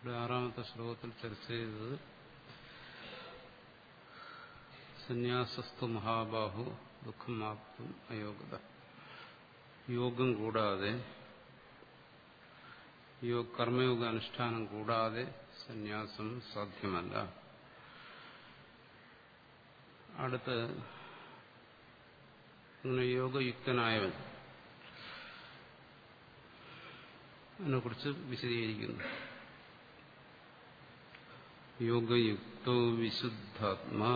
ഇവിടെ ആറാമത്തെ ശ്ലോകത്തിൽ ചർച്ച ചെയ്തത് സന്യാസസ്തു മഹാബാഹു ദുഃഖം ആപ്തും അയോഗ്യത യോഗം കൂടാതെ യോഗ കർമ്മയോഗ അനുഷ്ഠാനം കൂടാതെ സന്യാസം സാധ്യമല്ല അടുത്ത് അങ്ങനെ യോഗയുക്തനായവൻ അതിനെക്കുറിച്ച് വിശദീകരിക്കുന്നു യോഗയുക്തോ വിശുദ്ധാത്മാ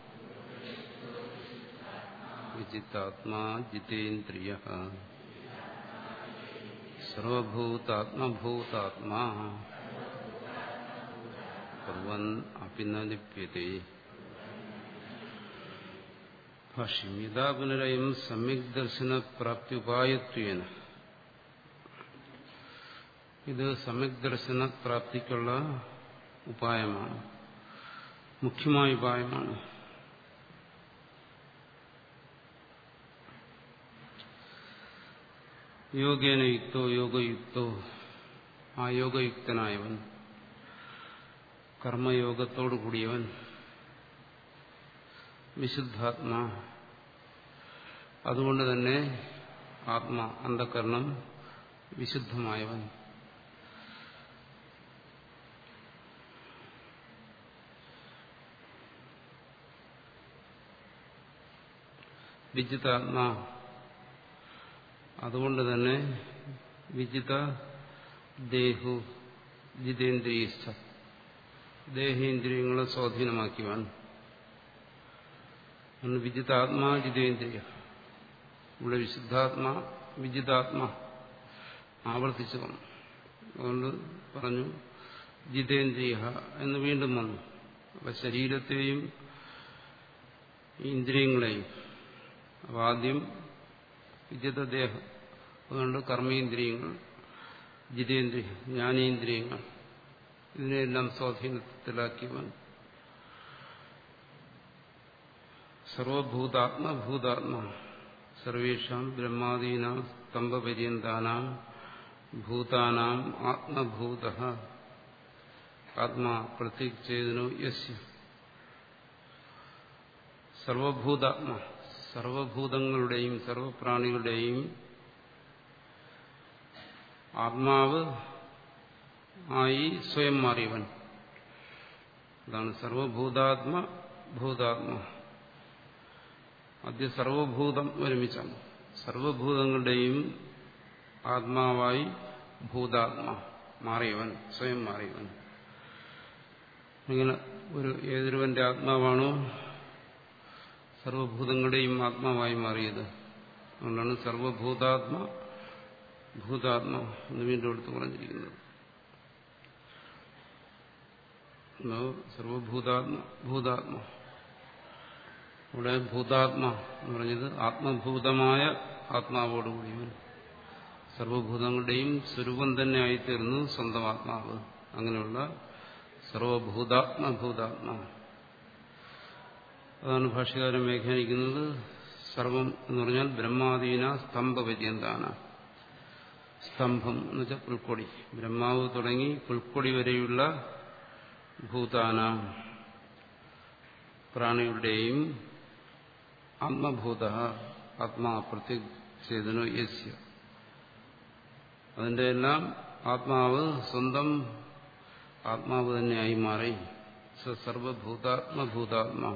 വിജിതാത്മാ ജിതേന്ദ്രിയ സർവഭൂതാത്മഭൂതാത്മാ കുർവൻ അഭിനലിപ്യത്തെ ഭാഷ്യം യഥാ പുനരയം സമ്യക് ദർശന പ്രാപ്തിയുപായത്വേന ഇത് സമ്യക് ദർശന പ്രാപ്തിക്കുള്ള ഉപായമാണ് മുഖ്യമായ ഉപായമാണ് യോഗേന യുക്തോ യോഗയുക്തോ ആ യോഗയുക്തനായവൻ കർമ്മയോഗത്തോടു കൂടിയവൻ വിശുദ്ധാത്മാ അതുകൊണ്ട് തന്നെ ആത്മ അന്ധകരണം വിശുദ്ധമായവൻ വിജിതാത്മാ അതുകൊണ്ട് തന്നെ വിജിത ദേഹു ജിതേന്ദ്രിയസ്ഥ ദേഹേന്ദ്രിയങ്ങളെ സ്വാധീനമാക്കിയവൻ വിജിതാത്മാ ജിതേന്ദ്രിയ ഇവിടെ വിശുദ്ധാത്മാ വിജിതാത്മാ ആവർത്തിച്ചു വന്നു അതുകൊണ്ട് പറഞ്ഞു ജിതേന്ദ്രിയ എന്ന് വീണ്ടും വന്നു അപ്പൊ ശരീരത്തെയും ഇന്ദ്രിയങ്ങളെയും അപ്പൊ ആദ്യം വിജിതദേഹം അതുകൊണ്ട് കർമ്മേന്ദ്രിയങ്ങൾ ജിതേന്ദ്രിയ ജ്ഞാനേന്ദ്രിയങ്ങൾ ഇതിനെല്ലാം സ്വാധീനത്തിലാക്കിയവൻ സർവഭൂതാത്മഭൂതാത്മ സർവേഷാം ബ്രഹ്മാദീനാം സ്തംഭപര്യന്താനാം ഭൂതാനാം ആത്മഭൂത ആത്മാ പ്രത്യേകചേതനോ യസ്യ സർവഭൂതാത്മ സർവഭൂതങ്ങളുടെയും സർവപ്രാണികളുടെയും ആത്മാവ് ആയി സ്വയം മാറിയവൻ അതാണ് സർവഭൂതാത്മ ഭൂതാത്മ ആദ്യ സർവഭൂതം ഒരുമിച്ചാണ് സർവഭൂതങ്ങളുടെയും ആത്മാവായി ഭൂതാത്മ മാറിയവൻ സ്വയം മാറിയവൻ ഇങ്ങനെ ഒരു ഏതൊരുവന്റെ ആത്മാവാണോ സർവഭൂതങ്ങളുടെയും ആത്മാവായി മാറിയത് അതുകൊണ്ടാണ് സർവഭൂതാത്മ ഭൂതാത്മ എന്ന് വീണ്ടും എടുത്ത് പറഞ്ഞിരിക്കുന്നത് സർവഭൂതാത്മ ഭൂതാത്മ ഇവിടെ ഭൂതാത്മ എന്ന് പറഞ്ഞത് ആത്മഭൂതമായ ആത്മാവോടുകൂടിയവൻ സർവഭൂതങ്ങളുടെയും സ്വരൂപം തന്നെ ആയിത്തീർന്നു സ്വന്തം ആത്മാവ് അങ്ങനെയുള്ള സർവഭൂതാത്മഭൂതാത്മ അതാണ് ഭാഷ്യകാരൻ വ്യാഖ്യാനിക്കുന്നത് സർവം എന്ന് പറഞ്ഞാൽ ബ്രഹ്മാദീന സ്തംഭപര്യന്താന സ്തംഭം എന്ന് വെച്ചാൽ പുൽക്കൊടി ബ്രഹ്മാവ് തുടങ്ങി പുൽക്കൊടി വരെയുള്ള ഭൂതാന പ്രാണികളുടെയും ആത്മഭൂത ആത്മാ പ്രത്യേകചേതനോ യസ്യ അതിന്റെ എല്ലാം ആത്മാവ് സ്വന്തം ആത്മാവ് തന്നെയായി മാറി സർവഭൂതാത്മഭൂതാത്മാ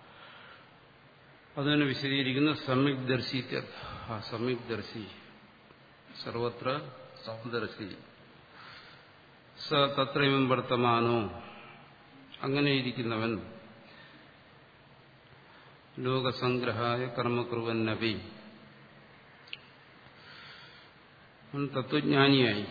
അതിനെ വിശദീകരിക്കുന്ന സമ്യക് ദർശി ആ സമ്യക് ദർശി സർവത്ര സമദർശി സ തത്രയും വർത്തമാനോ അങ്ങനെയിരിക്കുന്നവൻ ലോകസംഗ്രഹായ കർമ്മകുറുവന്നപി തത്വജ്ഞാനിയായി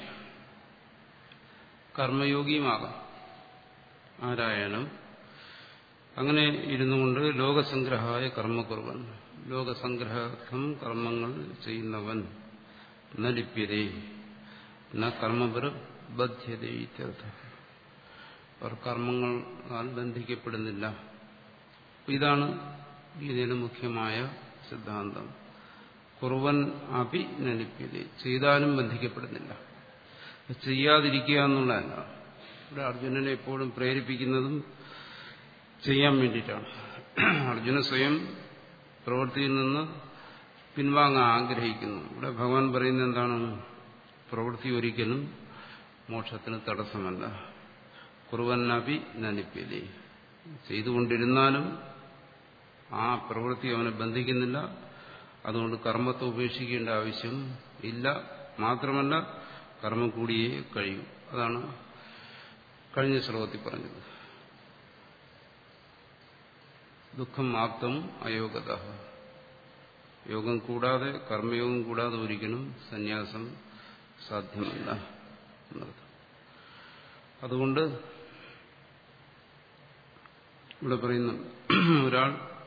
കർമ്മയോഗിയുമാകാം ആരായണം അങ്ങനെ ഇരുന്നു കൊണ്ട് ലോകസംഗ്രഹായ കർമ്മകുറുവൻ ലോകസംഗ്രഹം കർമ്മങ്ങൾ ചെയ്യുന്നവൻ ന ലിപ്യതേ ന കർമ്മപര ബധ്യതേ ഇത്യർത്ഥ അവർ കർമ്മങ്ങളാൽ ബന്ധിക്കപ്പെടുന്നില്ല ഇതാണ് ഗീതയിലെ മുഖ്യമായ സിദ്ധാന്തം കുറുവൻ അപി നലിപ്യത ചെയ്താലും ബന്ധിക്കപ്പെടുന്നില്ല ചെയ്യാതിരിക്കുക എന്നുള്ളതല്ല ഇവിടെ അർജുനനെ എപ്പോഴും പ്രേരിപ്പിക്കുന്നതും ചെയ്യാൻ വേണ്ടിയിട്ടാണ് അർജുന സ്വയം പ്രവൃത്തിയിൽ നിന്ന് പിൻവാങ്ങാൻ ആഗ്രഹിക്കുന്നു ഇവിടെ ഭഗവാൻ പറയുന്നത് എന്താണ് പ്രവൃത്തി ഒരിക്കലും മോക്ഷത്തിന് തടസ്സമല്ല കുറുവന്നപി നനിപ്പിലി ചെയ്തുകൊണ്ടിരുന്നാലും ആ പ്രവൃത്തി അവനെ ബന്ധിക്കുന്നില്ല അതുകൊണ്ട് കർമ്മത്തെ ഉപേക്ഷിക്കേണ്ട ആവശ്യം ഇല്ല മാത്രമല്ല കർമ്മം കൂടിയേ കഴിയൂ അതാണ് കഴിഞ്ഞ ശ്ലോകത്തിൽ പറഞ്ഞത് ദുഃഖം ആപ്തം അയോഗത യോഗം കൂടാതെ കർമ്മയോഗം കൂടാതെ ഒരിക്കലും സന്യാസം സാധ്യമല്ല എന്നർത്ഥം അതുകൊണ്ട് ഇവിടെ പറയുന്നു ഒരാൾ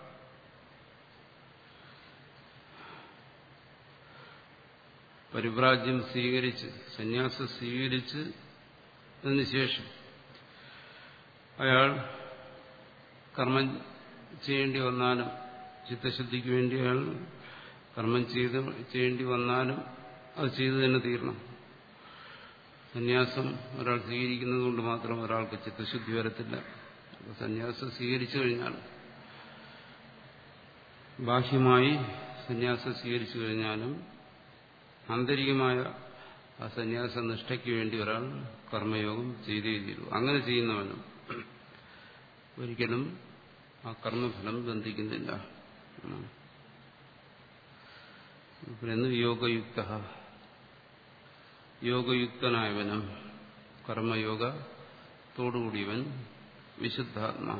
പരിവ്രാജ്യം സ്വീകരിച്ച് സന്യാസം സ്വീകരിച്ച് അതിനുശേഷം അയാൾ കർമ്മം ചെയ്യേണ്ടി വന്നാലും ചിത്തശുദ്ധിക്ക് വേണ്ടി അയാൾ കർമ്മം ചെയ്ത് ചെയ്യേണ്ടി വന്നാലും അത് ചെയ്തു തന്നെ തീരണം സന്യാസം ഒരാൾ സ്വീകരിക്കുന്നത് കൊണ്ട് മാത്രം ഒരാൾക്ക് ചിത്തശുദ്ധി വരത്തില്ല സന്യാസം സ്വീകരിച്ചു കഴിഞ്ഞാൽ ബാഹ്യമായി സന്യാസം സ്വീകരിച്ചു കഴിഞ്ഞാലും ആന്തരികമായ ആ സന്യാസ നിഷ്ഠയ്ക്ക് വേണ്ടി ഒരാൾ കർമ്മയോഗം ചെയ്തേ തീരൂ അങ്ങനെ ചെയ്യുന്നവനും ഒരിക്കലും ആ കർമ്മഫലം ബന്ധിക്കുന്നില്ല എന്ന് യോഗയുക്ത യോഗയുക്തനായവനും കർമ്മയോഗത്തോടുകൂടിയവൻ വിശുദ്ധാത്മാ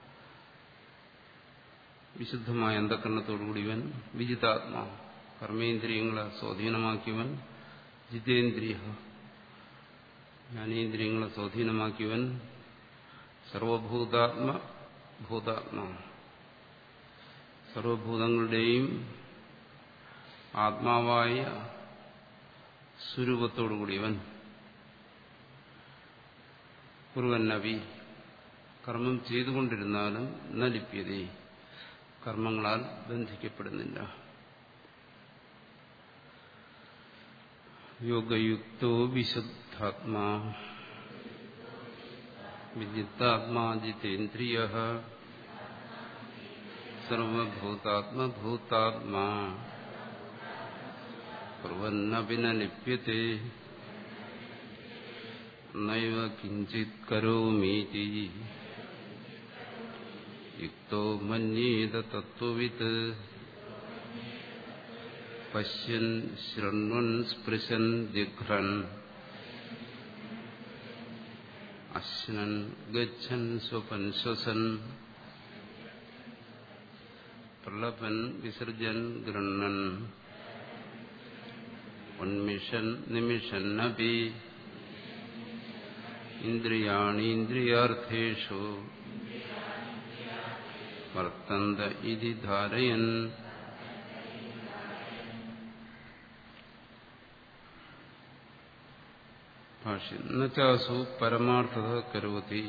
വിശുദ്ധമായ അന്ധകരണത്തോടുകൂടിയവൻ വിജിതാത്മാ കർമ്മേന്ദ്രിയങ്ങളെ സ്വാധീനമാക്കിയവൻ ജിതേന്ദ്രിയ ജ്ഞാനേന്ദ്രിയങ്ങളെ സ്വാധീനമാക്കിയവൻ സർവഭൂതാത്മ ഭൂതാത്മാ സർവഭൂതങ്ങളുടെയും ആത്മാവായ സ്വരൂപത്തോടുകൂടിയവൻ കുറുവന്നവി കർമ്മം ചെയ്തുകൊണ്ടിരുന്നാലും നലിപ്യതേ കർമ്മങ്ങളാൽ ബന്ധിക്കപ്പെടുന്നില്ല യോഗയുക്തോ വിശുദ്ധാത്മാ വിജിത്താത്മാ ജിതേന്ദ്രിയ സർവഭൂതാത്മഭൂതാത്മാ കുർവന്നപി ലിപ്യത്തെ നൈവ കിഞ്ചിത് കരോമീതി യുക്തോ മന്യേത തത്വവിത്ത് പശ്യൻ ശൃണ്വൻ സ്പൃശൻ ജിഘ്രൻ അശ്നൻ ഗച്ഛൻ സ്വപൻ ശ്വസൻ പ്രളപൻ വിസർജൻ ഗൃണ്ണൻ ഉന്മിഷൻ നിമിഷന്നപി ഇന്ദ്രിയാണീന്ദ്രിയാർത്ഥേഷു വർത്തന്ത ഇതി ധാരയൻ ഭാഷ്യം എന്നുവെച്ചാസു പരമാർത്ഥത കരുവതി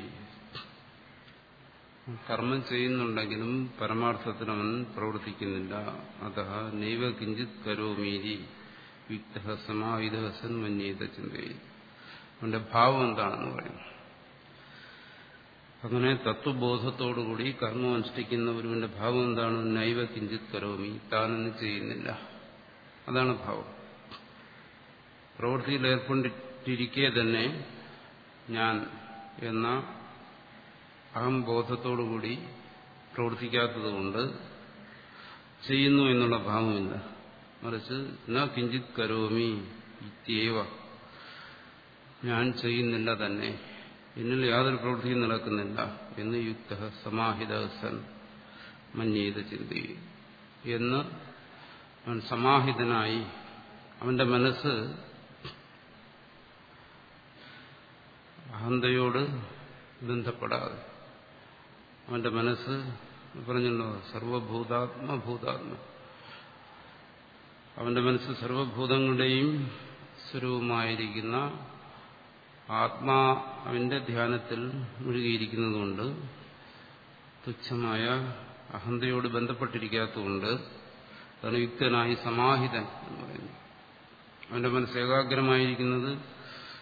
കർമ്മം ചെയ്യുന്നുണ്ടെങ്കിലും പരമാർത്ഥത്തിനവൻ പ്രവർത്തിക്കുന്നില്ല അത നൈവ കിഞ്ചിത് കരോമീരി യുക്ത സമാഹിത സൻ മന്യേത ചിന്തയിൽ അവന്റെ ഭാവം എന്താണെന്ന് പറയുന്നു അങ്ങനെ തത്വബോധത്തോടുകൂടി കർമ്മം അനുഷ്ഠിക്കുന്ന ഒരുവന്റെ ഭാവം എന്താണ് നൈവ കിഞ്ചിത് കരോമി താനൊന്നും ചെയ്യുന്നില്ല അതാണ് ഭാവം പ്രവൃത്തിയിൽ ഏർപ്പെട്ടിരിക്കെ തന്നെ ഞാൻ എന്ന അഹംബോധത്തോടുകൂടി പ്രവർത്തിക്കാത്തതുകൊണ്ട് ചെയ്യുന്നു എന്നുള്ള ഭാവമില്ല മറിച്ച് ന കിഞ്ചിത് കരോമി ഇത്യവ ഞാൻ ചെയ്യുന്നില്ല തന്നെ എന്നിൽ യാതൊരു പ്രവൃത്തിയും നടക്കുന്നില്ല എന്ന് യുക്ത സമാഹിത സൻ മഞ്ഞീത ചിന്തയും എന്ന് അവൻ സമാഹിതനായി അവന്റെ മനസ്സ് അഹന്തയോട് ബന്ധപ്പെടാതെ അവന്റെ മനസ്സ് പറഞ്ഞല്ലോ സർവഭൂതാത്മഭൂതാത്മ അവന്റെ മനസ്സ് സർവഭൂതങ്ങളുടെയും സ്വരൂപമായിരിക്കുന്ന ആത്മാവിന്റെ ധ്യാനത്തിൽ മുഴുകിയിരിക്കുന്നതുകൊണ്ട് തുച്ഛമായ അഹന്തയോട് ബന്ധപ്പെട്ടിരിക്കാത്തതുകൊണ്ട് അതാണ് യുക്തനായി സമാഹിതൻ എന്ന് പറയുന്നത് അവന്റെ മനസ്സ് ഏകാഗ്രമായിരിക്കുന്നത്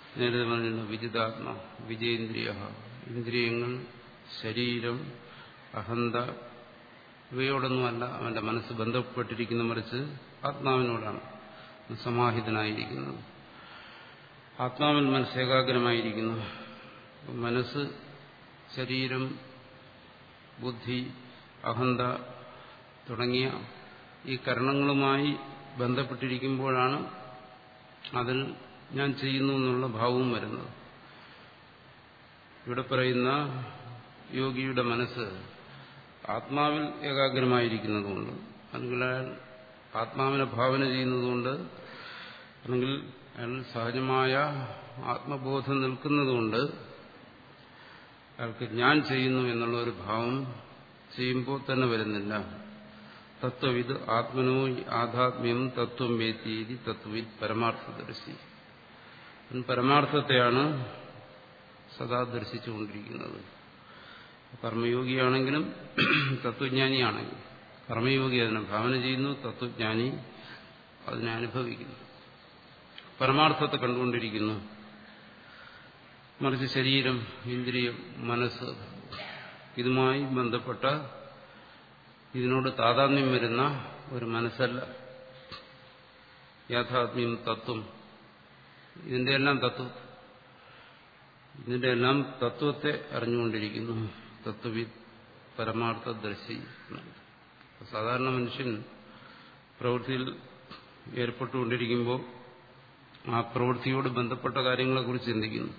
നേരത്തെ പറഞ്ഞിരുന്നു വിജിതാത്മ വിജയേന്ദ്രിയ ഇന്ദ്രിയങ്ങൾ ശരീരം അഹന്ത ഇവയോടൊന്നുമല്ല അവന്റെ മനസ്സ് ബന്ധപ്പെട്ടിരിക്കുന്ന മറിച്ച് ആത്മാവിനോടാണ് സമാഹിതനായിരിക്കുന്നത് ആത്മാവിൽ മനസ്സ് ഏകാഗ്രമായിരിക്കുന്നു മനസ്സ് ശരീരം ബുദ്ധി അഹന്ത തുടങ്ങിയ ഈ കരണങ്ങളുമായി ബന്ധപ്പെട്ടിരിക്കുമ്പോഴാണ് അതിൽ ഞാൻ ചെയ്യുന്നു എന്നുള്ള ഭാവവും വരുന്നത് ഇവിടെ പറയുന്ന യോഗിയുടെ മനസ്സ് ആത്മാവിൽ ഏകാഗ്രമായിരിക്കുന്നതുകൊണ്ട് അല്ലെങ്കിൽ അയാൾ ആത്മാവിനെ ഭാവന ചെയ്യുന്നതുകൊണ്ട് അല്ലെങ്കിൽ അയാൾ സഹജമായ ആത്മബോധം നിൽക്കുന്നതുകൊണ്ട് അയാൾക്ക് ഞാൻ ചെയ്യുന്നു എന്നുള്ള ഒരു ഭാവം ചെയ്യുമ്പോൾ തന്നെ വരുന്നില്ല തത്വവിത് ആത്മനോ ആധാത്മ്യം തത്വം വേത്തീതി തത്വവിത് പരമാർത്ഥദർശി പരമാർത്ഥത്തെയാണ് സദാ ദർശിച്ചുകൊണ്ടിരിക്കുന്നത് കർമ്മയോഗിയാണെങ്കിലും തത്വജ്ഞാനിയാണെങ്കിലും കർമ്മയോഗി അതിനെ ഭാവന ചെയ്യുന്നു തത്വജ്ഞാനി അതിനെ അനുഭവിക്കുന്നു പരമാർത്ഥത്തെ കണ്ടുകൊണ്ടിരിക്കുന്നു മറിച്ച് ശരീരം ഇന്ദ്രിയം മനസ്സ് ഇതുമായി ബന്ധപ്പെട്ട ഇതിനോട് താതാത്മ്യം വരുന്ന ഒരു മനസ്സല്ല യാഥാത്മ്യം തത്വം ഇതിന്റെ എല്ലാം തത്വം ഇതിന്റെ എല്ലാം തത്വത്തെ അറിഞ്ഞുകൊണ്ടിരിക്കുന്നു തത്വവി പരമാർത്ഥദർശി സാധാരണ മനുഷ്യൻ പ്രവൃത്തിയിൽ ഏർപ്പെട്ടുകൊണ്ടിരിക്കുമ്പോൾ ആ പ്രവൃത്തിയോട് ബന്ധപ്പെട്ട കാര്യങ്ങളെക്കുറിച്ച് ചിന്തിക്കുന്നു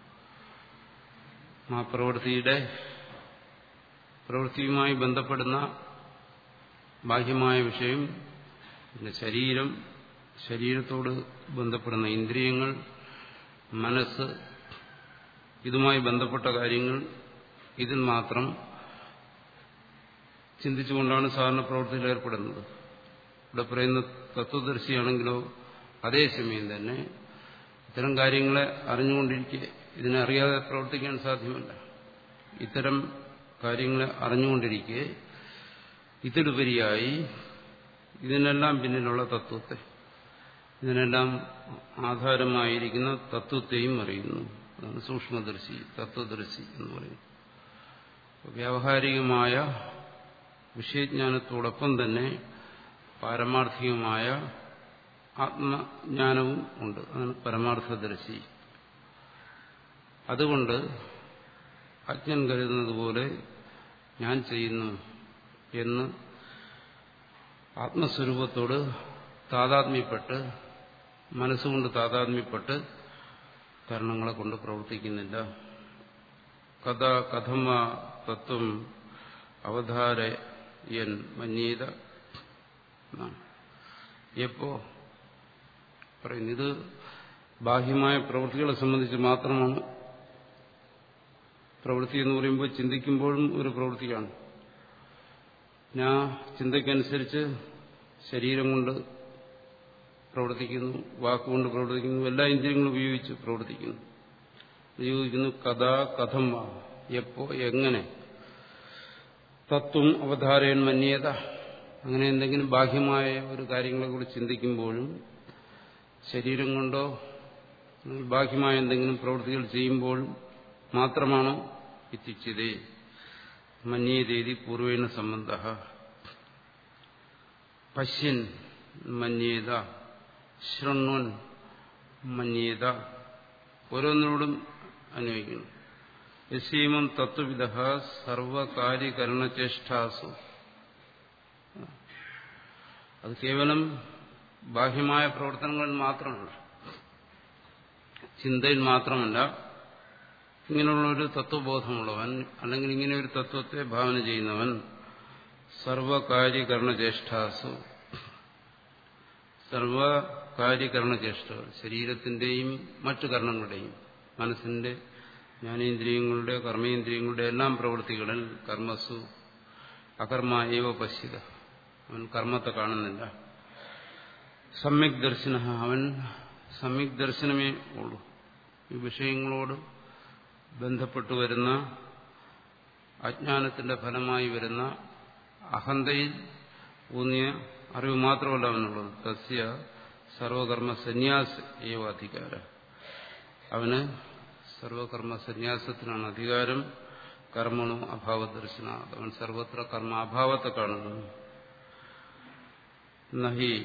ആ പ്രവൃത്തിയുടെ പ്രവൃത്തിയുമായി ബന്ധപ്പെടുന്ന ബാഹ്യമായ വിഷയം പിന്നെ ശരീരം ശരീരത്തോട് ബന്ധപ്പെടുന്ന ഇന്ദ്രിയങ്ങൾ മനസ്സ് ഇതുമായി ബന്ധപ്പെട്ട കാര്യങ്ങൾ ഇതിൽ മാത്രം ചിന്തിച്ചുകൊണ്ടാണ് സാധാരണ പ്രവൃത്തിയിൽ ഏർപ്പെടുന്നത് ഇവിടെ പറയുന്ന തത്വദർശിയാണെങ്കിലോ അതേസമയം തന്നെ ഇത്തരം കാര്യങ്ങളെ അറിഞ്ഞുകൊണ്ടിരിക്കെ ഇതിനെ അറിയാതെ പ്രവർത്തിക്കാൻ സാധ്യമല്ല ഇത്തരം കാര്യങ്ങളെ അറിഞ്ഞുകൊണ്ടിരിക്കെ ഇതിലുപരിയായി ഇതിനെല്ലാം പിന്നിലുള്ള തത്വത്തെ ഇതിനെല്ലാം ആധാരമായിരിക്കുന്ന തത്വത്തെയും അറിയുന്നു അതാണ് സൂക്ഷ്മദർശി തത്വദർശി എന്ന് പറയുന്നത് വ്യാവഹാരികമായ വിഷയജ്ഞാനത്തോടൊപ്പം തന്നെ പാരമാർത്ഥികമായ ആത്മജ്ഞാനവും ഉണ്ട് അതാണ് പരമാർത്ഥദർശി അതുകൊണ്ട് അജ്ഞൻ കരുതുന്നത് പോലെ ഞാൻ ചെയ്യുന്നു എന്ന് ആത്മസ്വരൂപത്തോട് താതാത്മ്യപ്പെട്ട് മനസ്സുകൊണ്ട് താതാത്മ്യപ്പെട്ട് കരണങ്ങളെ കൊണ്ട് പ്രവർത്തിക്കുന്നില്ല കഥ കഥമ തത്വം അവധാരയൻ മന്യത എപ്പോ പറയുന്നു ഇത് ബാഹ്യമായ പ്രവൃത്തികളെ സംബന്ധിച്ച് മാത്രമാണ് പ്രവൃത്തി എന്ന് പറയുമ്പോൾ ചിന്തിക്കുമ്പോഴും ഒരു പ്രവൃത്തിയാണ് ഞാൻ ചിന്തയ്ക്കനുസരിച്ച് ശരീരം കൊണ്ട് പ്രവർത്തിക്കുന്നു വാക്കുകൊണ്ട് പ്രവർത്തിക്കുന്നു എല്ലാ ഇന്ദ്രിയങ്ങളും ഉപയോഗിച്ച് പ്രവർത്തിക്കുന്നു ഉപയോഗിക്കുന്നു കഥ കഥം എപ്പോ എങ്ങനെ തത്വം അവധാരയൻ മന്യത അങ്ങനെ എന്തെങ്കിലും ബാഹ്യമായ ഒരു കാര്യങ്ങളെക്കുറിച്ച് ചിന്തിക്കുമ്പോഴും ശരീരം കൊണ്ടോ ബാഹ്യമായ എന്തെങ്കിലും പ്രവൃത്തികൾ ചെയ്യുമ്പോഴും മാത്രമാണ് ഇത്തിച്ചതേ മന്യേതേതി പൂർവേണ സംബന്ധ പശ്യൻ മന്യേത ശൃണ്വൻ മന്യേത ഓരോന്നിനോടും അന്വയിക്കുന്നു യസീമം തത്വവിധ സർവകാര്യകരണചേഷ്ടാസു അത് കേവലം ബാഹ്യമായ പ്രവർത്തനങ്ങളിൽ മാത്രമല്ല ചിന്തയിൽ മാത്രമല്ല ഇങ്ങനെയുള്ളൊരു തത്വബോധമുള്ളവൻ അല്ലെങ്കിൽ ഇങ്ങനെ ഒരു തത്വത്തെ ഭാവന ചെയ്യുന്നവൻ സർവകാര്യകരണചേഷ്ടാസു സർവകാര്യകരണചേഷ്ടകൾ ശരീരത്തിന്റെയും മറ്റു കർണങ്ങളുടെയും മനസ്സിന്റെ ജ്ഞാനേന്ദ്രിയങ്ങളുടെ കർമ്മേന്ദ്രിയങ്ങളുടെ എല്ലാം പ്രവൃത്തികളിൽ കർമ്മസു അകർമ്മ ഏവ പശ്യത അവൻ കർമ്മത്തെ കാണുന്നില്ല സമ്യക് ദർശന അവൻ സമ്യക് ദർശനമേ ഉള്ളൂ ഈ വിഷയങ്ങളോട് ബന്ധപ്പെട്ടു വരുന്ന അജ്ഞാനത്തിന്റെ ഫലമായി വരുന്ന അഹന്തയിൽ ഊന്നിയ അറിവ് മാത്രമല്ല അവനുള്ളത് തസ്യ സർവകർമ്മ സന്യാസ് ഏവ അധികാര അവന് സർവകർമ്മ സന്യാസത്തിനാണ് അധികാരം കർമ്മണോ അഭാവദർശന അവൻ സർവത്ര കർമ്മ അഭാവത്തെ കാണുന്നു നഹി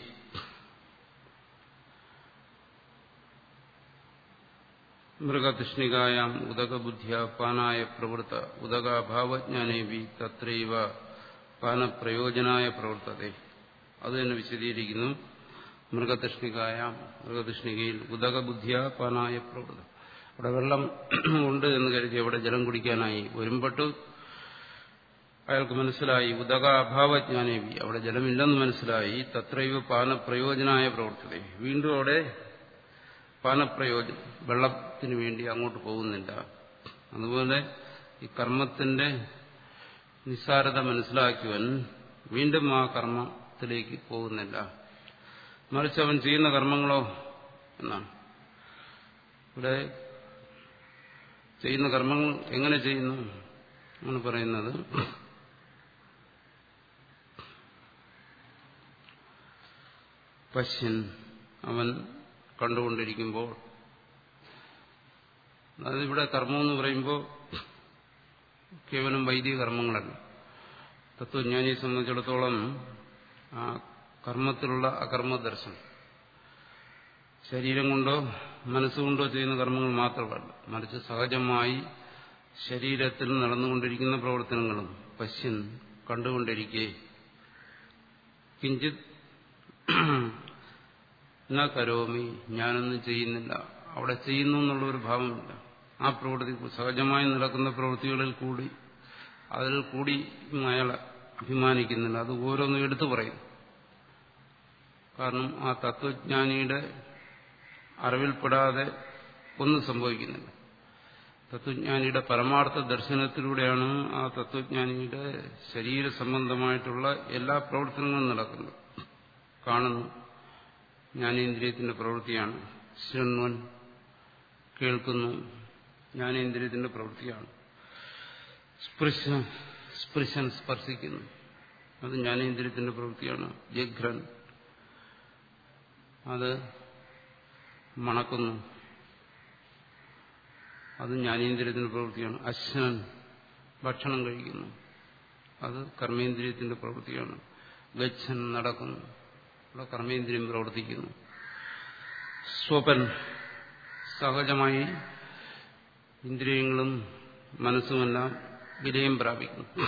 മൃഗതൃഷ്ണികായാം ഉദകബുദ്ധ്യ പാനായ പ്രവൃത്ത ഉദകാഭാവജ്ഞാനേവി തത്രൈവ പാനപ്രയോജനായ പ്രവർത്തതെ അത് തന്നെ വിശദീകരിക്കുന്നു മൃഗതൃഷ്ണികായാം മൃഗതൃഷ്ണികയിൽ ഉദകബുദ്ധ്യ പാനായ പ്രവൃത്ത അവിടെ വെള്ളം ഉണ്ട് എന്ന് കരുതി അവിടെ ജലം കുടിക്കാനായി വരുമ്പട്ട് അയാൾക്ക് മനസ്സിലായി ഉദക അഭാവജ്ഞാനേവി അവിടെ ജലമില്ലെന്ന് മനസ്സിലായി തത്രൈവ പാനപ്രയോജനായ പ്രവർത്തത വീണ്ടും അവിടെ പാനപ്രയോജനം വെള്ളത്തിന് വേണ്ടി അങ്ങോട്ട് പോകുന്നില്ല അതുപോലെ ഈ കർമ്മത്തിന്റെ നിസ്സാരത മനസ്സിലാക്കിയവൻ വീണ്ടും ആ കർമ്മത്തിലേക്ക് പോകുന്നില്ല മറിച്ച് അവൻ ചെയ്യുന്ന കർമ്മങ്ങളോ എന്നാണ് ഇവിടെ ചെയ്യുന്ന കർമ്മങ്ങൾ എങ്ങനെ ചെയ്യുന്നു ആണ് പറയുന്നത് പശ്യൻ അവൻ കണ്ടുകൊണ്ടിരിക്കുമ്പോൾ അതായത് ഇവിടെ കർമ്മം എന്ന് പറയുമ്പോൾ കേവലം വൈദിക കർമ്മങ്ങളല്ല തത്വജ്ഞാനിയെ സംബന്ധിച്ചിടത്തോളം ആ കർമ്മത്തിലുള്ള അകർമ്മ ദർശനം ശരീരം കൊണ്ടോ മനസ്സുകൊണ്ടോ ചെയ്യുന്ന കർമ്മങ്ങൾ മാത്രമല്ല മറിച്ച് സഹജമായി ശരീരത്തിൽ നടന്നുകൊണ്ടിരിക്കുന്ന പ്രവർത്തനങ്ങളും പശ്യൻ കണ്ടുകൊണ്ടിരിക്കെ കിഞ്ചിത് ന കരോമി ഞാനൊന്നും ചെയ്യുന്നില്ല അവിടെ ചെയ്യുന്നു എന്നുള്ള ഒരു ഭാവമില്ല ആ പ്രവൃത്തി സഹജമായി നടക്കുന്ന പ്രവൃത്തികളിൽ കൂടി അതിൽ കൂടി അയാൾ അഭിമാനിക്കുന്നില്ല അത് ഓരോന്നും എടുത്തു പറയും കാരണം ആ തത്വജ്ഞാനിയുടെ അറിവിൽപ്പെടാതെ ഒന്നും സംഭവിക്കുന്നില്ല തത്വജ്ഞാനിയുടെ പരമാർത്ഥ ദർശനത്തിലൂടെയാണ് ആ തത്വജ്ഞാനിയുടെ ശരീര സംബന്ധമായിട്ടുള്ള എല്ലാ പ്രവർത്തനങ്ങളും നടക്കുന്നത് കാണുന്നു ജ്ഞാനേന്ദ്രിയത്തിന്റെ പ്രവൃത്തിയാണ് ശൃണ്വൻ കേൾക്കുന്നു ജ്ഞാനേന്ദ്രിയത്തിന്റെ പ്രവൃത്തിയാണ് സ്പൃശ സ്പൃശൻ സ്പർശിക്കുന്നു അത് ജ്ഞാനേന്ദ്രിയത്തിന്റെ പ്രവൃത്തിയാണ് ജഘ്രൻ അത് മണക്കുന്നു അത് ജ്ഞാനേന്ദ്രിയത്തിന്റെ പ്രവൃത്തിയാണ് അശ്വൻ ഭക്ഷണം കഴിക്കുന്നു അത് കർമ്മേന്ദ്രിയത്തിന്റെ പ്രവൃത്തിയാണ് ഗച്ഛൻ നടക്കുന്നു അവിടെ കർമ്മേന്ദ്രിയം പ്രവർത്തിക്കുന്നു സ്വപൻ സഹജമായി ഇന്ദ്രിയങ്ങളും മനസ്സുമെല്ലാം വിലയം പ്രാപിക്കുന്നു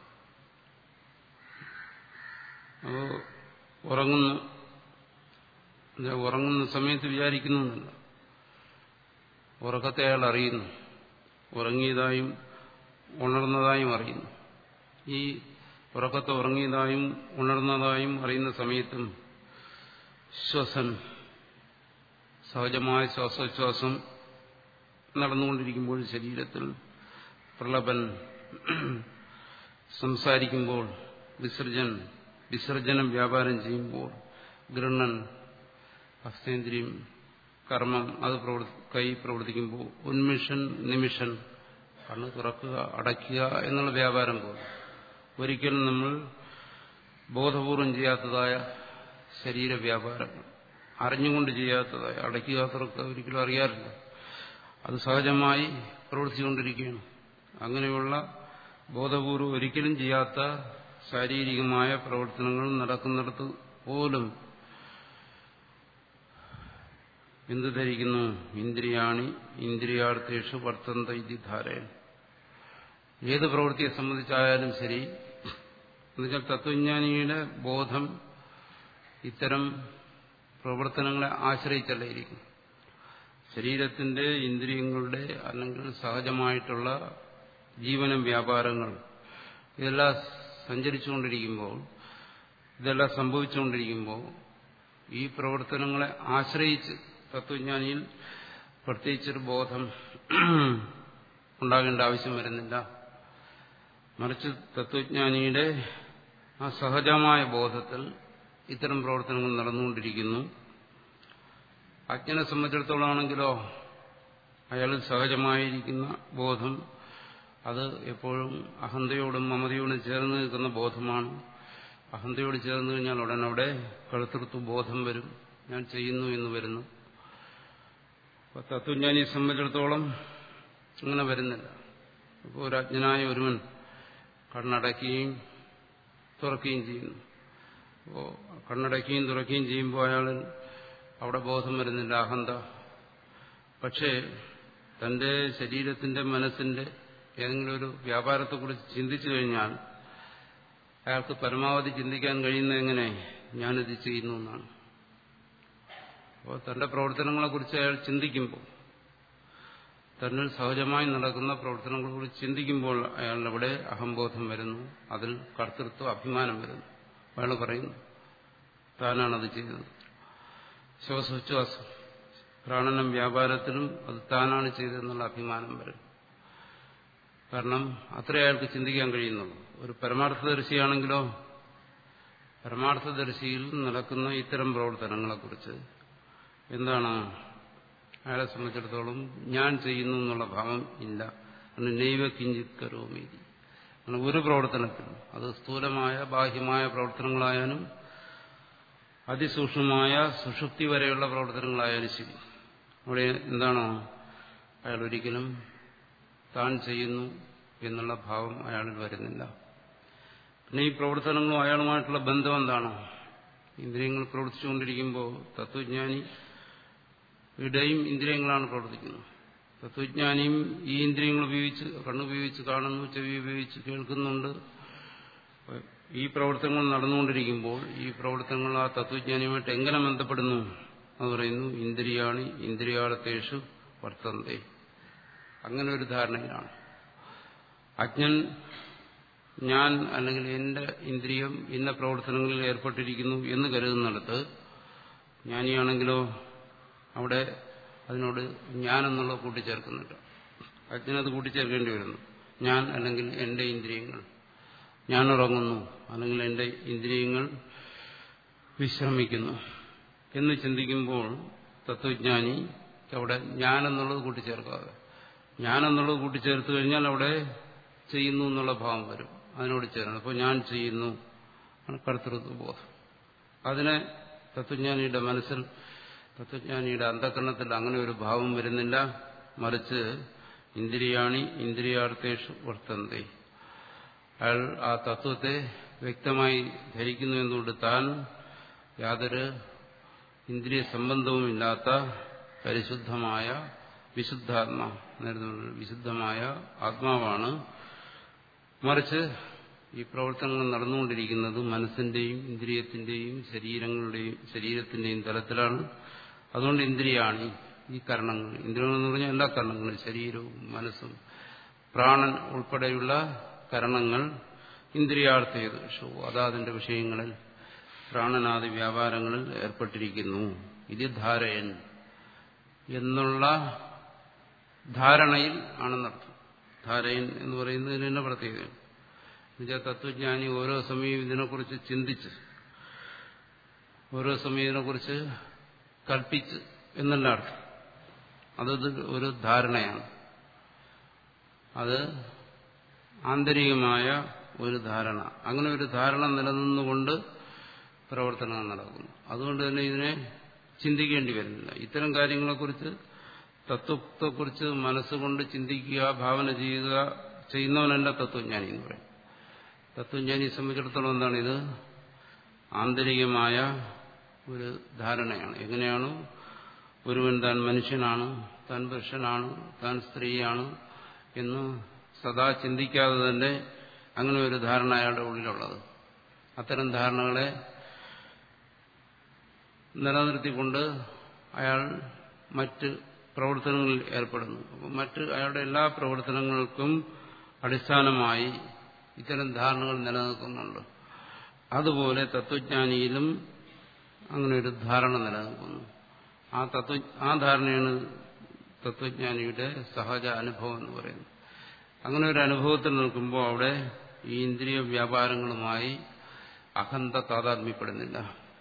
അപ്പോ ഉറങ്ങുന്നു ഉറങ്ങുന്ന സമയത്ത് വിചാരിക്കുന്നു എന്നല്ല ഉറക്കത്തെ അയാൾ അറിയുന്നു ഉറങ്ങിയതായും ഉണർന്നതായും അറിയുന്നു ഈ ഉറക്കത്തെ ഉറങ്ങിയതായും ഉണർന്നതായും അറിയുന്ന സമയത്തും ശ്വസൻ സഹജമായ ശ്വാസോച്ഛ്വാസം നടന്നുകൊണ്ടിരിക്കുമ്പോൾ ശരീരത്തിൽ പ്രളപൻ സംസാരിക്കുമ്പോൾ വിസർജൻ വിസർജനം വ്യാപാരം ചെയ്യുമ്പോൾ ഗൃണ്ണൻ ഹസ്തേന്ദ്രിയം കർമ്മം അത് കൈ പ്രവർത്തിക്കുമ്പോൾ ഉന്മിഷൻ നിമിഷൻ കണ്ണ് തുറക്കുക അടയ്ക്കുക എന്നുള്ള വ്യാപാരം പോലെ ഒരിക്കലും നമ്മൾ ബോധപൂർവം ചെയ്യാത്തതായ ശരീര വ്യാപാരങ്ങൾ അറിഞ്ഞുകൊണ്ട് ചെയ്യാത്തതായ അടയ്ക്കുക തുറക്കുക ഒരിക്കലും അറിയാറില്ല അത് സഹജമായി പ്രവർത്തിച്ചുകൊണ്ടിരിക്കുകയാണ് അങ്ങനെയുള്ള ബോധപൂർവം ഒരിക്കലും ചെയ്യാത്ത ശാരീരികമായ പ്രവർത്തനങ്ങൾ നടക്കുന്നിടത്ത് പോലും എന്തു ധരിക്കുന്നു ഇന്ദ്രിയാണി ഇന്ദ്രിയാർത്ഥേഷു വർത്തന്ത ഇതി ധാരയൻ ഏത് പ്രവൃത്തിയെ സംബന്ധിച്ചായാലും ശരി എന്നുവെച്ചാൽ തത്വജ്ഞാനിയുടെ ബോധം ഇത്തരം പ്രവർത്തനങ്ങളെ ആശ്രയിച്ചല്ല ഇരിക്കും ശരീരത്തിന്റെ ഇന്ദ്രിയങ്ങളുടെ അല്ലെങ്കിൽ സഹജമായിട്ടുള്ള ജീവനം വ്യാപാരങ്ങൾ ഇതെല്ലാം സഞ്ചരിച്ചുകൊണ്ടിരിക്കുമ്പോൾ ഇതെല്ലാം സംഭവിച്ചുകൊണ്ടിരിക്കുമ്പോൾ ഈ പ്രവർത്തനങ്ങളെ ആശ്രയിച്ച് തത്വജ്ഞാനിയിൽ പ്രത്യേകിച്ചൊരു ബോധം ഉണ്ടാകേണ്ട ആവശ്യം വരുന്നില്ല മറിച്ച് തത്വജ്ഞാനിയുടെ ആ സഹജമായ ബോധത്തിൽ ഇത്തരം പ്രവർത്തനങ്ങൾ നടന്നുകൊണ്ടിരിക്കുന്നു അജ്ഞനെ സംബന്ധിച്ചിടത്തോളാണെങ്കിലോ അയാൾ സഹജമായിരിക്കുന്ന ബോധം അത് എപ്പോഴും അഹന്തയോടും മമതയോടും ചേർന്ന് നിൽക്കുന്ന ബോധമാണ് അഹന്തയോട് ചേർന്ന് കഴിഞ്ഞാൽ ഉടൻ അവിടെ കഴുത്തൃത്വ ബോധം വരും ഞാൻ ചെയ്യുന്നു എന്ന് വരുന്നു അപ്പൊ തത്വജ്ഞാനിയെ സംബന്ധിച്ചിടത്തോളം അങ്ങനെ വരുന്നില്ല ഇപ്പോൾ ഒരു അജ്ഞനായ ഒരുവൻ കണ്ണടയ്ക്കുകയും തുറക്കുകയും ചെയ്യുന്നു അപ്പോൾ കണ്ണടയ്ക്കുകയും തുറക്കുകയും ചെയ്യുമ്പോൾ അയാളിൽ അവിടെ ബോധം വരുന്നില്ല അഹന്ത പക്ഷേ തന്റെ ശരീരത്തിന്റെ മനസ്സിന്റെ ഏതെങ്കിലും ഒരു വ്യാപാരത്തെക്കുറിച്ച് ചിന്തിച്ചു കഴിഞ്ഞാൽ അയാൾക്ക് പരമാവധി ചിന്തിക്കാൻ കഴിയുന്നത് എങ്ങനെ ഞാനിത് ചെയ്യുന്നു എന്നാണ് അപ്പോൾ തന്റെ പ്രവർത്തനങ്ങളെക്കുറിച്ച് അയാൾ ചിന്തിക്കുമ്പോൾ തന്നിൽ സഹജമായി നടക്കുന്ന പ്രവർത്തനങ്ങളെക്കുറിച്ച് ചിന്തിക്കുമ്പോൾ അയാളിവിടെ അഹംബോധം വരുന്നു അതിൽ കർത്തൃത്വ അഭിമാനം വരുന്നു അയാൾ പറയുന്നു താനാണത് ചെയ്തത് ശ്വാസോച്ഛ്വാസം പ്രാണനം വ്യാപാരത്തിലും അത് താനാണ് ചെയ്തതെന്നുള്ള അഭിമാനം വരും കാരണം അത്രേ അയാൾക്ക് ചിന്തിക്കാൻ കഴിയുന്നുള്ളൂ ഒരു പരമാർത്ഥദർശിയാണെങ്കിലോ പരമാർത്ഥദർശിയിൽ നടക്കുന്ന ഇത്തരം പ്രവർത്തനങ്ങളെക്കുറിച്ച് എന്താണ് അയാളെ സംബന്ധിച്ചിടത്തോളം ഞാൻ ചെയ്യുന്നു എന്നുള്ള ഭാവം ഇല്ല നൈവ കിഞ്ചിത് കരോമീതി അങ്ങനെ ഒരു പ്രവർത്തനത്തിലും അത് സ്ഥൂലമായ ബാഹ്യമായ പ്രവർത്തനങ്ങളായാലും അതിസൂക്ഷ്മമായ സുഷുപ്തി വരെയുള്ള പ്രവർത്തനങ്ങളായാലും ശരി അവിടെ എന്താണോ അയാൾ ഒരിക്കലും താൻ ചെയ്യുന്നു എന്നുള്ള ഭാവം അയാളിൽ വരുന്നില്ല പിന്നെ ഈ പ്രവർത്തനങ്ങളും അയാളുമായിട്ടുള്ള ബന്ധം എന്താണോ ഇന്ദ്രിയങ്ങൾ പ്രവർത്തിച്ചുകൊണ്ടിരിക്കുമ്പോൾ തത്വജ്ഞാനി ഇടയും ഇന്ദ്രിയങ്ങളാണ് പ്രവർത്തിക്കുന്നത് തത്വജ്ഞാനിയും ഈ ഇന്ദ്രിയങ്ങൾ ഉപയോഗിച്ച് കണ്ണുപയോഗിച്ച് കാണുന്നു ചെവി ഉപയോഗിച്ച് കേൾക്കുന്നുണ്ട് ഈ പ്രവർത്തനങ്ങൾ നടന്നുകൊണ്ടിരിക്കുമ്പോൾ ഈ പ്രവർത്തനങ്ങൾ ആ തത്വജ്ഞാനിയുമായിട്ട് എങ്ങനെ ബന്ധപ്പെടുന്നു എന്ന് പറയുന്നു ഇന്ദ്രിയാണി ഇന്ദ്രിയാളത്തേഷു വർത്തന്തേ അങ്ങനെ ഒരു ധാരണയിലാണ് അജ്ഞൻ ഞാൻ അല്ലെങ്കിൽ എന്റെ ഇന്ദ്രിയം ഇന്ന പ്രവർത്തനങ്ങളിൽ ഏർപ്പെട്ടിരിക്കുന്നു എന്ന് കരുതുന്നിടത്ത് ജ്ഞാനിയാണെങ്കിലോ അവിടെ അതിനോട് ഞാൻ എന്നുള്ള കൂട്ടിച്ചേർക്കുന്നുണ്ട് അജ്ഞനത് കൂട്ടിച്ചേർക്കേണ്ടി വരുന്നു ഞാൻ അല്ലെങ്കിൽ എന്റെ ഇന്ദ്രിയങ്ങൾ ഞാൻ ഉറങ്ങുന്നു അല്ലെങ്കിൽ എന്റെ ഇന്ദ്രിയങ്ങൾ വിശ്രമിക്കുന്നു എന്ന് ചിന്തിക്കുമ്പോൾ തത്വജ്ഞാനി അവിടെ ഞാൻ എന്നുള്ളത് കൂട്ടിച്ചേർക്കാതെ ഞാൻ എന്നുള്ളത് കൂട്ടിച്ചേർത്ത് കഴിഞ്ഞാൽ അവിടെ ചെയ്യുന്നു എന്നുള്ള ഭാവം വരും അതിനോട് ചേരണം അപ്പോൾ ഞാൻ ചെയ്യുന്നു കർത്തൃത്വബോധം അതിനെ തത്വജ്ഞാനിയുടെ മനസ്സിൽ തത്വജ്ഞാനിയുടെ അന്ധകരണത്തിൽ അങ്ങനെ ഒരു ഭാവം വരുന്നില്ല മറിച്ച് ഇന്ദ്രിയാണി ഇന്ദ്രിയാർത്ഥേഷു വർത്തന്തേ അയാൾ ആ തത്വത്തെ വ്യക്തമായി ധരിക്കുന്നു എന്നുകൊണ്ട് താൻ യാതൊരു ഇന്ദ്രിയ സംബന്ധവുമില്ലാത്ത പരിശുദ്ധമായ വിശുദ്ധാത്മാ നേരത്തെ വിശുദ്ധമായ ആത്മാവാണ് മറിച്ച് ഈ പ്രവർത്തനങ്ങൾ നടന്നുകൊണ്ടിരിക്കുന്നത് മനസ്സിന്റെയും ഇന്ദ്രിയത്തിന്റെയും ശരീരങ്ങളുടെയും ശരീരത്തിന്റെയും തലത്തിലാണ് അതുകൊണ്ട് ഇന്ദ്രിയാണ് ഈ കരണങ്ങൾ ഇന്ദ്രിയങ്ങൾ എന്ന് പറഞ്ഞാൽ എല്ലാ കരണങ്ങളും ശരീരവും മനസ്സും പ്രാണൻ ഉൾപ്പെടെയുള്ള കരണങ്ങൾ ഇന്ദ്രിയാർത്ഥേത് ഷോ അതാതിന്റെ വിഷയങ്ങളിൽ പ്രാണനാദി വ്യാപാരങ്ങളിൽ ഏർപ്പെട്ടിരിക്കുന്നു ഇത് ധാരയൻ എന്നുള്ള ധാരണയിൽ ആണെന്നർത്ഥം ധാരയൻ എന്ന് പറയുന്നതിന് തന്നെ പ്രത്യേകതയാണ് എന്നുവെച്ചാൽ തത്വജ്ഞാനി ഓരോ സമയവും ഇതിനെക്കുറിച്ച് ചിന്തിച്ച് ഓരോ സമയം ഇതിനെക്കുറിച്ച് കൽപ്പിച്ച് എന്നല്ല അർത്ഥം അതത് ഒരു ധാരണയാണ് അത് ആന്തരികമായ ഒരു ധാരണ അങ്ങനെ ഒരു ധാരണ നിലനിന്നുകൊണ്ട് പ്രവർത്തനങ്ങൾ നടക്കുന്നു അതുകൊണ്ട് തന്നെ ഇതിനെ ചിന്തിക്കേണ്ടി വരുന്നില്ല ഇത്തരം കാര്യങ്ങളെക്കുറിച്ച് തത്വത്തെക്കുറിച്ച് മനസ്സുകൊണ്ട് ചിന്തിക്കുക ഭാവന ചെയ്യുക ചെയ്യുന്നവനല്ല തത്വജ്ഞാനി എന്ന് പറയും തത്വജ്ഞാനിയെ സംബന്ധിച്ചിടത്തോളം എന്താണ് ഇത് ആന്തരികമായ ഒരു ധാരണയാണ് എങ്ങനെയാണോ ഒരുവൻ താൻ മനുഷ്യനാണ് താൻ പുരുഷനാണ് താൻ സ്ത്രീയാണ് എന്ന് സദാ ചിന്തിക്കാതെ തന്നെ അങ്ങനെ ഒരു ധാരണ അയാളുടെ ഉള്ളിലുള്ളത് അത്തരം ധാരണകളെ നിലനിർത്തിക്കൊണ്ട് അയാൾ മറ്റ് പ്രവർത്തനങ്ങളിൽ ഏർപ്പെടുന്നു അപ്പം മറ്റ് അയാളുടെ എല്ലാ പ്രവർത്തനങ്ങൾക്കും അടിസ്ഥാനമായി ഇത്തരം ധാരണകൾ നിലനിൽക്കുന്നുണ്ട് അതുപോലെ തത്വജ്ഞാനിയിലും അങ്ങനെ ഒരു ധാരണ നിലനിൽക്കുന്നു ആ തത്വ ആ ധാരണയാണ് തത്വജ്ഞാനിയുടെ സഹജ അനുഭവം എന്ന് പറയുന്നത് അങ്ങനെ ഒരു അനുഭവത്തിൽ നിൽക്കുമ്പോൾ അവിടെ ഈ ഇന്ദ്രിയ വ്യാപാരങ്ങളുമായി അഹന്ത താതാത്മ്യപ്പെടുന്നില്ല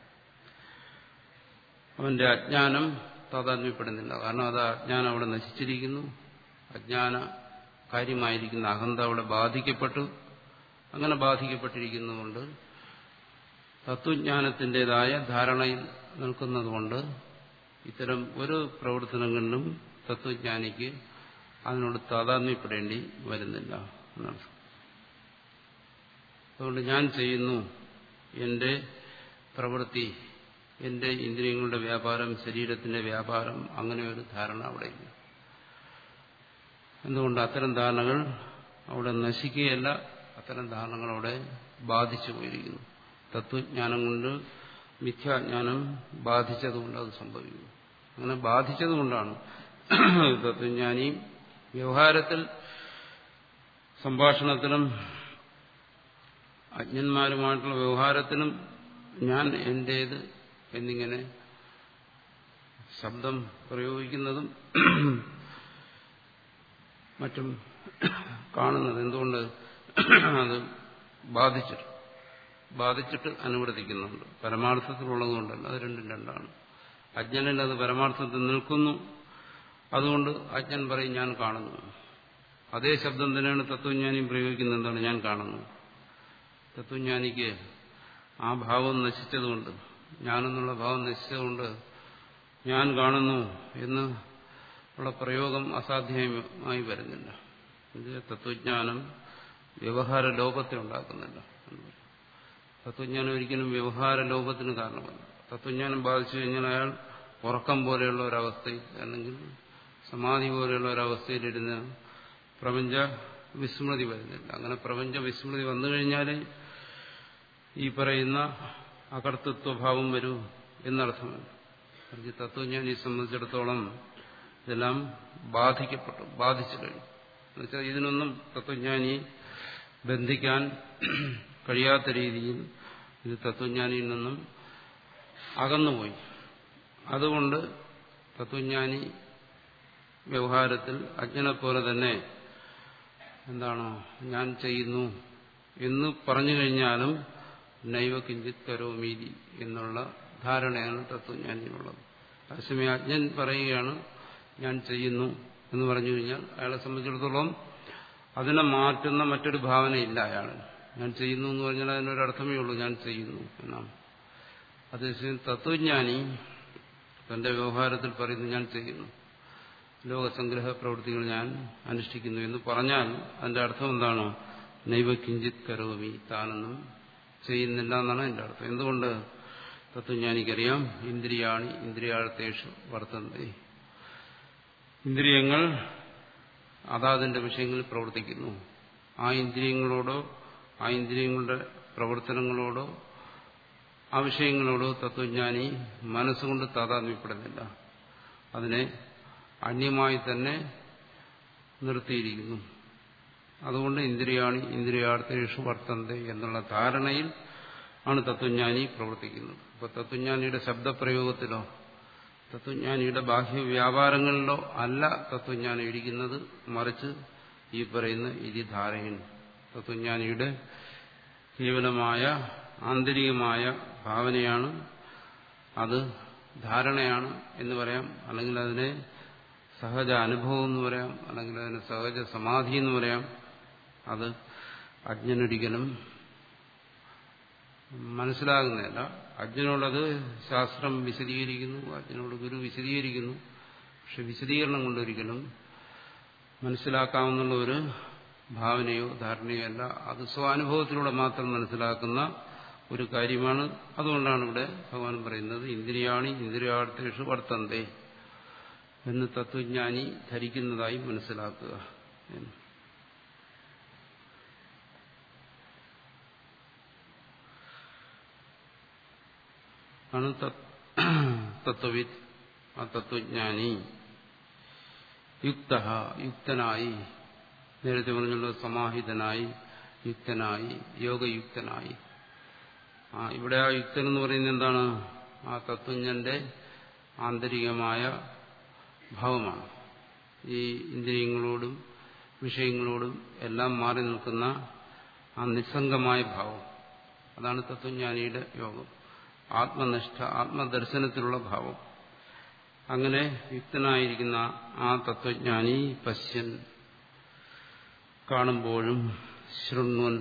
അവന്റെ അജ്ഞാനം താതാത്മ്യപ്പെടുന്നില്ല കാരണം അത് അജ്ഞാനം അവിടെ നശിച്ചിരിക്കുന്നു അജ്ഞാന കാര്യമായിരിക്കുന്ന അഹന്ത അവിടെ ബാധിക്കപ്പെട്ടു അങ്ങനെ ബാധിക്കപ്പെട്ടിരിക്കുന്നതുകൊണ്ട് തത്വജ്ഞാനത്തിൻ്റെതായ ധാരണയിൽ നിൽക്കുന്നതുകൊണ്ട് ഇത്തരം ഒരു പ്രവർത്തനങ്ങളിലും തത്വജ്ഞാനിക്ക് അതിനോട് താതാത്മ്യപ്പെടേണ്ടി വരുന്നില്ല എന്നാണ് അതുകൊണ്ട് ഞാൻ ചെയ്യുന്നു എന്റെ പ്രവൃത്തി എന്റെ ഇന്ദ്രിയങ്ങളുടെ വ്യാപാരം ശരീരത്തിന്റെ വ്യാപാരം അങ്ങനെ ഒരു ധാരണ അവിടെയില്ല എന്തുകൊണ്ട് അത്തരം ധാരണകൾ അവിടെ നശിക്കുകയല്ല അത്തരം ധാരണകൾ അവിടെ ബാധിച്ചു പോയിരിക്കുന്നു തത്വജ്ഞാനം കൊണ്ട് മിഥ്യാജ്ഞാനം ബാധിച്ചതുകൊണ്ട് അത് സംഭവിക്കുന്നു അങ്ങനെ ബാധിച്ചതുകൊണ്ടാണ് തത്വജ്ഞാനി വ്യവഹാരത്തിൽ സംഭാഷണത്തിലും അജ്ഞന്മാരുമായിട്ടുള്ള വ്യവഹാരത്തിനും ഞാൻ എന്റേത് എന്നിങ്ങനെ ശബ്ദം പ്രയോഗിക്കുന്നതും മറ്റും കാണുന്നത് എന്തുകൊണ്ട് അത് ബാധിച്ചിട്ട് ബാധിച്ചിട്ട് അനുവർത്തിക്കുന്നുണ്ട് പരമാർത്ഥത്തിലുള്ളതുകൊണ്ടല്ല അത് രണ്ടും രണ്ടാണ് അജ്ഞനിൽ അത് പരമാർത്ഥത്തിൽ നിൽക്കുന്നു അതുകൊണ്ട് അജ്ഞൻ പറയും ഞാൻ കാണുന്നു അതേ ശബ്ദം തന്നെയാണ് തത്വജ്ഞാനിയും പ്രയോഗിക്കുന്നത് എന്താണ് ഞാൻ കാണുന്നു തത്വജ്ഞാനിക്ക് ആ ഭാവം നശിച്ചതുകൊണ്ട് ഞാനെന്നുള്ള ഭാവം നശിച്ചതുകൊണ്ട് ഞാൻ കാണുന്നു എന്ന് ഉള്ള പ്രയോഗം അസാധ്യമായി വരുന്നില്ല ഇത് തത്വജ്ഞാനം വ്യവഹാര ലോപത്തെ ഉണ്ടാക്കുന്നില്ല തത്വജ്ഞാനം ഒരിക്കലും വ്യവഹാര ലോപത്തിന് കാരണമല്ല തത്വജ്ഞാനം ബാധിച്ചു കഴിഞ്ഞാൽ അയാൾ ഉറക്കം പോലെയുള്ള ഒരവസ്ഥയിൽ അല്ലെങ്കിൽ സമാധി പോലെയുള്ള ഒരവസ്ഥയിലിരുന്ന് പ്രപഞ്ച വിസ്മൃതി വരുന്നില്ല അങ്ങനെ പ്രപഞ്ച വിസ്മൃതി വന്നു കഴിഞ്ഞാൽ ഈ പറയുന്ന അകർത്തൃത്വഭാവം വരൂ എന്നർത്ഥമല്ല എനിക്ക് തത്വജ്ഞാനിയെ സംബന്ധിച്ചിടത്തോളം ഇതെല്ലാം ബാധിക്കപ്പെട്ടു ബാധിച്ചു കഴിഞ്ഞു എന്നുവെച്ചാൽ ഇതിനൊന്നും തത്വജ്ഞാനിയെ ബന്ധിക്കാൻ കഴിയാത്ത രീതിയിൽ ഇത് തത്വജ്ഞാനിയിൽ നിന്നും അകന്നുപോയി അതുകൊണ്ട് തത്വജ്ഞാനി വ്യവഹാരത്തിൽ അജ്ഞനെപ്പോലെ തന്നെ എന്താണോ ഞാൻ ചെയ്യുന്നു എന്ന് പറഞ്ഞു കഴിഞ്ഞാലും നൈവ കിഞ്ചിത് കരോമീതി എന്നുള്ള ധാരണയാണ് തത്വജ്ഞാനിയിലുള്ളത് അതേസമയം അജ്ഞൻ പറയുകയാണ് ഞാൻ ചെയ്യുന്നു എന്ന് പറഞ്ഞു കഴിഞ്ഞാൽ അയാളെ സംബന്ധിച്ചിടത്തോളം അതിനെ മാറ്റുന്ന മറ്റൊരു ഭാവനയില്ല അയാൾ ഞാൻ ചെയ്യുന്നു എന്ന് പറഞ്ഞാൽ അതിനൊരർത്ഥമേ ഉള്ളൂ ഞാൻ ചെയ്യുന്നു എന്നാണ് അതേസമയം തത്വജ്ഞാനി തന്റെ വ്യവഹാരത്തിൽ പറയുന്നു ഞാൻ ചെയ്യുന്നു ലോകസംഗ്രഹ പ്രവൃത്തികൾ ഞാൻ അനുഷ്ഠിക്കുന്നു എന്ന് പറഞ്ഞാൽ അതിന്റെ അർത്ഥം എന്താണ് നൈവ കിഞ്ചിത് കരോമി താനൊന്നും ചെയ്യുന്നില്ല എന്നാണ് എന്റെ അർത്ഥം എന്തുകൊണ്ട് തത്വജ്ഞാനിക്കറിയാം ഇന്ദ്രിയാണി ഇന്ദ്രിയാർത്ഥേഷു വർത്തന്തി ഇന്ദ്രിയങ്ങൾ അതാതിന്റെ വിഷയങ്ങളിൽ പ്രവർത്തിക്കുന്നു ആ ഇന്ദ്രിയങ്ങളോടോ ആ ഇന്ദ്രിയങ്ങളുടെ പ്രവർത്തനങ്ങളോടോ ആ വിഷയങ്ങളോടോ തത്വജ്ഞാനി മനസ്സുകൊണ്ട് താതാത്മ്യപ്പെടുന്നില്ല അതിനെ അന്യമായി തന്നെ നിർത്തിയിരിക്കുന്നു അതുകൊണ്ട് ഇന്ദ്രിയാണി ഇന്ദ്രിയാർത്ഥേഷു വർത്തന്ത എന്നുള്ള ധാരണയിൽ ആണ് തത്വജ്ഞാനി പ്രവർത്തിക്കുന്നത് അപ്പൊ തത്വജ്ഞാനിയുടെ ശബ്ദപ്രയോഗത്തിലോ തത്വജ്ഞാനിയുടെ ബാഹ്യ വ്യാപാരങ്ങളിലോ അല്ല തത്വജ്ഞാനം ഇരിക്കുന്നത് മറിച്ച് ഈ പറയുന്ന ഇതി ധാരയൻ തത്വജ്ഞാനിയുടെ കേവലമായ ആന്തരികമായ ഭാവനയാണ് അത് ധാരണയാണ് എന്ന് പറയാം അല്ലെങ്കിൽ അതിനെ സഹജ അനുഭവം എന്ന് പറയാം അല്ലെങ്കിൽ അതിന് സഹജ സമാധി എന്ന് പറയാം അത് അജ്ഞനൊരിക്കലും മനസ്സിലാകുന്നില്ല അജ്ഞനോടത് ശാസ്ത്രം വിശദീകരിക്കുന്നു അജ്ഞനോട് ഗുരു വിശദീകരിക്കുന്നു പക്ഷെ വിശദീകരണം കൊണ്ടൊരിക്കലും മനസ്സിലാക്കാവുന്ന ഒരു ഭാവനയോ ധാരണയോ അല്ല അത് സ്വാനുഭവത്തിലൂടെ മാത്രം മനസ്സിലാക്കുന്ന ഒരു കാര്യമാണ് അതുകൊണ്ടാണ് ഇവിടെ ഭഗവാൻ പറയുന്നത് ഇന്ദ്രിയാണി ഇന്ദ്രിയാർത്ഥേഷു വർത്തന്തേ എന്ന് തത്വജ്ഞാനി ധരിക്കുന്നതായി മനസ്സിലാക്കുക എന്ന് ആണ് തത്വവിദ് ആ തത്വജ്ഞാനി യുക്ത യുക്തനായി നേരത്തെ പറഞ്ഞുള്ള സമാഹിതനായി യുക്തനായി യോഗയുക്തനായി ആ ഇവിടെ ആ യുക്തൻ എന്ന് പറയുന്നത് എന്താണ് ആ തത്വജ്ഞന്റെ ആന്തരികമായ ഭാവമാണ് ഈ ഇന്ദ്രിയങ്ങളോടും വിഷയങ്ങളോടും എല്ലാം മാറി നിൽക്കുന്ന ആ നിസ്സംഗമായ ഭാവം അതാണ് തത്വജ്ഞാനിയുടെ യോഗം ആത്മനിഷ്ഠ ആത്മദർശനത്തിലുള്ള ഭാവം അങ്ങനെ യുക്തനായിരിക്കുന്ന ആ തത്വജ്ഞാനി പശ്യൻ കാണുമ്പോഴും ശൃണ്വൻ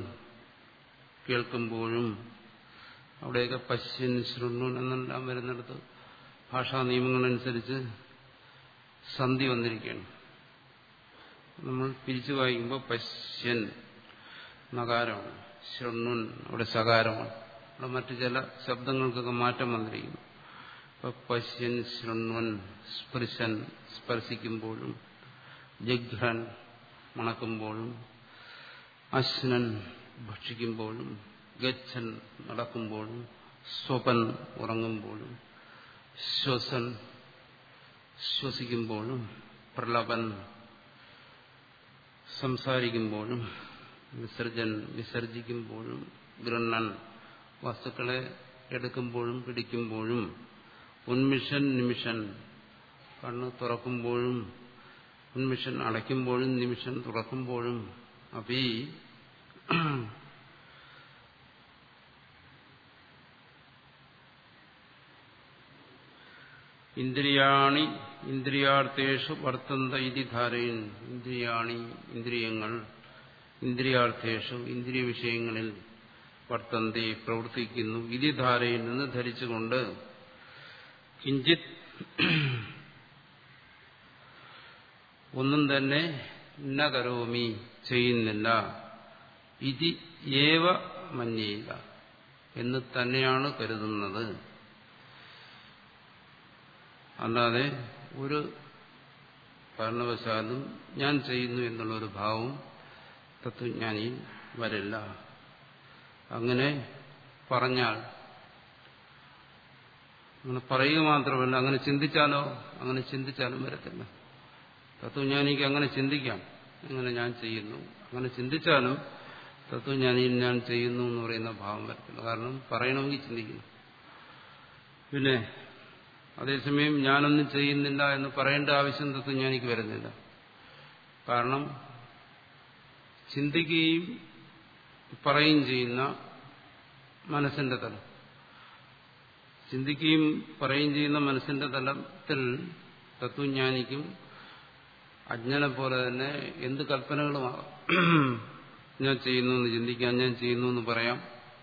കേൾക്കുമ്പോഴും അവിടെയൊക്കെ പശ്യൻ ശൃണ്വൻ എന്നെല്ലാം വരുന്നിടത്ത് ഭാഷാ നിയമങ്ങളനുസരിച്ച് സന്ധി വന്നിരിക്കുകയാണ് നമ്മൾ പിരിച്ചു വായിക്കുമ്പോൾ പശ്യൻ നകാരമാണ് ഷണ്ണുൻ അവിടെ സകാരമാണ് അവിടെ മറ്റു ചില ശബ്ദങ്ങൾക്കൊക്കെ മാറ്റം വന്നിരിക്കുന്നു ഇപ്പൊ പശ്യൻ ശൃണ്വൻ സ്പൃശൻ സ്പർശിക്കുമ്പോഴും ജഘ്രൻ മണക്കുമ്പോഴും അശ്നൻ ഭക്ഷിക്കുമ്പോഴും ഗച്ഛൻ നടക്കുമ്പോഴും സ്വപൻ ഉറങ്ങുമ്പോഴും ശ്വസൻ ശ്വസിക്കുമ്പോഴും പ്രളപൻ സംസാരിക്കുമ്പോഴും വിസർജൻ വിസർജിക്കുമ്പോഴും ഗൃണ്ണൻ വസ്തുക്കളെ എടുക്കുമ്പോഴും പിടിക്കുമ്പോഴും ഉന്മിഷൻ നിമിഷൻ കണ്ണ് തുറക്കുമ്പോഴും ഉന്മിഷൻ അടയ്ക്കുമ്പോഴും നിമിഷൻ തുറക്കുമ്പോഴും അപ്പീ ഇന്ദ്രിയാണി ഇന്ദ്രിയാർത്ഥേഷു വർത്തന്ത ഇതി ധാരയൻ ഇന്ദ്രിയാണി ഇന്ദ്രിയങ്ങൾ ഇന്ദ്രിയാർത്ഥേഷു ഇന്ദ്രിയ വിഷയങ്ങളിൽ വർത്തന്തി പ്രവർത്തിക്കുന്നു ഇതി ധാരയിൽ നിന്ന് ധരിച്ചുകൊണ്ട് കിഞ്ചിത് ഒന്നും തന്നെ ന കരോമി ചെയ്യുന്നില്ല ഇതി ഏവ മഞ്ഞയില്ല എന്ന് തന്നെയാണ് കരുതുന്നത് അല്ലാതെ ഒരു കാരണവശാലും ഞാൻ ചെയ്യുന്നു എന്നുള്ളൊരു ഭാവം തത്വജ്ഞാനിയിൽ വരില്ല അങ്ങനെ പറഞ്ഞാൽ അങ്ങനെ പറയുക മാത്രമല്ല അങ്ങനെ ചിന്തിച്ചാലോ അങ്ങനെ ചിന്തിച്ചാലും വരത്തില്ല തത്വജ്ഞാനിക്ക് അങ്ങനെ ചിന്തിക്കാം അങ്ങനെ ഞാൻ ചെയ്യുന്നു അങ്ങനെ ചിന്തിച്ചാലും തത്വജ്ഞാനിയിൽ ഞാൻ ചെയ്യുന്നു എന്ന് പറയുന്ന ഭാവം വരത്തില്ല കാരണം പറയണമെങ്കിൽ ചിന്തിക്കുന്നു പിന്നെ അതേസമയം ഞാനൊന്നും ചെയ്യുന്നില്ല എന്ന് പറയേണ്ട ആവശ്യം തത്വജ്ഞാനിക്ക് വരുന്നില്ല കാരണം ചിന്തിക്കുകയും പറയുകയും ചെയ്യുന്ന മനസ്സിന്റെ തലം ചിന്തിക്കുകയും പറയുകയും ചെയ്യുന്ന മനസ്സിന്റെ തലത്തിൽ തത്വജ്ഞാനിക്കും അജ്ഞനെ പോലെ തന്നെ എന്ത് കൽപ്പനകളുമാകാം ഞാൻ ചെയ്യുന്നു എന്ന് ചിന്തിക്കാം ഞാൻ ചെയ്യുന്നു എന്ന് പറയാം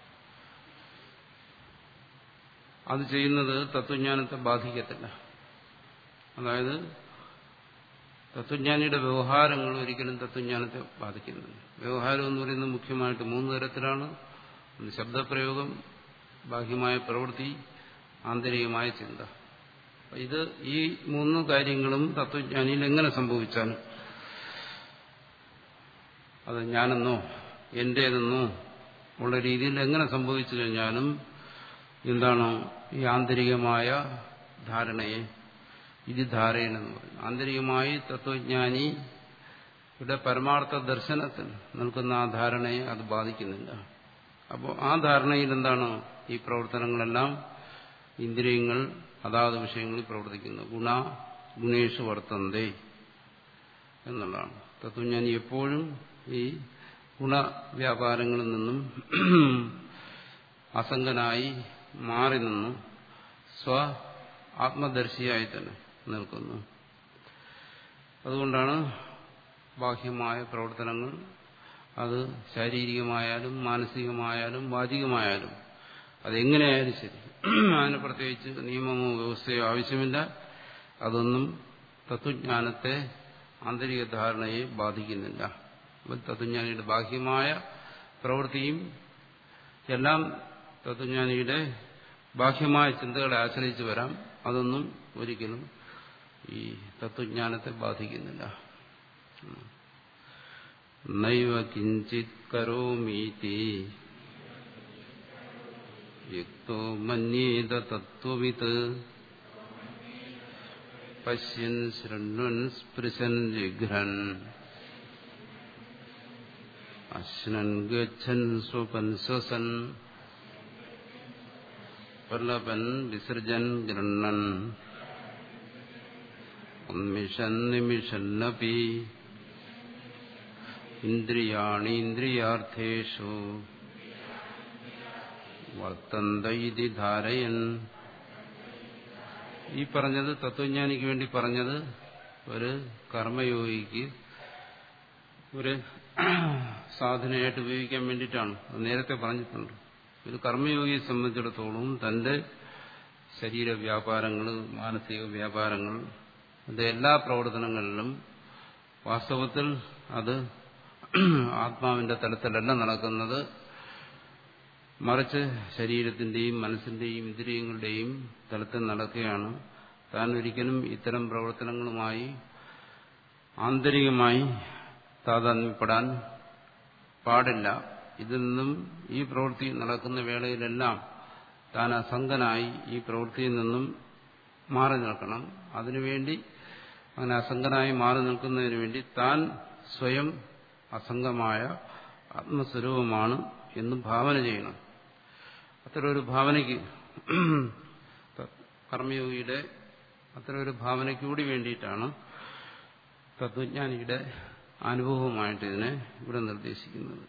അത് ചെയ്യുന്നത് തത്വജ്ഞാനത്തെ ബാധിക്കത്തില്ല അതായത് തത്വജ്ഞാനിയുടെ വ്യവഹാരങ്ങൾ ഒരിക്കലും തത്വജ്ഞാനത്തെ ബാധിക്കുന്നില്ല വ്യവഹാരം എന്ന് പറയുന്നത് മുഖ്യമായിട്ട് മൂന്ന് തരത്തിലാണ് ഒന്ന് ശബ്ദപ്രയോഗം ബാഹ്യമായ പ്രവൃത്തി ആന്തരികമായ ചിന്ത ഇത് ഈ മൂന്ന് കാര്യങ്ങളും തത്വജ്ഞാനിയിൽ എങ്ങനെ സംഭവിച്ചാലും അത് ഞാനെന്നോ എന്റേതെന്നോ ഉള്ള രീതിയിൽ എങ്ങനെ സംഭവിച്ചു കഴിഞ്ഞാലും എന്താണ് ഈ ആന്തരികമായ ധാരണയെ ഇത് ധാരയെന്ന് പറയും ആന്തരികമായി തത്വജ്ഞാനി ഇവിടെ പരമാർത്ഥ ദർശനത്തിൽ നിൽക്കുന്ന ആ ധാരണയെ അത് ബാധിക്കുന്നില്ല അപ്പോൾ ആ ധാരണയിൽ എന്താണ് ഈ പ്രവർത്തനങ്ങളെല്ലാം ഇന്ദ്രിയങ്ങൾ അതാത് വിഷയങ്ങളിൽ പ്രവർത്തിക്കുന്നു ഗുണ ഗുണേഷു വർത്തന്തേ എന്നുള്ളതാണ് തത്വജ്ഞാനി എപ്പോഴും ഈ ഗുണവ്യാപാരങ്ങളിൽ നിന്നും അസംഗനായി മാറി നിന്നു സ്വ ആത്മദർശിയായി തന്നെ നിൽക്കുന്നു അതുകൊണ്ടാണ് ബാഹ്യമായ പ്രവർത്തനങ്ങൾ അത് ശാരീരികമായാലും മാനസികമായാലും വാചികമായാലും അതെങ്ങനെയായാലും ശരി അതിന് പ്രത്യേകിച്ച് നിയമമോ വ്യവസ്ഥയോ ആവശ്യമില്ല അതൊന്നും തത്വജ്ഞാനത്തെ ആന്തരിക ധാരണയെ ബാധിക്കുന്നില്ല തത്വജ്ഞാനിയുടെ ബാഹ്യമായ പ്രവൃത്തിയും എല്ലാം തത്വജ്ഞാനിയുടെ ബാഹ്യമായ ചിന്തകളെ ആശ്രയിച്ച് വരാം അതൊന്നും ഒരിക്കലും ഈ തത്വജ്ഞാനത്തെ ബാധിക്കുന്നില്ല നൈവ കിഞ്ചിത് കരോമീതി യുക്തോ മന്യേത തത്വവിത് പശ്യൻ ശൃണ്വൻ സ്പൃശൻ ജിഘ്രൻ അശ്നൻ ഗച്ഛൻ സ്വപൻ ശ്വസൻ പ്രലപൻ വിസർജൻ ഗൃണ്ണൻ ഉന്മിഷൻ നിമിഷന്നപി ഇന്ദ്രിയാണി ഇന്ദ്രിയാർത്ഥേഷു വർത്തന്ത ഇതി ധാരയൻ ഈ പറഞ്ഞത് തത്വജ്ഞാനിക്ക് വേണ്ടി പറഞ്ഞത് ഒരു കർമ്മയോഗിക്ക് ഒരു സാധനയായിട്ട് ഉപയോഗിക്കാൻ വേണ്ടിയിട്ടാണ് അത് നേരത്തെ പറഞ്ഞിട്ടുണ്ട് ഒരു കർമ്മയോഗിയെ സംബന്ധിച്ചിടത്തോളം തന്റെ ശരീര വ്യാപാരങ്ങൾ മാനസിക വ്യാപാരങ്ങൾ അതിന്റെ എല്ലാ പ്രവർത്തനങ്ങളിലും വാസ്തവത്തിൽ അത് ആത്മാവിന്റെ തലത്തിലല്ല നടക്കുന്നത് മറിച്ച് ശരീരത്തിന്റെയും മനസ്സിന്റെയും ഇന്ദ്രിയങ്ങളുടെയും തലത്തിൽ നടക്കുകയാണ് താൻ ഒരിക്കലും ഇത്തരം പ്രവർത്തനങ്ങളുമായി ആന്തരികമായി താതാത്മ്യപ്പെടാൻ പാടില്ല ഇതിൽ നിന്നും ഈ പ്രവൃത്തി നടക്കുന്ന വേളയിലെല്ലാം താൻ അസംഗനായി ഈ പ്രവൃത്തിയിൽ നിന്നും മാറി നിൽക്കണം അതിനുവേണ്ടി അങ്ങനെ അസംഗനായി മാറി നിൽക്കുന്നതിന് വേണ്ടി താൻ സ്വയം അസംഗമായ ആത്മസ്വരൂപമാണ് എന്ന് ഭാവന ചെയ്യണം അത്തരം ഒരു ഭാവനയ്ക്ക് കർമ്മയോഗിയുടെ അത്തരം ഒരു ഭാവനയ്ക്ക് കൂടി വേണ്ടിയിട്ടാണ് തത്വജ്ഞാനിയുടെ അനുഭവമായിട്ട് ഇതിനെ ഇവിടെ നിർദ്ദേശിക്കുന്നത്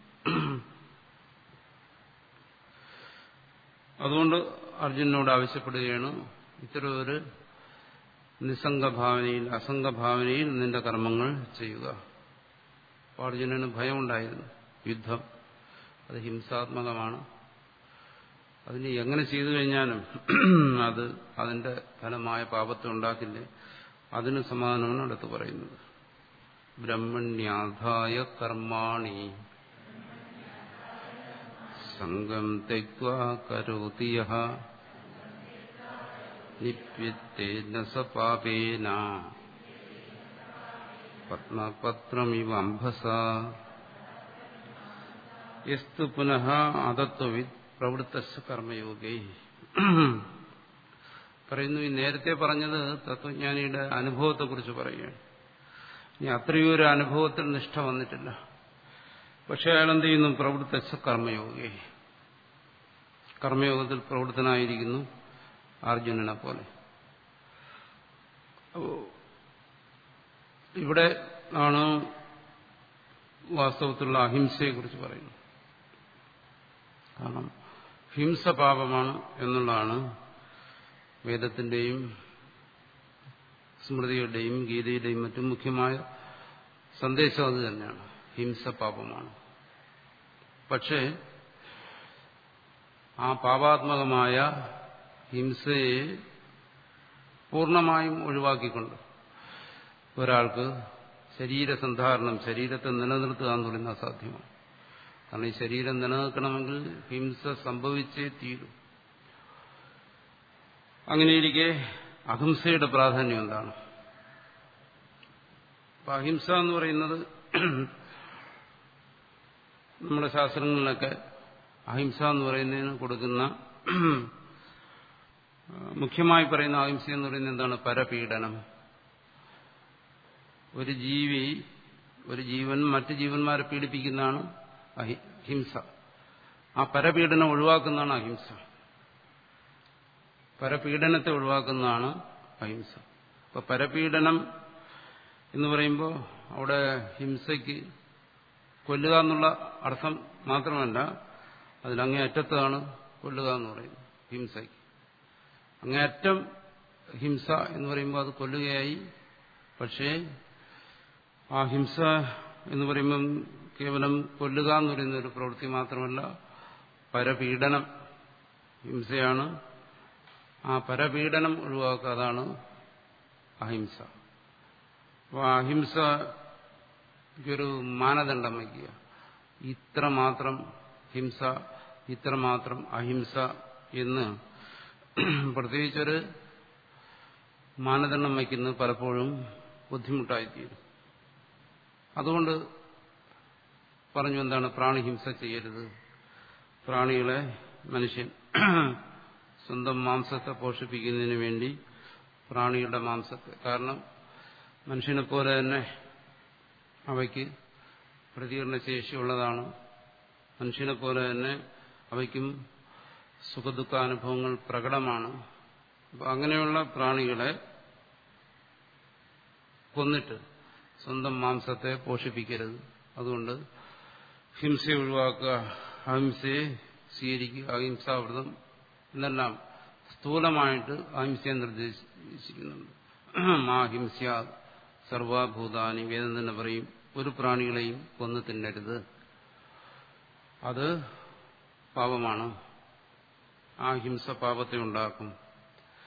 അതുകൊണ്ട് അർജുനോട് ആവശ്യപ്പെടുകയാണ് ഇത്തരം ഒരു നിസ്സംഗഭാവനയിൽ അസംഗഭാവനയിൽ നിന്റെ കർമ്മങ്ങൾ ചെയ്യുക അപ്പോൾ അർജുനന് ഭയമുണ്ടായിരുന്നു യുദ്ധം അത് ഹിംസാത്മകമാണ് അതിന് എങ്ങനെ ചെയ്തു കഴിഞ്ഞാലും അത് അതിന്റെ ഫലമായ പാപത്തെ ഉണ്ടാക്കില്ലേ അതിന് സമാധാനമാണ് അടുത്ത് പറയുന്നത് ബ്രഹ്മണ്യാധായ കർമാണി സംഗം തെക്വാ കരോതി യഃ നിപ്യത്തേന സ പാപേന പത്മപത്രമിവ അംഭസ യസ്തു പുനഃ അതത്വവിത് പ്രവൃത്ത കർമ്മയോഗി പറയുന്നു ഈ നേരത്തെ പറഞ്ഞത് തത്വജ്ഞാനിയുടെ അനുഭവത്തെക്കുറിച്ച് പറയുകയാണ് ഇനി അത്രയും ഒരു അനുഭവത്തിൽ നിഷ്ഠ വന്നിട്ടില്ല പക്ഷെ അയാൾ എന്ത് ചെയ്യുന്നു പ്രവൃത്ത കർമ്മയോഗി കർമ്മയോഗത്തിൽ പ്രവൃത്തനായിരിക്കുന്നു അർജുനനെ പോലെ ഇവിടെ ആണ് വാസ്തവത്തിലുള്ള അഹിംസയെക്കുറിച്ച് പറയുന്നത് കാരണം ഹിംസ പാപമാണ് എന്നുള്ളതാണ് വേദത്തിന്റെയും സ്മൃതിയുടെയും ഗീതയുടെയും മറ്റും മുഖ്യമായ സന്ദേശം അത് തന്നെയാണ് ഹിംസ പാപമാണ് പക്ഷേ ആ പാപാത്മകമായ ഹിംസയെ പൂർണ്ണമായും ഒഴിവാക്കിക്കൊണ്ട് ഒരാൾക്ക് ശരീരസന്ധാരണം ശരീരത്തെ നിലനിർത്തുക എന്ന് പറയുന്നത് അസാധ്യമാണ് കാരണം ഈ ശരീരം നിലനിൽക്കണമെങ്കിൽ ഹിംസ സംഭവിച്ചേ തീരൂ അങ്ങനെയിരിക്കെ അഹിംസയുടെ പ്രാധാന്യം എന്താണ് അപ്പൊ അഹിംസ എന്ന് പറയുന്നത് നമ്മുടെ ശാസ്ത്രങ്ങളിലൊക്കെ അഹിംസ എന്ന് പറയുന്നതിന് കൊടുക്കുന്ന മുഖ്യമായി പറയുന്ന അഹിംസ എന്ന് പറയുന്നത് എന്താണ് പരപീഡനം ഒരു ജീവി ഒരു ജീവൻ മറ്റു ജീവന്മാരെ പീഡിപ്പിക്കുന്നതാണ് ഹിംസ ആ പരപീഡനം ഒഴിവാക്കുന്നതാണ് അഹിംസ പരപീഡനത്തെ ഒഴിവാക്കുന്നതാണ് അഹിംസ അപ്പൊ പരപീഡനം എന്ന് പറയുമ്പോൾ അവിടെ ഹിംസയ്ക്ക് കൊല്ലുക എന്നുള്ള അർത്ഥം മാത്രമല്ല അതിലങ്ങേ അറ്റത്താണ് കൊല്ലുക എന്ന് പറയുന്നത് ഹിംസയ്ക്ക് അങ്ങേയറ്റം ഹിംസ എന്ന് പറയുമ്പോൾ അത് കൊല്ലുകയായി പക്ഷേ ആ ഹിംസ എന്ന് പറയുമ്പം കേവലം കൊല്ലുക എന്ന് പറയുന്ന ഒരു പ്രവൃത്തി മാത്രമല്ല പരപീഡനം ഹിംസയാണ് ആ പരപീഡനം ഒഴിവാക്കുക അതാണ് അഹിംസ അപ്പോൾ അഹിംസയ്ക്കൊരു മാനദണ്ഡം വയ്ക്കുക ഇത്ര മാത്രം ഹിംസ ഇത്ര മാത്രം അഹിംസ എന്ന് പ്രത്യേകിച്ചൊരു മാനദണ്ഡം വയ്ക്കുന്നത് പലപ്പോഴും ബുദ്ധിമുട്ടായിത്തീരും അതുകൊണ്ട് പറഞ്ഞു എന്താണ് പ്രാണിഹിംസ ചെയ്യരുത് പ്രാണികളെ മനുഷ്യൻ സ്വന്തം മാംസത്തെ പോഷിപ്പിക്കുന്നതിന് വേണ്ടി പ്രാണിയുടെ മാംസത്തെ കാരണം മനുഷ്യനെ പോലെ തന്നെ അവയ്ക്ക് പ്രതികരണശേഷിയുള്ളതാണ് മനുഷ്യനെ പോലെ തന്നെ അവയ്ക്കും സുഖദുഃഖാനുഭവങ്ങൾ പ്രകടമാണ് അപ്പം അങ്ങനെയുള്ള പ്രാണികളെ കൊന്നിട്ട് സ്വന്തം മാംസത്തെ പോഷിപ്പിക്കരുത് അതുകൊണ്ട് ഹിംസ ഒഴിവാക്കുക അഹിംസയെ സ്വീകരിക്കുക അഹിംസാവ്രതം എന്നെല്ലാം സ്ഥൂലമായിട്ട് അഹിംസയെ നിർദ്ദേശിക്കുന്നുണ്ട് മാ ഹിംസ സർവഭൂതാനി വേദം തന്നെ പറയും ഒരു പ്രാണികളെയും കൊന്നു തിന്നരുത് അത് പാപമാണ് ആ ഹിംസ പാപത്തെ ഉണ്ടാക്കും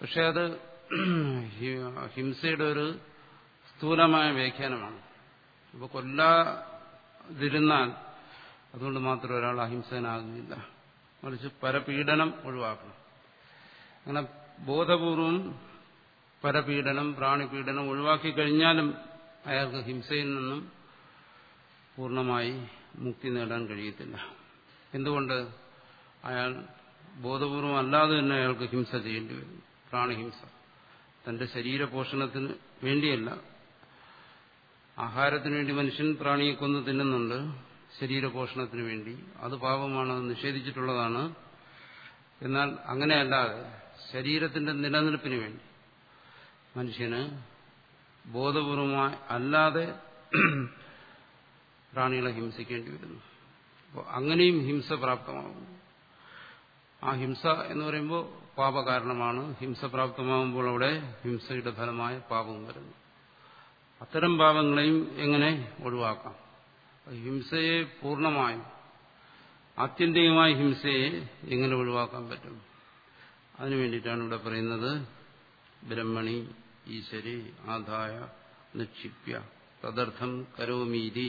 പക്ഷെ അത് ഹിംസയുടെ ഒരു സ്ഥൂലമായ വ്യാഖ്യാനമാണ് ഇപ്പൊ കൊല്ലാതിരുന്നാൽ അതുകൊണ്ട് മാത്രം ഒരാൾ അഹിംസനാകുന്നില്ല മറിച്ച് പരപീഡനം ഒഴിവാക്കണം അങ്ങനെ ബോധപൂർവം പരപീഡനം പ്രാണിപീഡനം ഒഴിവാക്കി കഴിഞ്ഞാലും അയാൾക്ക് ഹിംസയിൽ നിന്നും പൂർണ്ണമായി മുക്തി നേടാൻ കഴിയത്തില്ല എന്തുകൊണ്ട് അയാൾ ബോധപൂർവം അല്ലാതെ തന്നെ അയാൾക്ക് ഹിംസ ചെയ്യേണ്ടി വരും പ്രാണിഹിംസ തന്റെ ശരീരപോഷണത്തിന് വേണ്ടിയല്ല ആഹാരത്തിന് വേണ്ടി മനുഷ്യൻ പ്രാണിയെ കൊന്ന് തിന്നുന്നുണ്ട് ശരീരപോഷണത്തിന് വേണ്ടി അത് പാപമാണ് അത് നിഷേധിച്ചിട്ടുള്ളതാണ് എന്നാൽ അങ്ങനെയല്ലാതെ ശരീരത്തിന്റെ നിലനിൽപ്പിന് വേണ്ടി മനുഷ്യന് ബോധപൂർവമായി അല്ലാതെ പ്രാണികളെ ഹിംസിക്കേണ്ടി വരുന്നു അപ്പോൾ അങ്ങനെയും ഹിംസ പ്രാപ്തമാകുന്നു ആ ഹിംസ എന്ന് പറയുമ്പോൾ പാപകാരണമാണ് ഹിംസ പ്രാപ്തമാകുമ്പോൾ അവിടെ ഹിംസയുടെ ഫലമായ പാപവും വരുന്നു അത്തരം പാപങ്ങളെയും എങ്ങനെ ഒഴിവാക്കാം ഹിംസയെ പൂർണ്ണമായും ആത്യന്തികമായ ഹിംസയെ എങ്ങനെ ഒഴിവാക്കാൻ പറ്റും അതിനു വേണ്ടിയിട്ടാണ് ഇവിടെ പറയുന്നത് ബ്രഹ്മണി ഈശ്വരി ആദായ നിക്ഷിപ്യ തദർത്ഥം കരോമീതി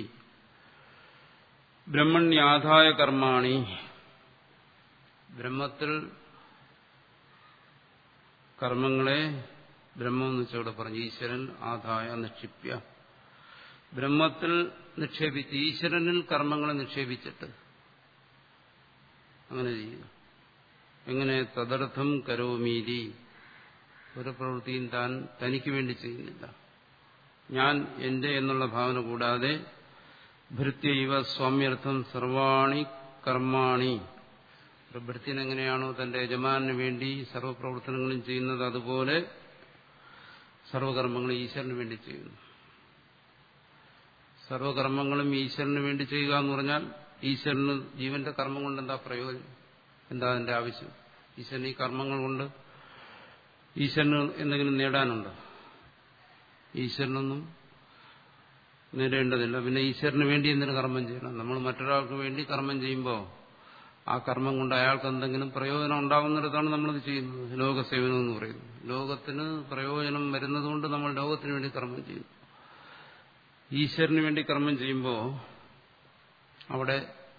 ബ്രഹ്മണ്യാധായ കർമാണി ബ്രഹ്മത്തിൽ കർമ്മങ്ങളെ ബ്രഹ്മം എന്ന് വെച്ചാൽ ഇവിടെ പറഞ്ഞു ഈശ്വരൻ ആദായ നിക്ഷിപ്യ ബ്രഹ്മത്തിൽ നിക്ഷേപിച്ച് ഈശ്വരനിൽ കർമ്മങ്ങളെ നിക്ഷേപിച്ചിട്ട് അങ്ങനെ ചെയ്യുക എങ്ങനെ തദർത്ഥം കരോമീതി ഒരു പ്രവൃത്തിയും താൻ തനിക്ക് വേണ്ടി ചെയ്യുന്നില്ല ഞാൻ എന്റെ എന്നുള്ള ഭാവന കൂടാതെ ഭൃത്യൈവ സ്വാമ്യർത്ഥം സർവാണി കർമാണി ഭൃത്യൻ എങ്ങനെയാണോ തന്റെ യജമാനു വേണ്ടി സർവ്വപ്രവർത്തനങ്ങളും ചെയ്യുന്നത് അതുപോലെ സർവകർമ്മങ്ങളും ഈശ്വരന് വേണ്ടി ചെയ്യുന്നു സർവകർമ്മങ്ങളും ഈശ്വരന് വേണ്ടി ചെയ്യുക എന്ന് പറഞ്ഞാൽ ഈശ്വരന് ജീവന്റെ കർമ്മം കൊണ്ട് എന്താ പ്രയോജനം എന്താ അതിന്റെ ആവശ്യം ഈശ്വരൻ ഈ കർമ്മങ്ങൾ കൊണ്ട് ഈശ്വരന് എന്തെങ്കിലും നേടാനുണ്ടോ ഈശ്വരനൊന്നും നേടേണ്ടതില്ല പിന്നെ ഈശ്വരന് വേണ്ടി എന്തിനു കർമ്മം ചെയ്യണം നമ്മൾ മറ്റൊരാൾക്ക് വേണ്ടി കർമ്മം ചെയ്യുമ്പോൾ ആ കർമ്മം കൊണ്ട് അയാൾക്ക് എന്തെങ്കിലും പ്രയോജനം ഉണ്ടാകുന്നിടത്താണ് നമ്മളത് ചെയ്യുന്നത് ലോകസേവനം എന്ന് പറയുന്നത് ലോകത്തിന് പ്രയോജനം വരുന്നതുകൊണ്ട് നമ്മൾ ലോകത്തിന് വേണ്ടി കർമ്മം ചെയ്യുന്നു ഈശ്വരന് വേണ്ടി കർമ്മം ചെയ്യുമ്പോൾ അവിടെ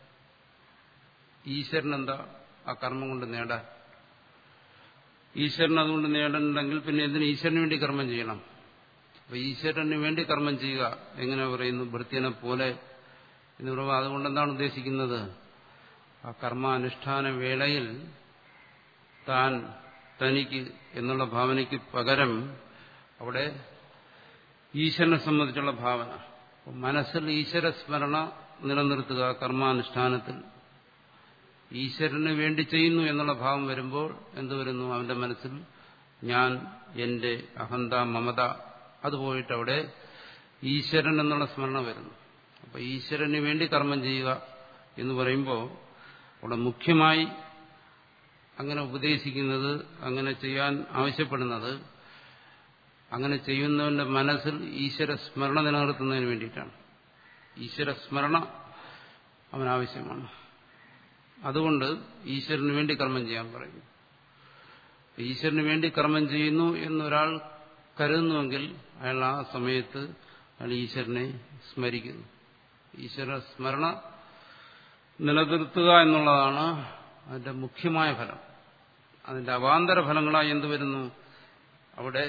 ഈശ്വരൻ എന്താ ആ കർമ്മം കൊണ്ട് നേടാൻ ഈശ്വരൻ അതുകൊണ്ട് നേടണമെങ്കിൽ പിന്നെ എന്തിനു ഈശ്വരന് വേണ്ടി കർമ്മം ചെയ്യണം അപ്പൊ ഈശ്വരന് വേണ്ടി കർമ്മം ചെയ്യുക എങ്ങനെ പറയുന്നു ഭൃത്യനെ പോലെ എന്ന് പറയുമ്പോൾ അതുകൊണ്ട് എന്താണ് ഉദ്ദേശിക്കുന്നത് ആ കർമാനുഷ്ഠാന വേളയിൽ താൻ തനിക്ക് എന്നുള്ള ഭാവനയ്ക്ക് പകരം അവിടെ ഈശ്വരനെ സംബന്ധിച്ചുള്ള ഭാവന മനസ്സിൽ ഈശ്വര സ്മരണ നിലനിർത്തുക കർമാനുഷ്ഠാനത്തിൽ ഈശ്വരന് വേണ്ടി ചെയ്യുന്നു എന്നുള്ള ഭാവം വരുമ്പോൾ എന്തു വരുന്നു അവന്റെ മനസ്സിൽ ഞാൻ എന്റെ അഹന്ത മമത അത് പോയിട്ട് അവിടെ ഈശ്വരൻ എന്നുള്ള സ്മരണ വരുന്നു അപ്പൊ ഈശ്വരന് വേണ്ടി കർമ്മം ചെയ്യുക എന്ന് പറയുമ്പോൾ അവിടെ മുഖ്യമായി അങ്ങനെ ഉപദേശിക്കുന്നത് അങ്ങനെ ചെയ്യാൻ ആവശ്യപ്പെടുന്നത് അങ്ങനെ ചെയ്യുന്നവന്റെ മനസ്സിൽ ഈശ്വര സ്മരണ നിലനിർത്തുന്നതിന് വേണ്ടിയിട്ടാണ് ഈശ്വര സ്മരണ അവനാവശ്യമാണ് അതുകൊണ്ട് ഈശ്വരന് വേണ്ടി കർമ്മം ചെയ്യാൻ പറയുന്നു ഈശ്വരന് വേണ്ടി കർമ്മം ചെയ്യുന്നു എന്നൊരാൾ കരുതുന്നുവെങ്കിൽ അയാൾ ആ സമയത്ത് അയാൾ ഈശ്വരനെ സ്മരിക്കുന്നു ഈശ്വര സ്മരണ നിലനിർത്തുക എന്നുള്ളതാണ് അതിന്റെ മുഖ്യമായ ഫലം അതിന്റെ അവാന്തര ഫലങ്ങളായി എന്ത് വരുന്നു അവിടെ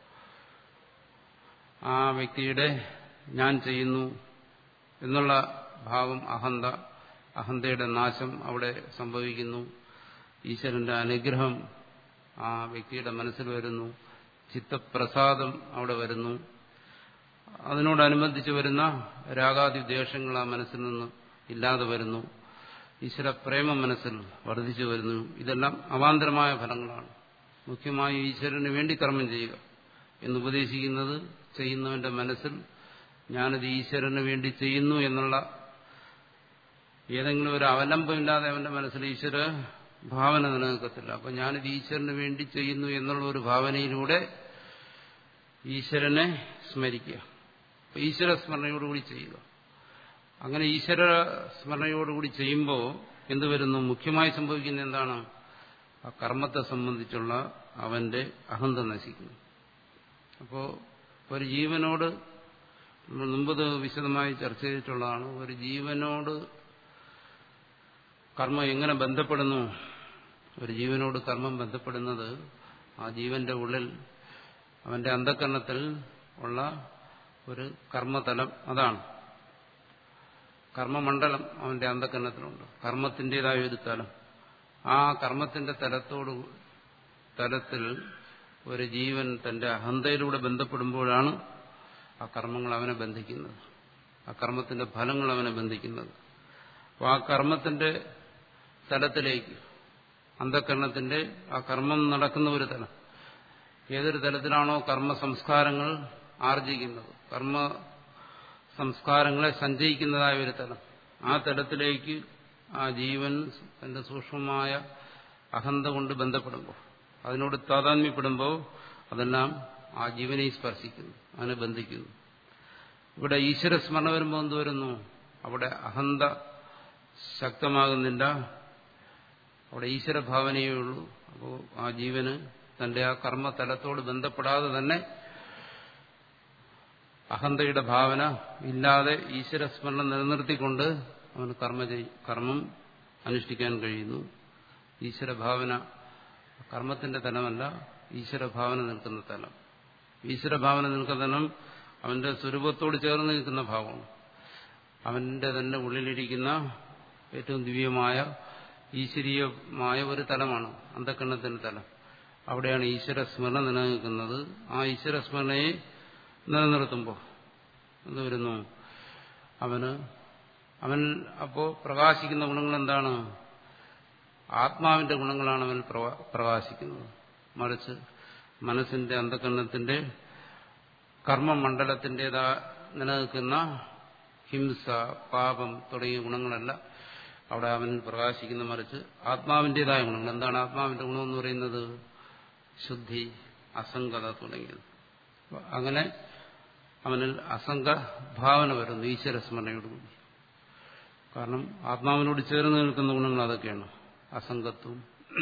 ആ വ്യക്തിയുടെ ഞാൻ ചെയ്യുന്നു എന്നുള്ള ഭാവം അഹന്ത അഹന്തയുടെ നാശം അവിടെ സംഭവിക്കുന്നു ഈശ്വരന്റെ അനുഗ്രഹം ആ വ്യക്തിയുടെ മനസ്സിൽ വരുന്നു ചിത്തപ്രസാദം അവിടെ വരുന്നു അതിനോടനുബന്ധിച്ച് വരുന്ന രാഗാദി ദ്വേഷങ്ങൾ ആ മനസ്സിൽ നിന്ന് ഇല്ലാതെ വരുന്നു ഈശ്വര പ്രേമം മനസ്സിൽ വർദ്ധിച്ചു വരുന്നു ഇതെല്ലാം അവാന്തരമായ ഫലങ്ങളാണ് മുഖ്യമായി ഈശ്വരന് വേണ്ടി കർമ്മം ചെയ്യുക എന്നുപദേശിക്കുന്നത് ചെയ്യുന്നവന്റെ മനസ്സിൽ ഞാനത് ഈശ്വരന് വേണ്ടി ചെയ്യുന്നു എന്നുള്ള ഏതെങ്കിലും ഒരു അവലംബമില്ലാതെ അവന്റെ മനസ്സിൽ ഈശ്വര ഭാവന നിലനിൽക്കത്തില്ല അപ്പൊ ഞാനിത് ഈശ്വരന് വേണ്ടി ചെയ്യുന്നു എന്നുള്ള ഒരു ഭാവനയിലൂടെ ഈശ്വരനെ സ്മരിക്കുക ഈശ്വര സ്മരണയോടുകൂടി ചെയ്യുക അങ്ങനെ ഈശ്വര സ്മരണയോടുകൂടി ചെയ്യുമ്പോൾ എന്ത് വരുന്നു മുഖ്യമായി സംഭവിക്കുന്ന എന്താണ് ആ കർമ്മത്തെ സംബന്ധിച്ചുള്ള അവന്റെ അഹന്ത നശിക്കുന്നു അപ്പോൾ ഒരു ജീവനോട് നമ്മൾ മുമ്പ് വിശദമായി ചർച്ച ചെയ്തിട്ടുള്ളതാണ് ഒരു ജീവനോട് കർമ്മം എങ്ങനെ ബന്ധപ്പെടുന്നു ഒരു ജീവനോട് കർമ്മം ബന്ധപ്പെടുന്നത് ആ ജീവന്റെ ഉള്ളിൽ അവന്റെ അന്ധകരണത്തിൽ ഉള്ള ഒരു കർമ്മതലം അതാണ് കർമ്മമണ്ഡലം അവന്റെ അന്ധകരണത്തിലുണ്ട് കർമ്മത്തിൻ്റെതായ ഒരു തലം ആ കർമ്മത്തിന്റെ തലത്തോട് തലത്തിൽ ഒരു ജീവൻ തന്റെ അഹന്തയിലൂടെ ബന്ധപ്പെടുമ്പോഴാണ് ആ കർമ്മങ്ങൾ അവനെ ബന്ധിക്കുന്നത് ആ കർമ്മത്തിന്റെ ഫലങ്ങൾ അവനെ ബന്ധിക്കുന്നത് അപ്പോൾ ആ കർമ്മത്തിന്റെ തലത്തിലേക്ക് അന്ധകരണത്തിന്റെ ആ കർമ്മം നടക്കുന്ന ഒരു തലം ഏതൊരു തലത്തിലാണോ കർമ്മ സംസ്കാരങ്ങൾ ആർജിക്കുന്നത് കർമ്മ സംസ്കാരങ്ങളെ സഞ്ചയിക്കുന്നതായ ഒരു തലം ആ തലത്തിലേക്ക് ആ ജീവൻ തന്റെ സൂക്ഷ്മമായ അഹന്ത കൊണ്ട് ബന്ധപ്പെടുമ്പോൾ അതിനോട് താതാത്മ്യപ്പെടുമ്പോൾ അതെല്ലാം ആ ജീവനെ സ്പർശിക്കുന്നു അതിനെ ബന്ധിക്കുന്നു ഇവിടെ ഈശ്വര സ്മരണ വരുമ്പോൾ എന്ത് വരുന്നു അവിടെ അഹന്ത ശക്തമാകുന്നില്ല അവിടെ ഈശ്വരഭാവനയേ ഉള്ളൂ അപ്പോൾ ആ ജീവന് തന്റെ ആ കർമ്മതലത്തോട് ബന്ധപ്പെടാതെ തന്നെ അഹന്തയുടെ ഭാവന ഇല്ലാതെ ഈശ്വര സ്മരണം നിലനിർത്തിക്കൊണ്ട് അവന് കർമ്മ കർമ്മം അനുഷ്ഠിക്കാൻ കഴിയുന്നു ഈശ്വരഭാവന കർമ്മത്തിന്റെ തലമല്ല ഈശ്വരഭാവന നിൽക്കുന്ന തലം ഈശ്വരഭാവന നിൽക്കുന്ന തലം അവന്റെ സ്വരൂപത്തോട് ചേർന്ന് നിൽക്കുന്ന ഭാവമാണ് അവന്റെ തന്നെ ഉള്ളിലിരിക്കുന്ന ഏറ്റവും ദിവ്യമായ ഈശ്വരീയമായ ഒരു തലമാണ് അന്ധക്കണ്ണത്തിന്റെ തലം അവിടെയാണ് ഈശ്വര സ്മരണ നിലനിൽക്കുന്നത് ആ ഈശ്വര സ്മരണയെ നിലനിർത്തുമ്പോൾ എന്ത് വരുന്നു അവന് അവൻ അപ്പോ പ്രകാശിക്കുന്ന ഗുണങ്ങൾ എന്താണ് ആത്മാവിന്റെ ഗുണങ്ങളാണ് അവൻ പ്രകാശിക്കുന്നത് മറിച്ച് മനസ്സിന്റെ അന്ധകരണത്തിന്റെ കർമ്മമണ്ഡലത്തിൻ്റെതാ നിലനിൽക്കുന്ന ഹിംസ പാപം തുടങ്ങിയ ഗുണങ്ങളല്ല അവിടെ അവൻ പ്രകാശിക്കുന്ന മറിച്ച് ആത്മാവിൻ്റെതായ ഗുണങ്ങൾ എന്താണ് ആത്മാവിന്റെ ഗുണമെന്ന് പറയുന്നത് ശുദ്ധി അസംഗത തുടങ്ങിയത് അങ്ങനെ അവനിൽ അസംഗ ഭാവന വരുന്നു ഈശ്വര സ്മരണയോടുകൂടി കാരണം ആത്മാവിനോട് ചേർന്ന് നിൽക്കുന്ന ഗുണങ്ങൾ അതൊക്കെയാണ് അസംഗത്വം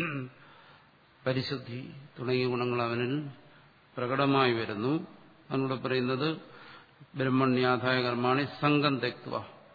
പരിശുദ്ധി തുടങ്ങിയ ഗുണങ്ങൾ അവനിൽ പ്രകടമായി വരുന്നു അതിനൂടെ പറയുന്നത് ബ്രഹ്മണ്യാധായ കർമാണി സംഘം തെക്വ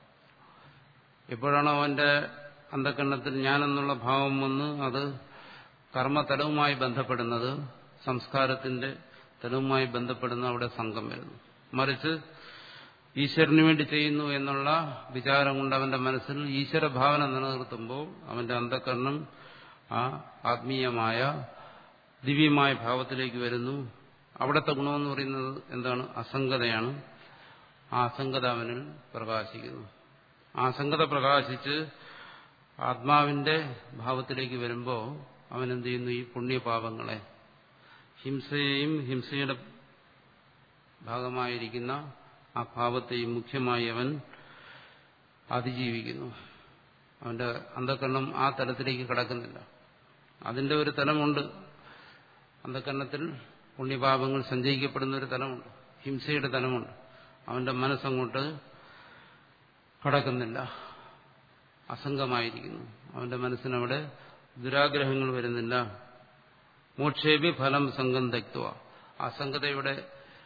എപ്പോഴാണ് അവന്റെ അന്ധകരണത്തിൽ ഞാനെന്നുള്ള ഭാവം വന്ന് അത് കർമ്മതലവുമായി ബന്ധപ്പെടുന്നത് സംസ്കാരത്തിന്റെ തലവുമായി ബന്ധപ്പെടുന്ന അവിടെ സംഘം വരുന്നു മറിച്ച് ഈശ്വരന് വേണ്ടി ചെയ്യുന്നു എന്നുള്ള വിചാരം കൊണ്ട് അവന്റെ മനസ്സിൽ ഈശ്വര ഭാവന നിലനിർത്തുമ്പോൾ അവന്റെ അന്ധകരണം ആ ആത്മീയമായ ദിവ്യമായ ഭാവത്തിലേക്ക് വരുന്നു അവിടുത്തെ ഗുണമെന്ന് പറയുന്നത് എന്താണ് അസംഗതയാണ് ആ അസംഗത അവനിൽ പ്രകാശിക്കുന്നു ആ അസംഗത പ്രകാശിച്ച് ആത്മാവിന്റെ ഭാവത്തിലേക്ക് വരുമ്പോൾ അവൻ എന്ത് ചെയ്യുന്നു ഈ പുണ്യപാപങ്ങളെ ഹിംസയെയും ഹിംസയുടെ ഭാഗമായിരിക്കുന്ന ആ ഭാവത്തെയും മുഖ്യമായി അവൻ അതിജീവിക്കുന്നു അവന്റെ അന്ധകരണം ആ തലത്തിലേക്ക് കടക്കുന്നില്ല അതിന്റെ ഒരു തലമുണ്ട് അന്ധകരണത്തിൽ പുണ്യപാപങ്ങൾ സഞ്ചയിക്കപ്പെടുന്ന ഒരു തലമുണ്ട് ഹിംസയുടെ തലമുണ്ട് അവന്റെ മനസ്സങ്ങോട്ട് കടക്കുന്നില്ല അസംഗമായിരിക്കുന്നു അവന്റെ മനസ്സിനവിടെ ദുരാഗ്രഹങ്ങൾ വരുന്നില്ല മോക്ഷേപി ഫലം സംഘം തക്തുവ അസംഗതയുടെ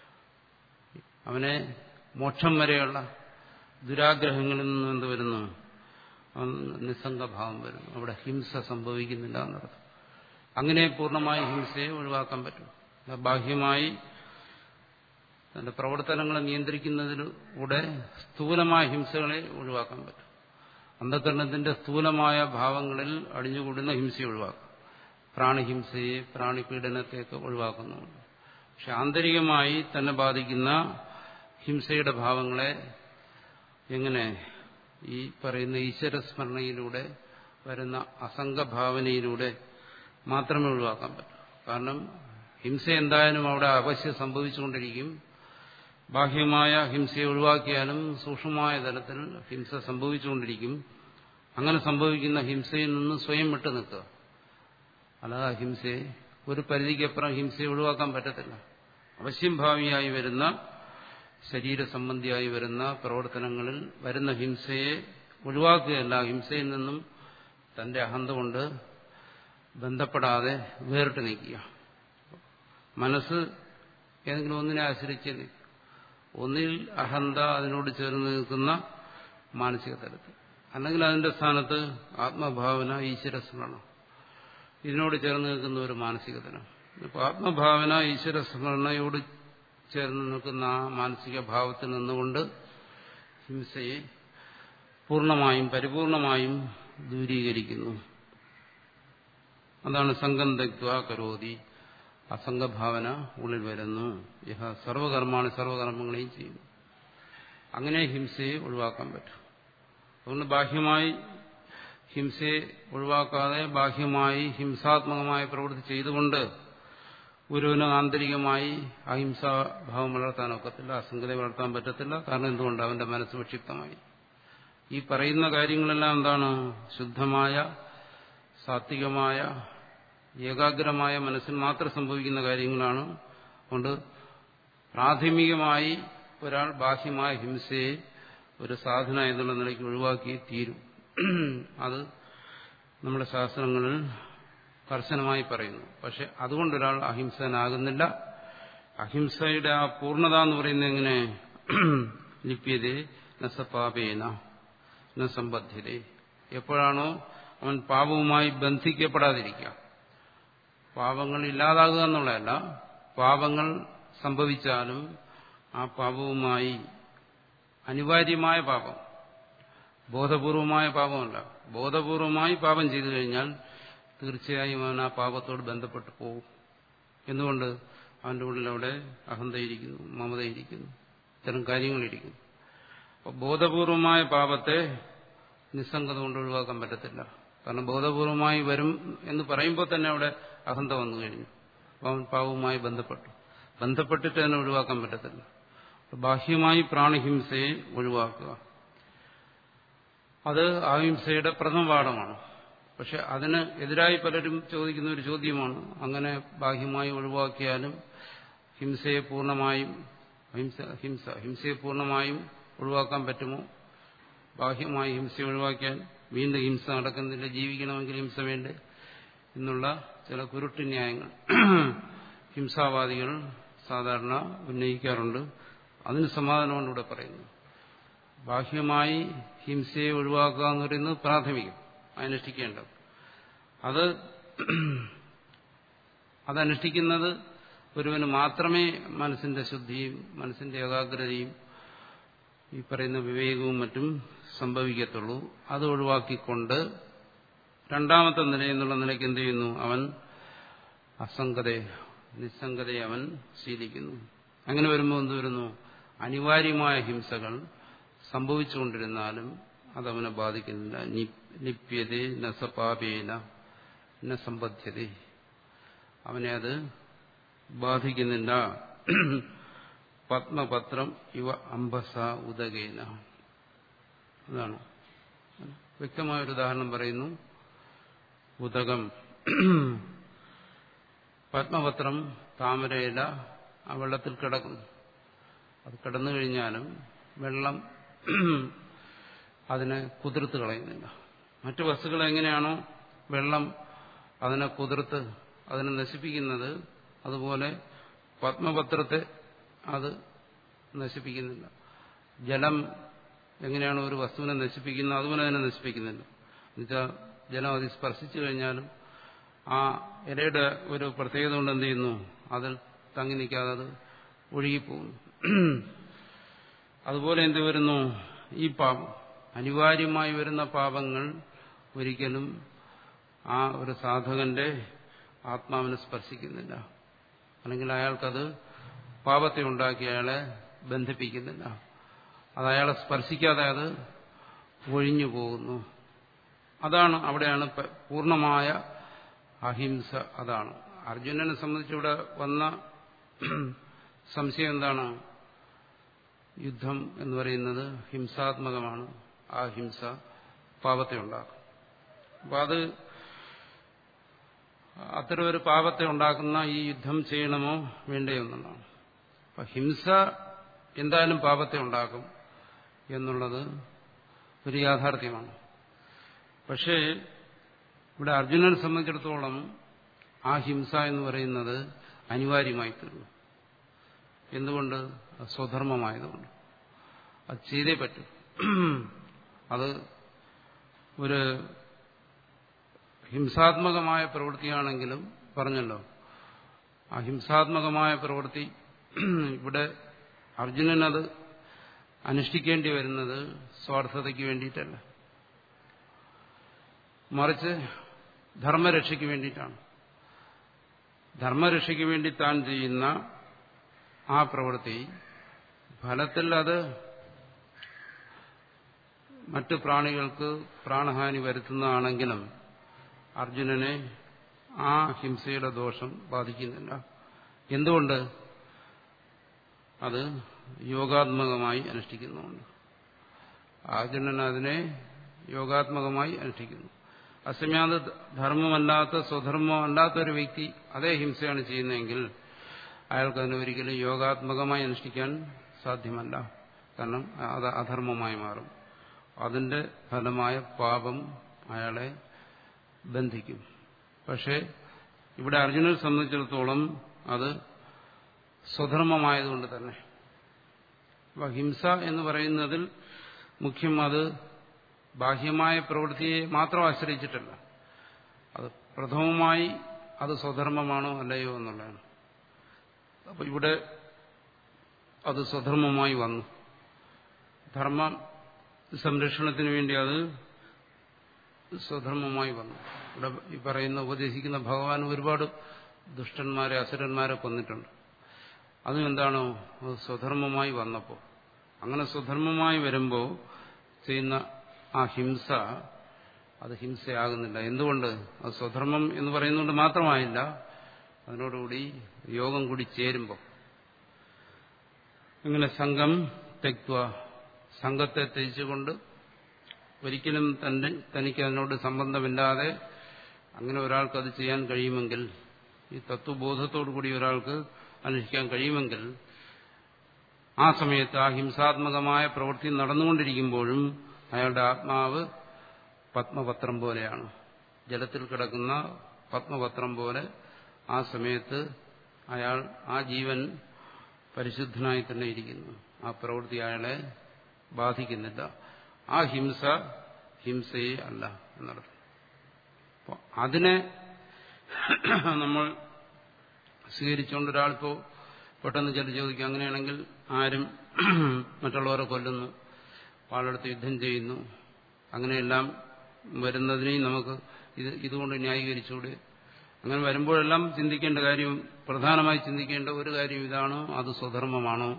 അവനെ മോക്ഷം വരെയുള്ള ദുരാഗ്രഹങ്ങളിൽ നിന്ന് എന്ത് വരുന്നു അവൻ നിസ്സംഗഭാവം വരുന്നു അവിടെ ഹിംസ സംഭവിക്കുന്നില്ല എന്നർത്ഥം അങ്ങനെ പൂർണ്ണമായി ഹിംസയെ ഒഴിവാക്കാൻ പറ്റും ബാഹ്യമായി തന്റെ പ്രവർത്തനങ്ങളെ നിയന്ത്രിക്കുന്നതിലൂടെ സ്ഥൂലമായ ഹിംസകളെ ഒഴിവാക്കാൻ പറ്റും അന്ധകരണത്തിന്റെ സ്ഥൂലമായ ഭാവങ്ങളിൽ അടിഞ്ഞുകൂടുന്ന ഹിംസയെ ഒഴിവാക്കാം പ്രാണിഹിംസയെ പ്രാണിപീഡനത്തെയൊക്കെ ഒഴിവാക്കുന്നുണ്ട് പക്ഷെ ആന്തരികമായി തന്നെ ബാധിക്കുന്ന ഹിംസയുടെ ഭാവങ്ങളെ എങ്ങനെ ഈ പറയുന്ന ഈശ്വരസ്മരണയിലൂടെ വരുന്ന അസംഗഭാവനയിലൂടെ മാത്രമേ ഒഴിവാക്കാൻ പറ്റൂ കാരണം ഹിംസ എന്തായാലും അവിടെ അവശ്യം സംഭവിച്ചുകൊണ്ടിരിക്കും ബാഹ്യമായ ഹിംസയെ ഒഴിവാക്കിയാലും സൂക്ഷ്മമായ തലത്തിൽ ഹിംസ സംഭവിച്ചുകൊണ്ടിരിക്കും അങ്ങനെ സംഭവിക്കുന്ന ഹിംസയിൽ നിന്ന് സ്വയം വിട്ടു നിൽക്കുക അല്ലാതെ ഹിംസയെ ഒരു പരിധിക്കപ്പുറം ഹിംസയെ ഒഴിവാക്കാൻ പറ്റത്തില്ല അവശ്യം ഭാവിയായി വരുന്ന ശരീര സംബന്ധിയായി വരുന്ന പ്രവർത്തനങ്ങളിൽ വരുന്ന ഹിംസയെ ഒഴിവാക്കുകയല്ല ഹിംസയിൽ നിന്നും തന്റെ അഹന്ത കൊണ്ട് ബന്ധപ്പെടാതെ വേറിട്ട് നിൽക്കുക മനസ്സ് ഏതെങ്കിലും ഒന്നിനെ ആശ്രയിച്ച് നിൽക്കും ഒന്നിൽ അഹന്ത അതിനോട് ചേർന്ന് നിൽക്കുന്ന മാനസിക തലത്തിൽ അല്ലെങ്കിൽ അതിന്റെ സ്ഥാനത്ത് ആത്മഭാവന ഈശ്വരസ്മരണം ഇതിനോട് ചേർന്ന് നിൽക്കുന്ന ഒരു മാനസിക തലം ഇപ്പോൾ ആത്മഭാവന ഈശ്വര സ്മരണയോട് ചേർന്ന് നിൽക്കുന്ന ആ മാനസിക ഭാവത്തിൽ നിന്നുകൊണ്ട് ഹിംസയെ പൂർണ്ണമായും പരിപൂർണമായും ദൂരീകരിക്കുന്നു അതാണ് സംഘം തെക്വ കരോതി അസംഗഭാവന ഉള്ളിൽ വരുന്നു യഹ സർവകർമാണി സർവകർമ്മങ്ങളെയും ചെയ്യുന്നു അങ്ങനെ ഹിംസയെ ഒഴിവാക്കാൻ പറ്റും അതുകൊണ്ട് ബാഹ്യമായി ഹിംസയെ ഒഴിവാക്കാതെ ബാഹ്യമായി ഹിംസാത്മകമായ പ്രവൃത്തി ചെയ്തുകൊണ്ട് ഗുരുവിന് ആന്തരികമായി അഹിംസാഭാവം വളർത്താൻ ഒക്കത്തില്ല അസംഗത വളർത്താൻ പറ്റത്തില്ല കാരണം എന്തുകൊണ്ട് അവന്റെ മനസ്സ് വിക്ഷിപ്തമായി ഈ പറയുന്ന കാര്യങ്ങളെല്ലാം എന്താണ് ശുദ്ധമായ സാത്വികമായ ഏകാഗ്രമായ മനസ്സിൽ മാത്രം സംഭവിക്കുന്ന കാര്യങ്ങളാണ് അതുകൊണ്ട് പ്രാഥമികമായി ഒരാൾ ബാഹ്യമായ ഹിംസയെ ഒരു സാധന എന്നുള്ള നിലയ്ക്ക് ഒഴിവാക്കി തീരും അത് നമ്മുടെ ശാസ്ത്രങ്ങളിൽ കർശനമായി പറയുന്നു പക്ഷെ അതുകൊണ്ടൊരാൾ അഹിംസനാകുന്നില്ല അഹിംസയുടെ ആ പൂർണ്ണത എന്ന് പറയുന്നത് എങ്ങനെ ലിപ്യതേ നസപാപേന ന സമ്പദ്ധ്യതേ എപ്പോഴാണോ അവൻ പാപവുമായി ബന്ധിക്കപ്പെടാതിരിക്കുക പാപങ്ങൾ ഇല്ലാതാകുക എന്നുള്ളതല്ല പാപങ്ങൾ സംഭവിച്ചാലും ആ പാപവുമായി അനിവാര്യമായ പാപം ബോധപൂർവമായ പാപമല്ല ബോധപൂർവമായി പാപം ചെയ്തു കഴിഞ്ഞാൽ തീർച്ചയായും അവൻ ആ പാപത്തോട് ബന്ധപ്പെട്ടു പോകും എന്തുകൊണ്ട് അവന്റെ ഉള്ളിൽ അവിടെ അഹന്തയിരിക്കുന്നു മമതയിരിക്കുന്നു ഇത്തരം കാര്യങ്ങളിരിക്കുന്നു അപ്പോൾ ബോധപൂർവമായ പാപത്തെ നിസ്സംഗത കൊണ്ട് ഒഴിവാക്കാൻ പറ്റത്തില്ല കാരണം ബോധപൂർവമായി വരും എന്ന് പറയുമ്പോൾ തന്നെ അവിടെ അഹന്ത വന്നു കഴിഞ്ഞു അവൻ പാപവുമായി ബന്ധപ്പെട്ടു ബന്ധപ്പെട്ടിട്ട് തന്നെ ഒഴിവാക്കാൻ പറ്റത്തില്ല ബാഹ്യമായി പ്രാണിഹിംസയെ ഒഴിവാക്കുക അത് അഹിംസയുടെ പ്രഥമ പാഠമാണ് പക്ഷെ അതിന് എതിരായി പലരും ചോദിക്കുന്ന ഒരു ചോദ്യമാണ് അങ്ങനെ ബാഹ്യമായി ഒഴിവാക്കിയാലും ഹിംസയെ പൂർണ്ണമായും ഹിംസ ഹിംസ ഹിംസയെ പൂർണ്ണമായും ഒഴിവാക്കാൻ പറ്റുമോ ബാഹ്യമായി ഹിംസ ഒഴിവാക്കിയാൽ വീണ്ടും ഹിംസ നടക്കുന്നില്ല ജീവിക്കണമെങ്കിൽ ഹിംസ വേണ്ടേ എന്നുള്ള ചില കുരുട്ട് ന്യായങ്ങൾ ഹിംസാവാദികൾ സാധാരണ ഉന്നയിക്കാറുണ്ട് അതിന് സമാധാനമാണ് ഇവിടെ പറയുന്നത് ബാഹ്യമായി ഹിംസയെ ഒഴിവാക്കുക എന്ന് പറയുന്നത് പ്രാഥമികം അനുഷ്ഠിക്കേണ്ടത് അത് അതനുഷ്ഠിക്കുന്നത് ഒരുവന് മാത്രമേ മനസ്സിന്റെ ശുദ്ധിയും മനസ്സിന്റെ ഏകാഗ്രതയും ഈ പറയുന്ന വിവേകവും മറ്റും സംഭവിക്കത്തുള്ളൂ അത് ഒഴിവാക്കിക്കൊണ്ട് രണ്ടാമത്തെ നില എന്നുള്ള നിലയ്ക്ക് എന്ത് ചെയ്യുന്നു അവൻ അസംഗതയെ നിസ്സംഗതയെ അവൻ ശീലിക്കുന്നു അങ്ങനെ വരുമ്പോൾ എന്ത് വരുന്നു അനിവാര്യമായ ഹിംസകൾ സംഭവിച്ചുകൊണ്ടിരുന്നാലും അതവനെ ബാധിക്കുന്നില്ല നിപ്യതേ നസപാപേന ന സമ്പദ്ധ്യത അവനെ അത് ബാധിക്കുന്നില്ല പത്മപത്രം ഇവ അംബസ ഉദകേന അതാണ് വ്യക്തമായൊരു ഉദാഹരണം പറയുന്നു ഉദകം പത്മപത്രം താമരയില ആ വെള്ളത്തിൽ കിടക്കുന്നു അത് കിടന്നു കഴിഞ്ഞാലും വെള്ളം അതിനെ കുതിർത്ത് കളയുന്നില്ല മറ്റു വസ്തുക്കൾ എങ്ങനെയാണോ വെള്ളം അതിനെ കുതിർത്ത് അതിനെ നശിപ്പിക്കുന്നത് അതുപോലെ പത്മപത്രത്തെ അത് നശിപ്പിക്കുന്നില്ല ജലം എങ്ങനെയാണ് ഒരു വസ്തുവിനെ നശിപ്പിക്കുന്നത് അതുപോലെ തന്നെ നശിപ്പിക്കുന്നില്ല എന്നുവെച്ചാൽ ജലം അത് സ്പർശിച്ചു കഴിഞ്ഞാലും ആ ഇലയുടെ ഒരു പ്രത്യേകത കൊണ്ട് എന്ത് ചെയ്യുന്നു അതിൽ തങ്ങി നിൽക്കാതെ അത് ഒഴുകിപ്പോകുന്നു അതുപോലെ എന്ത് വരുന്നു ഈ പാപം അനിവാര്യമായി വരുന്ന പാപങ്ങൾ ഒരിക്കലും ആ ഒരു സാധകന്റെ ആത്മാവിനെ സ്പർശിക്കുന്നില്ല അല്ലെങ്കിൽ അയാൾക്കത് പാപത്തെ ഉണ്ടാക്കി അയാളെ ബന്ധിപ്പിക്കുന്നില്ല അത് അയാളെ സ്പർശിക്കാതെ അത് ഒഴിഞ്ഞു പോകുന്നു അതാണ് അവിടെയാണ് പൂർണ്ണമായ അഹിംസ അതാണ് അർജുനനെ സംബന്ധിച്ച് ഇവിടെ വന്ന സംശയം എന്താണ് യുദ്ധം എന്ന് പറയുന്നത് ഹിംസാത്മകമാണ് ആ ഹിംസ പാപത്തെ ഉണ്ടാക്കും അപ്പൊ അത് അത്തരം ഒരു പാപത്തെ ഉണ്ടാക്കുന്ന ഈ യുദ്ധം ചെയ്യണമോ വേണ്ടയോ എന്നുള്ളതാണ് അപ്പൊ ഹിംസ എന്തായാലും പാപത്തെ ഉണ്ടാക്കും എന്നുള്ളത് ഒരു യാഥാർത്ഥ്യമാണ് പക്ഷേ ഇവിടെ അർജുനനെ സംബന്ധിച്ചിടത്തോളം ആ ഹിംസ എന്ന് പറയുന്നത് അനിവാര്യമായി തീർന്നു എന്തുകൊണ്ട് അത് സ്വധർമ്മമായതുകൊണ്ട് അത് ചെയ്തേ പറ്റും അത് ഒരു ഹിംസാത്മകമായ പ്രവൃത്തിയാണെങ്കിലും പറഞ്ഞല്ലോ ആ ഹിംസാത്മകമായ പ്രവൃത്തി ഇവിടെ അർജുനൻ അത് അനുഷ്ഠിക്കേണ്ടി വരുന്നത് സ്വാർത്ഥതയ്ക്ക് വേണ്ടിയിട്ടല്ല മറിച്ച് ധർമ്മരക്ഷയ്ക്ക് വേണ്ടിയിട്ടാണ് ധർമ്മരക്ഷയ്ക്ക് വേണ്ടി താൻ ചെയ്യുന്ന ആ പ്രവൃത്തി ഫലത്തിൽ അത് മറ്റു പ്രാണികൾക്ക് പ്രാണഹാനി വരുത്തുന്നതാണെങ്കിലും അർജുനനെ ആ ഹിംസയുടെ ദോഷം ബാധിക്കുന്നില്ല എന്തുകൊണ്ട് അത് യോഗാത്മകമായി അനുഷ്ഠിക്കുന്നുണ്ട് അർജുനൻ അതിനെ യോഗാത്മകമായി അനുഷ്ഠിക്കുന്നു അസമ്യാത ധർമ്മമല്ലാത്ത സ്വധർമ്മമല്ലാത്ത ഒരു വ്യക്തി അതേ ഹിംസയാണ് ചെയ്യുന്നതെങ്കിൽ അയാൾക്ക് അതിനെ ഒരിക്കലും യോഗാത്മകമായി അനുഷ്ഠിക്കാൻ സാധ്യമല്ല കാരണം അത് അധർമ്മമായി മാറും അതിന്റെ ഫലമായ പാപം അയാളെ ബന്ധിക്കും പക്ഷേ ഇവിടെ അർജുനനെ സംബന്ധിച്ചിടത്തോളം അത് സ്വധർമ്മമായതുകൊണ്ട് തന്നെ അപ്പൊ ഹിംസ എന്ന് പറയുന്നതിൽ മുഖ്യം അത് ബാഹ്യമായ പ്രവൃത്തിയെ മാത്രം ആശ്രയിച്ചിട്ടല്ല അത് പ്രഥമമായി അത് സ്വധർമ്മമാണോ അല്ലയോ എന്നുള്ളതാണ് അപ്പൊ ഇവിടെ അത് സ്വധർമ്മമായി വന്നു ധർമ്മ സംരക്ഷണത്തിന് വേണ്ടി അത് സ്വധർമ്മമായി വന്നു ഇവിടെ ഈ പറയുന്ന ഉപദേശിക്കുന്ന ഭഗവാൻ ഒരുപാട് ദുഷ്ടന്മാരെ അസുരന്മാരെ കൊന്നിട്ടുണ്ട് അതും എന്താണോ അത് സ്വധർമ്മമായി വന്നപ്പോൾ അങ്ങനെ സ്വധർമ്മമായി വരുമ്പോൾ ചെയ്യുന്ന ആ ഹിംസ അത് ഹിംസയാകുന്നില്ല എന്തുകൊണ്ട് അത് സ്വധർമ്മം എന്ന് പറയുന്നതുകൊണ്ട് മാത്രമായില്ല അതിനോടുകൂടി യോഗം കൂടി ചേരുമ്പോൾ ഇങ്ങനെ സംഘം തെക്വ സംഘത്തെ ത്യജിച്ചുകൊണ്ട് ഒരിക്കലും തന്നെ തനിക്ക് അതിനോട് സംബന്ധമില്ലാതെ അങ്ങനെ ഒരാൾക്ക് അത് ചെയ്യാൻ കഴിയുമെങ്കിൽ ഈ തത്വബോധത്തോടു കൂടി ഒരാൾക്ക് അനുഷ്ഠിക്കാൻ കഴിയുമെങ്കിൽ ആ സമയത്ത് ആ ഹിംസാത്മകമായ പ്രവൃത്തി നടന്നുകൊണ്ടിരിക്കുമ്പോഴും അയാളുടെ ആത്മാവ് പത്മപത്രം പോലെയാണ് ജലത്തിൽ കിടക്കുന്ന പത്മപത്രം പോലെ ആ സമയത്ത് അയാൾ ആ ജീവൻ പരിശുദ്ധനായി തന്നെ ഇരിക്കുന്നു ആ പ്രവൃത്തി അയാളെ ബാധിക്കുന്നില്ല ആ ഹിംസ ഹിംസയെ അല്ല എന്നർത്ഥം അപ്പോൾ അതിനെ നമ്മൾ സ്വീകരിച്ചുകൊണ്ട് ഒരാളിപ്പോ പെട്ടെന്ന് ചില ചോദിക്കും അങ്ങനെയാണെങ്കിൽ ആരും മറ്റുള്ളവരെ കൊല്ലുന്നു ആളെടുത്ത് യുദ്ധം ചെയ്യുന്നു അങ്ങനെയെല്ലാം വരുന്നതിനെയും നമുക്ക് ഇത് ഇതുകൊണ്ട് ന്യായീകരിച്ചുകൂടെ അങ്ങനെ വരുമ്പോഴെല്ലാം ചിന്തിക്കേണ്ട കാര്യം പ്രധാനമായി ചിന്തിക്കേണ്ട ഒരു കാര്യം ഇതാണ് അത് സ്വധർമ്മമാണോ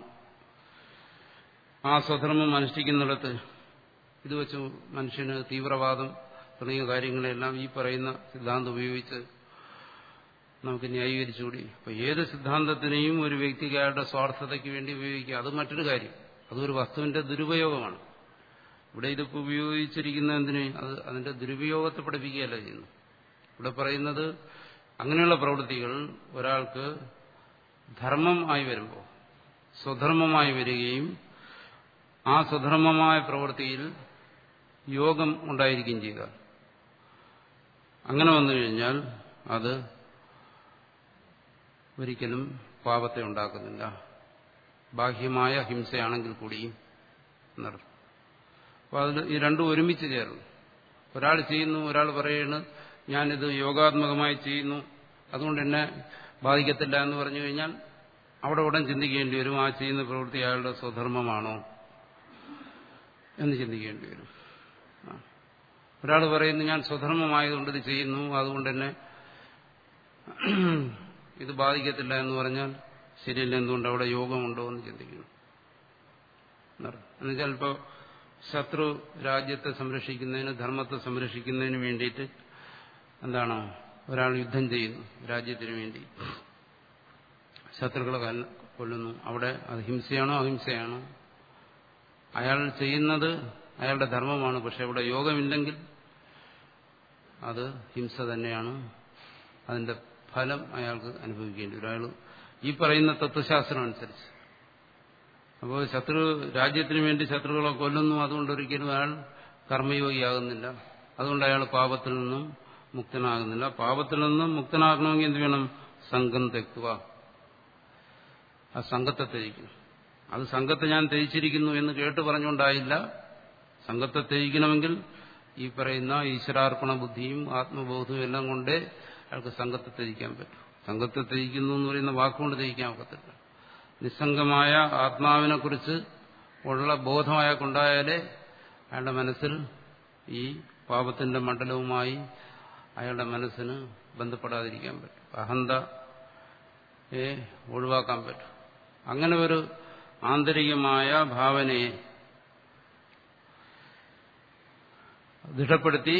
ആ സ്വധർമ്മം അനുഷ്ഠിക്കുന്നിടത്ത് ഇത് വെച്ച് മനുഷ്യന് തീവ്രവാദം തുടങ്ങിയ കാര്യങ്ങളെല്ലാം ഈ പറയുന്ന സിദ്ധാന്തം ഉപയോഗിച്ച് നമുക്ക് ന്യായീകരിച്ചുകൂടി അപ്പൊ ഏത് സിദ്ധാന്തത്തിനെയും ഒരു വ്യക്തിക്ക് അയാളുടെ സ്വാർത്ഥതയ്ക്ക് വേണ്ടി ഉപയോഗിക്കുക അത് മറ്റൊരു കാര്യം അതൊരു വസ്തുവിന്റെ ദുരുപയോഗമാണ് ഇവിടെ ഇതിപ്പോൾ ഉപയോഗിച്ചിരിക്കുന്ന എന്തിന് അത് അതിന്റെ ദുരുപയോഗത്തെ പഠിപ്പിക്കുകയല്ല ചെയ്യുന്നു ഇവിടെ പറയുന്നത് അങ്ങനെയുള്ള പ്രവൃത്തികൾ ഒരാൾക്ക് ധർമ്മം ആയി വരുമ്പോൾ സ്വധർമ്മമായി വരികയും ആ സ്വധർമ്മമായ പ്രവൃത്തിയിൽ യോഗം ഉണ്ടായിരിക്കുകയും ചെയ്താൽ അങ്ങനെ വന്നു കഴിഞ്ഞാൽ അത് ഒരിക്കലും പാപത്തെ ഉണ്ടാക്കുന്നില്ല ബാഹ്യമായ ഹിംസയാണെങ്കിൽ കൂടിയും എന്നർത്ഥം അപ്പോൾ അതിൽ ഈ രണ്ടും ഒരുമിച്ച് ചേർന്നു ഒരാൾ ചെയ്യുന്നു ഒരാൾ പറയുന്നു ഞാനിത് യോഗാത്മകമായി ചെയ്യുന്നു അതുകൊണ്ട് എന്നെ ബാധിക്കത്തില്ല എന്ന് പറഞ്ഞു കഴിഞ്ഞാൽ അവിടെ ഉടൻ ചിന്തിക്കേണ്ടി വരും ആ ചെയ്യുന്ന പ്രവൃത്തി അയാളുടെ സ്വധർമ്മമാണോ എന്ന് ചിന്തിക്കേണ്ടി വരും ഒരാൾ പറയുന്നു ഞാൻ സ്വധർമ്മമായതുകൊണ്ട് ഇത് ചെയ്യുന്നു അതുകൊണ്ട് തന്നെ ഇത് ബാധിക്കത്തില്ല എന്ന് പറഞ്ഞാൽ ശരിയല്ല എന്തുകൊണ്ട് അവിടെ യോഗമുണ്ടോ എന്ന് ചിന്തിക്കുന്നു എന്നുവെച്ചാൽ ഇപ്പോൾ ശത്രു രാജ്യത്തെ സംരക്ഷിക്കുന്നതിന് ധർമ്മത്തെ സംരക്ഷിക്കുന്നതിന് വേണ്ടിയിട്ട് എന്താണ് ഒരാൾ യുദ്ധം ചെയ്യുന്നു രാജ്യത്തിന് വേണ്ടി ശത്രുക്കളെ കൊല്ലുന്നു അവിടെ അത് ഹിംസയാണോ അഹിംസയാണോ അയാൾ ചെയ്യുന്നത് അയാളുടെ ധർമ്മമാണ് പക്ഷെ അവിടെ യോഗമില്ലെങ്കിൽ അത് ഹിംസ തന്നെയാണ് അതിന്റെ ഫലം അയാൾക്ക് അനുഭവിക്കേണ്ടി വരും അയാൾ ഈ പറയുന്ന തത്വശാസ്ത്രം അനുസരിച്ച് അപ്പോൾ ശത്രു രാജ്യത്തിന് വേണ്ടി ശത്രുക്കളെ കൊല്ലുന്നു അതുകൊണ്ട് ഒരിക്കലും അയാൾ കർമ്മയോഗിയാകുന്നില്ല അതുകൊണ്ട് അയാൾ പാപത്തിൽ നിന്നും മുക്തനാകുന്നില്ല പാപത്തിൽ നിന്നും മുക്തനാകണമെങ്കിൽ എന്ത് വേണം സംഘം തെക്കുക ആ സംഘത്തെ ത്യജിക്കണം അത് സംഘത്തെ ഞാൻ ത്യജിച്ചിരിക്കുന്നു എന്ന് കേട്ട് പറഞ്ഞുകൊണ്ടായില്ല സംഘത്തെ ത്യജിക്കണമെങ്കിൽ ഈ പറയുന്ന ഈശ്വരാർപ്പണ ബുദ്ധിയും ആത്മബോധവും എല്ലാം കൊണ്ടേ അയാൾക്ക് സംഘത്തെ ത്യജിക്കാൻ പറ്റും സംഘത്തെ ത്യജിക്കുന്നു എന്ന് പറയുന്ന വാക്കുകൊണ്ട് ത്യജിക്കാൻ ഒക്കത്തില്ല നിസ്സംഗമായ ആത്മാവിനെ കുറിച്ച് ഉള്ള ബോധം അയാൾക്കുണ്ടായാലേ അയാളുടെ മനസ്സിൽ ഈ പാപത്തിന്റെ മണ്ഡലവുമായി അയാളുടെ മനസ്സിന് ബന്ധപ്പെടാതിരിക്കാൻ പറ്റും അഹന്തയെ ഒഴിവാക്കാൻ പറ്റും അങ്ങനെ ഒരു ആന്തരികമായ ഭാവനയെ ദൃഢപ്പെടുത്തി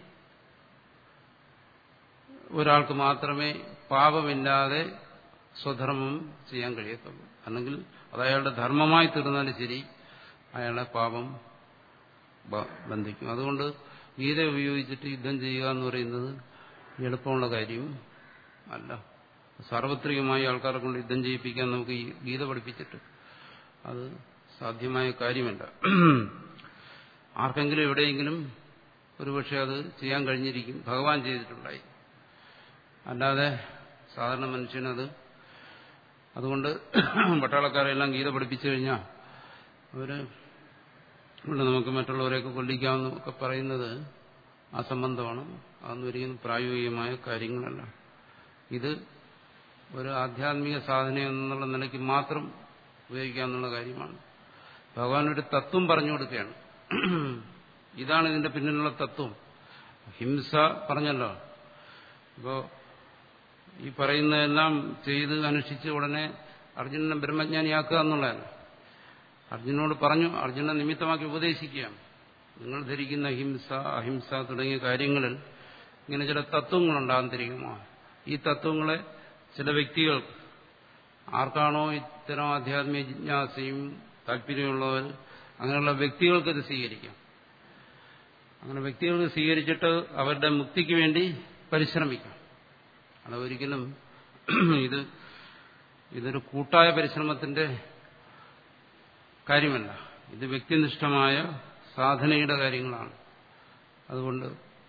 ഒരാൾക്ക് മാത്രമേ പാപമില്ലാതെ സ്വധർമ്മം ചെയ്യാൻ കഴിയത്തുള്ളൂ അല്ലെങ്കിൽ അത് അയാളുടെ ധർമ്മമായി തീർന്നാലും ശരി അയാളെ പാപം ബന്ധിക്കും അതുകൊണ്ട് ഗീത ഉപയോഗിച്ചിട്ട് യുദ്ധം ചെയ്യുക എന്ന് പറയുന്നത് എളുപ്പമുള്ള കാര്യം അല്ല സാർവത്രികമായി ആൾക്കാരെ കൊണ്ട് യുദ്ധം ചെയ്യിപ്പിക്കാൻ നമുക്ക് ഈ ഗീത പഠിപ്പിച്ചിട്ട് അത് സാധ്യമായ കാര്യമല്ല ആർക്കെങ്കിലും എവിടെയെങ്കിലും ഒരുപക്ഷെ അത് ചെയ്യാൻ കഴിഞ്ഞിരിക്കും ഭഗവാൻ ചെയ്തിട്ടുണ്ടായി അല്ലാതെ സാധാരണ മനുഷ്യനത് അതുകൊണ്ട് പട്ടാളക്കാരെല്ലാം ഗീത പഠിപ്പിച്ചു കഴിഞ്ഞാൽ അവര് ഇവിടെ നമുക്ക് മറ്റുള്ളവരെയൊക്കെ കൊല്ലിക്കാമെന്നൊക്കെ പറയുന്നത് അസംബന്ധമാണ് അതൊന്നും ഒരിക്കലും പ്രായോഗികമായ കാര്യങ്ങളല്ല ഇത് ഒരു ആധ്യാത്മിക സാധന എന്നുള്ള നിലയ്ക്ക് മാത്രം ഉപയോഗിക്കാമെന്നുള്ള കാര്യമാണ് ഭഗവാൻ ഒരു തത്വം പറഞ്ഞു കൊടുക്കുകയാണ് ഇതാണ് ഇതിന്റെ പിന്നിലുള്ള തത്വം ഹിംസ പറഞ്ഞല്ലോ ഇപ്പോ ഈ പറയുന്നതെല്ലാം ചെയ്ത് അനുഷ്ഠിച്ച് ഉടനെ അർജുനനെ ബ്രഹ്മജ്ഞാനിയാക്കുക എന്നുള്ളതാണ് അർജുനോട് പറഞ്ഞു അർജുനനെ നിമിത്തമാക്കി ഉപദേശിക്കുകയാണ് നിങ്ങൾ ധരിക്കുന്ന ഹിംസ അഹിംസ തുടങ്ങിയ കാര്യങ്ങളിൽ ഇങ്ങനെ ചില തത്വങ്ങളുണ്ട് ആന്തരികമാണ് ഈ തത്വങ്ങളെ ചില വ്യക്തികൾ ആർക്കാണോ ഇത്തരം ആധ്യാത്മിക ജിജ്ഞാസയും താല്പര്യമുള്ളവർ അങ്ങനെയുള്ള വ്യക്തികൾക്ക് ഇത് സ്വീകരിക്കാം അങ്ങനെ വ്യക്തികൾക്ക് സ്വീകരിച്ചിട്ട് അവരുടെ മുക്തിക്ക് വേണ്ടി പരിശ്രമിക്കാം അത് ഒരിക്കലും ഇത് ഇതൊരു കൂട്ടായ പരിശ്രമത്തിന്റെ കാര്യമല്ല ഇത് വ്യക്തിനിഷ്ഠമായ സാധനയുടെ കാര്യങ്ങളാണ് അതുകൊണ്ട്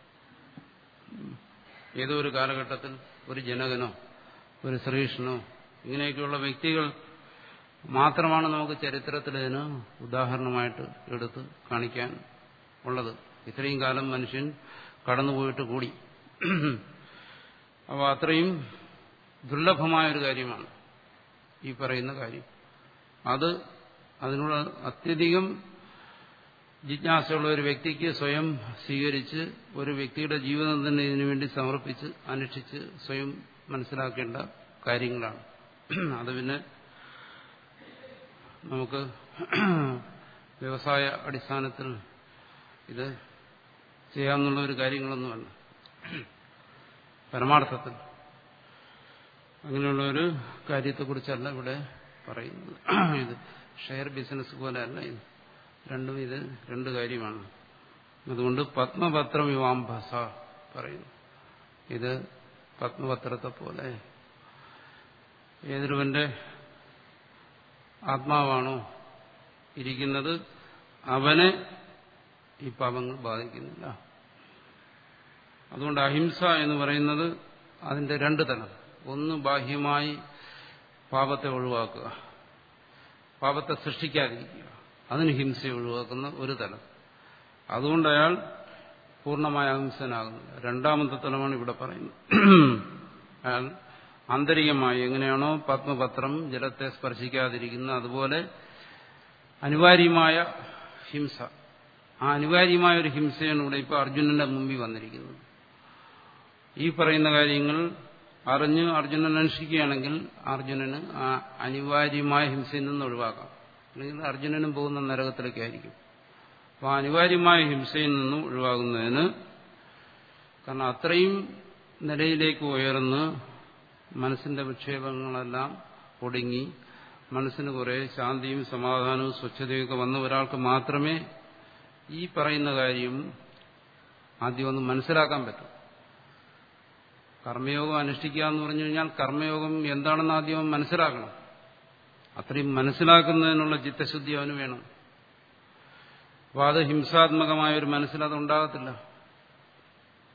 ഏതോ ഒരു കാലഘട്ടത്തിൽ ഒരു ജനകനോ ഒരു ശ്രീകൃഷ്ണനോ ഇങ്ങനെയൊക്കെയുള്ള വ്യക്തികൾ മാത്രമാണ് നമുക്ക് ചരിത്രത്തിൽ ഇതിന് ഉദാഹരണമായിട്ട് എടുത്ത് കാണിക്കാൻ ഉള്ളത് ഇത്രയും കാലം മനുഷ്യൻ കടന്നുപോയിട്ട് കൂടി അപ്പോൾ അത്രയും ദുർലഭമായ ഒരു കാര്യമാണ് ഈ പറയുന്ന കാര്യം അത് അതിനുള്ള അത്യധികം ജിജ്ഞാസയുള്ള ഒരു വ്യക്തിക്ക് സ്വയം സ്വീകരിച്ച് ഒരു വ്യക്തിയുടെ ജീവിതം തന്നെ ഇതിനു വേണ്ടി സമർപ്പിച്ച് അനുഷ്ഠിച്ച് സ്വയം മനസ്സിലാക്കേണ്ട കാര്യങ്ങളാണ് അത് പിന്നെ നമുക്ക് വ്യവസായ അടിസ്ഥാനത്തിൽ ഇത് ചെയ്യാമെന്നുള്ള ഒരു കാര്യങ്ങളൊന്നുമല്ല പരമാർത്ഥത്തിൽ അങ്ങനെയുള്ള ഒരു കാര്യത്തെക്കുറിച്ചല്ല ഇവിടെ പറയുന്നത് ഇത് ഷെയർ ബിസിനസ് പോലെയല്ല ഇത് രണ്ടും ഇത് രണ്ട് കാര്യമാണ് അതുകൊണ്ട് പത്മപത്രം വിവാംഭസ പറയുന്നു ഇത് പത്മപത്രത്തെ പോലെ ഏതൊരുവന്റെ ആത്മാവാണോ ഇരിക്കുന്നത് അവനെ ഈ പാപങ്ങൾ ബാധിക്കുന്നില്ല അതുകൊണ്ട് അഹിംസ എന്ന് പറയുന്നത് അതിന്റെ രണ്ട് തലം ഒന്ന് ബാഹ്യമായി പാപത്തെ ഒഴിവാക്കുക പാപത്തെ സൃഷ്ടിക്കാതിരിക്കുക അതിന് ഹിംസയെ ഒഴിവാക്കുന്ന ഒരു തലം അതുകൊണ്ട് അയാൾ പൂർണ്ണമായ അഹിംസനാകുന്നില്ല രണ്ടാമത്തെ തലമാണ് ഇവിടെ പറയുന്നത് അയാൾ ആന്തരികമായി എങ്ങനെയാണോ പത്മപത്രം ജലത്തെ സ്പർശിക്കാതിരിക്കുന്ന അതുപോലെ അനിവാര്യമായ ഹിംസ ആ അനിവാര്യമായ ഒരു ഹിംസയാണ് ഇവിടെ ഇപ്പോൾ അർജുനന്റെ മുമ്പിൽ വന്നിരിക്കുന്നത് ഈ പറയുന്ന കാര്യങ്ങൾ അറിഞ്ഞ് അർജുനൻ അനുഷ്ഠിക്കുകയാണെങ്കിൽ അർജുനന് ആ അനിവാര്യമായ ഹിംസയിൽ നിന്ന് ഒഴിവാക്കാം അല്ലെങ്കിൽ അർജുനനും പോകുന്ന നരകത്തിലേക്കായിരിക്കും അപ്പോൾ അനിവാര്യമായ ഹിംസയിൽ നിന്നും ഒഴിവാകുന്നതിന് കാരണം അത്രയും നിലയിലേക്ക് ഉയർന്ന് മനസ്സിന്റെ വിക്ഷേപങ്ങളെല്ലാം ഒടുങ്ങി മനസ്സിന് കുറെ ശാന്തിയും സമാധാനവും സ്വച്ഛതയൊക്കെ വന്ന ഒരാൾക്ക് മാത്രമേ ഈ പറയുന്ന കാര്യം ആദ്യം ഒന്ന് മനസ്സിലാക്കാൻ പറ്റും കർമ്മയോഗം അനുഷ്ഠിക്കുക എന്ന് പറഞ്ഞു കഴിഞ്ഞാൽ കർമ്മയോഗം എന്താണെന്ന് ആദ്യം മനസ്സിലാക്കണം അത്രയും മനസ്സിലാക്കുന്നതിനുള്ള ചിത്തശുദ്ധി അവന് വേണം അപ്പോൾ അത് ഹിംസാത്മകമായ ഒരു മനസ്സിൽ അത് ഉണ്ടാകത്തില്ല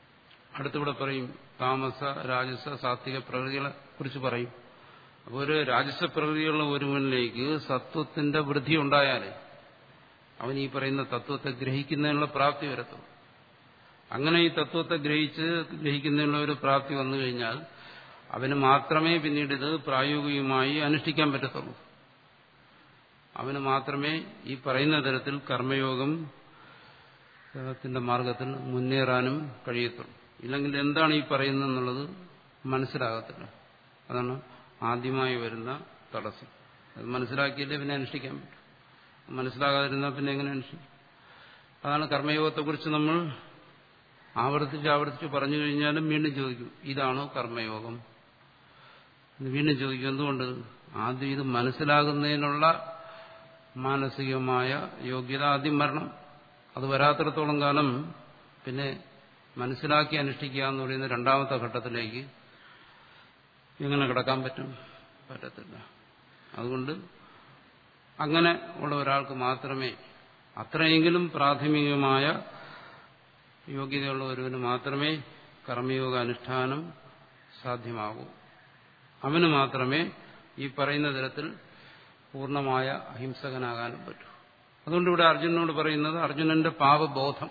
അടുത്തിവിടെ പറയും താമസ രാജസ സാത്വിക പ്രകൃതികളെ കുറിച്ച് പറയും അപ്പോൾ ഒരു രാജസ പ്രകൃതിയുള്ള ഒരുവനിലേക്ക് സത്വത്തിന്റെ വൃദ്ധി ഉണ്ടായാലേ അവൻ ഈ പറയുന്ന തത്വത്തെ ഗ്രഹിക്കുന്നതിനുള്ള പ്രാപ്തി വരത്തുള്ളൂ അങ്ങനെ ഈ തത്വത്തെ ഗ്രഹിച്ച് ഗ്രഹിക്കുന്നതിനുള്ള ഒരു പ്രാപ്തി വന്നു കഴിഞ്ഞാൽ അവന് മാത്രമേ പിന്നീട് ഇത് പ്രായോഗികമായി അനുഷ്ഠിക്കാൻ പറ്റത്തുള്ളൂ അവന് മാത്രമേ ഈ പറയുന്ന തരത്തിൽ കർമ്മയോഗം ത്തിന്റെ മാർഗത്തിൽ മുന്നേറാനും കഴിയത്തുള്ളൂ ഇല്ലെങ്കിൽ എന്താണ് ഈ പറയുന്നതെന്നുള്ളത് മനസ്സിലാകത്തില്ല അതാണ് ആദ്യമായി വരുന്ന തടസ്സം അത് മനസ്സിലാക്കിയില്ലേ പിന്നെ അനുഷ്ഠിക്കാൻ പറ്റും മനസ്സിലാകാതിരുന്നാൽ പിന്നെ എങ്ങനെ അനുഷ്ഠിക്കും അതാണ് കർമ്മയോഗത്തെക്കുറിച്ച് നമ്മൾ ആവർത്തിച്ച് ആവർത്തിച്ച് പറഞ്ഞു കഴിഞ്ഞാലും വീണ്ടും ചോദിക്കും ഇതാണോ കർമ്മയോഗം വീണ്ടും ചോദിക്കും എന്തുകൊണ്ട് ആദ്യം ഇത് മനസ്സിലാകുന്നതിനുള്ള മാനസികമായ യോഗ്യത ആദ്യം വരണം അത് വരാത്തിടത്തോളം കാലം പിന്നെ മനസ്സിലാക്കി അനുഷ്ഠിക്കുക എന്ന് പറയുന്ന രണ്ടാമത്തെ ഘട്ടത്തിലേക്ക് എങ്ങനെ കിടക്കാൻ പറ്റും പറ്റത്തില്ല അതുകൊണ്ട് അങ്ങനെ ഉള്ള ഒരാൾക്ക് മാത്രമേ അത്രയെങ്കിലും പ്രാഥമികമായ യോഗ്യതയുള്ള ഒരുവന് മാത്രമേ കർമ്മയോഗ അനുഷ്ഠാനം സാധ്യമാകൂ അവന് മാത്രമേ ഈ പറയുന്ന തരത്തിൽ പൂർണ്ണമായ അഹിംസകനാകാനും പറ്റൂ അതുകൊണ്ട് ഇവിടെ അർജുനനോട് പറയുന്നത് അർജുനന്റെ പാപബോധം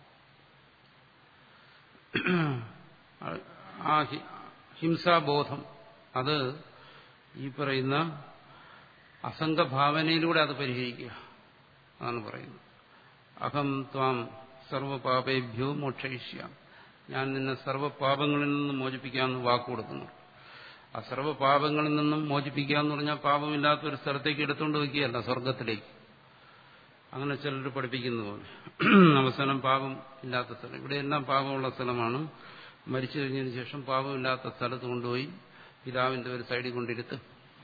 ആ ഹിംസാബോധം അത് ഈ പറയുന്ന അസംഗഭാവനയിലൂടെ അത് പരിഹരിക്കുക അതാണ് പറയുന്നത് അഹം ത്വാം സർവപാപേഭ്യോ മോക്ഷയിഷ്യാം ഞാൻ നിന്നെ സർവ്വപാപങ്ങളിൽ നിന്നും മോചിപ്പിക്കാമെന്ന് വാക്ക് കൊടുക്കുന്നു ആ സർവ്വപാപങ്ങളിൽ നിന്നും മോചിപ്പിക്കുക എന്ന് പറഞ്ഞാൽ പാപമില്ലാത്ത ഒരു സ്ഥലത്തേക്ക് എടുത്തുകൊണ്ട് വയ്ക്കുകയല്ല സ്വർഗത്തിലേക്ക് അങ്ങനെ ചിലർ പഠിപ്പിക്കുന്നു പോലെ അവസാനം പാപം ഇല്ലാത്ത സ്ഥലം ഇവിടെ എല്ലാം പാപമുള്ള സ്ഥലമാണ് മരിച്ചു കഴിഞ്ഞതിന് ശേഷം പാപമില്ലാത്ത സ്ഥലത്ത് കൊണ്ടുപോയി പിതാവിന്റെ ഒരു സൈഡിൽ കൊണ്ടിരുത്ത്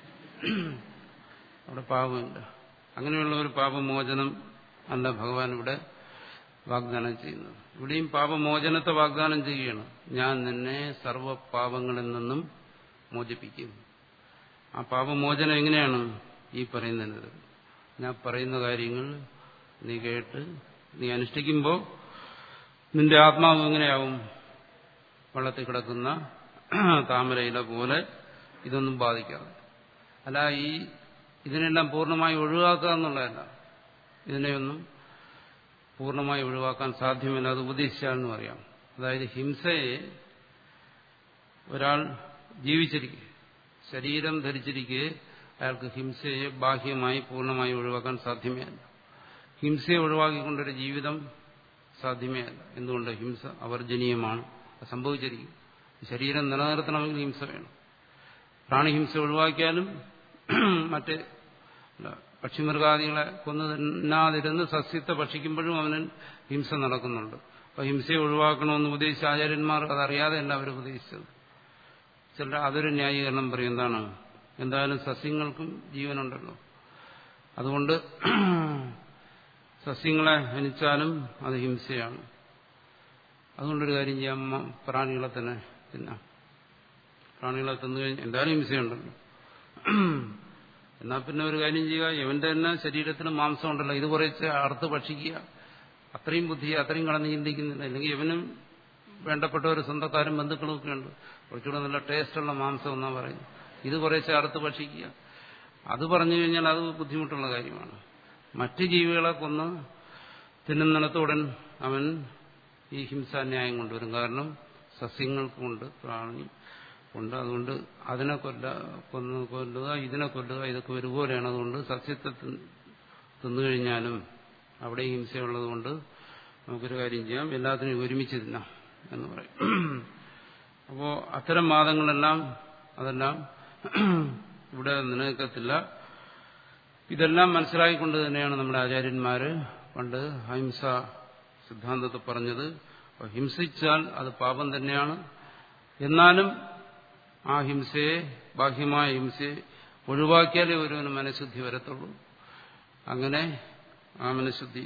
അവിടെ പാപമില്ല അങ്ങനെയുള്ള ഒരു പാപമോചനം അല്ല ഭഗവാൻ ഇവിടെ വാഗ്ദാനം ചെയ്യുന്നത് ഇവിടെയും പാപമോചനത്തെ വാഗ്ദാനം ചെയ്യുകയാണ് ഞാൻ നിന്നെ സർവ്വ പാപങ്ങളിൽ നിന്നും മോചിപ്പിക്കും ആ പാപമോചനം എങ്ങനെയാണ് ഈ പറയുന്നത് ഞാൻ പറയുന്ന കാര്യങ്ങൾ നീ കേട്ട് നീ അനുഷ്ഠിക്കുമ്പോൾ നിന്റെ ആത്മാവ് എങ്ങനെയാവും വെള്ളത്തിൽ കിടക്കുന്ന താമരയില പോലെ ഇതൊന്നും ബാധിക്കാതെ അല്ല ഈ ഇതിനെല്ലാം പൂർണ്ണമായി ഒഴിവാക്കുക എന്നുള്ളതല്ല ഇതിനെയൊന്നും പൂർണ്ണമായി ഒഴിവാക്കാൻ സാധ്യമല്ല അത് ഉപദേശിച്ചാലെന്ന് പറയാം അതായത് ഹിംസയെ ഒരാൾ ജീവിച്ചിരിക്കെ ശരീരം ധരിച്ചിരിക്കെ അയാൾക്ക് ഹിംസയെ ബാഹ്യമായി പൂർണ്ണമായി ഒഴിവാക്കാൻ സാധ്യമേ അല്ല ഹിംസയെ ഒഴിവാക്കിക്കൊണ്ടൊരു ജീവിതം സാധ്യമേ അല്ല എന്തുകൊണ്ട് ഹിംസ അവർജനീയമാണ് സംഭവിച്ചിരിക്കും ശരീരം നിലനിർത്തണമെങ്കിൽ ഹിംസ വേണം പ്രാണിഹിംസ ഒഴിവാക്കിയാലും മറ്റ് പക്ഷിമൃഗാദികളെ കൊന്നു തിന്നാതിരുന്ന് സസ്യത്തെ ഭക്ഷിക്കുമ്പോഴും അവന് ഹിംസ നടക്കുന്നുണ്ട് അപ്പൊ ഹിംസയെ ഒഴിവാക്കണമെന്ന് ഉപദേശിച്ച ആചാര്യന്മാർ അതറിയാതെ അല്ല അവർ ഉപദേശിച്ചത് ചിലർ അതൊരു ന്യായീകരണം പറയും എന്താണ് എന്തായാലും സസ്യങ്ങൾക്കും ജീവനുണ്ടല്ലോ അതുകൊണ്ട് സസ്യങ്ങളെ ഹനിച്ചാലും അത് ഹിംസയാണ് അതുകൊണ്ടൊരു കാര്യം ചെയ്യാം പ്രാണികളെ തന്നെ തിന്നാം പ്രാണികളെ തിന്നു കഴിഞ്ഞാൽ എന്തായാലും ഹിംസയുണ്ടല്ലോ എന്നാൽ പിന്നെ ഒരു കാര്യം ചെയ്യുക ഇവന്റെ തന്നെ ശരീരത്തിന് മാംസം ഉണ്ടല്ലോ ഇത് കുറച്ച് അറുത്ത് ഭക്ഷിക്കുക അത്രയും ബുദ്ധി അത്രയും കടന്ന് ചിന്തിക്കുന്നില്ല അല്ലെങ്കിൽ ഇവനും വേണ്ടപ്പെട്ട ഒരു സ്വന്തക്കാരും ബന്ധുക്കളും ഒക്കെ ഉണ്ട് കുറച്ചുകൂടെ നല്ല ടേസ്റ്റുള്ള മാംസം എന്നാ പറയുന്നത് ഇത് കുറേശ്ശെ അറുത്ത് ഭക്ഷിക്കുക അത് പറഞ്ഞു കഴിഞ്ഞാൽ അത് ബുദ്ധിമുട്ടുള്ള കാര്യമാണ് മറ്റ് ജീവികളെ കൊന്ന് തിന്നുന്നിടത്തോടൻ അവൻ ഈ ഹിംസാന്യായം കൊണ്ടുവരും കാരണം സസ്യങ്ങൾക്കുണ്ട് പ്രാണി ഉണ്ട് അതുകൊണ്ട് അതിനെ കൊല്ല കൊന്ന് കൊല്ലുക ഇതിനെ കൊല്ലുക ഇതൊക്കെ ഒരുപോലെയാണ് അതുകൊണ്ട് സസ്യത്തെ തിന്നു കഴിഞ്ഞാലും അവിടെ ഹിംസയുള്ളതുകൊണ്ട് നമുക്കൊരു കാര്യം ചെയ്യാം എല്ലാത്തിനും ഒരുമിച്ച് തിന്നാം എന്ന് പറയും അപ്പോൾ അത്തരം വാദങ്ങളെല്ലാം അതെല്ലാം ഇവിടെ നിലനിൽക്കത്തില്ല ഇതെല്ലാം മനസ്സിലാക്കിക്കൊണ്ട് തന്നെയാണ് നമ്മുടെ ആചാര്യന്മാര് പണ്ട് അഹിംസ സിദ്ധാന്തത്തെ പറഞ്ഞത് ഹിംസിച്ചാൽ അത് പാപം തന്നെയാണ് എന്നാലും ആ ഹിംസയെ ബാഹ്യമായ ഹിംസയെ ഒഴിവാക്കിയാലേ ഒരുവന് മനഃശുദ്ധി വരത്തുള്ളൂ അങ്ങനെ ആ മനഃശുദ്ധി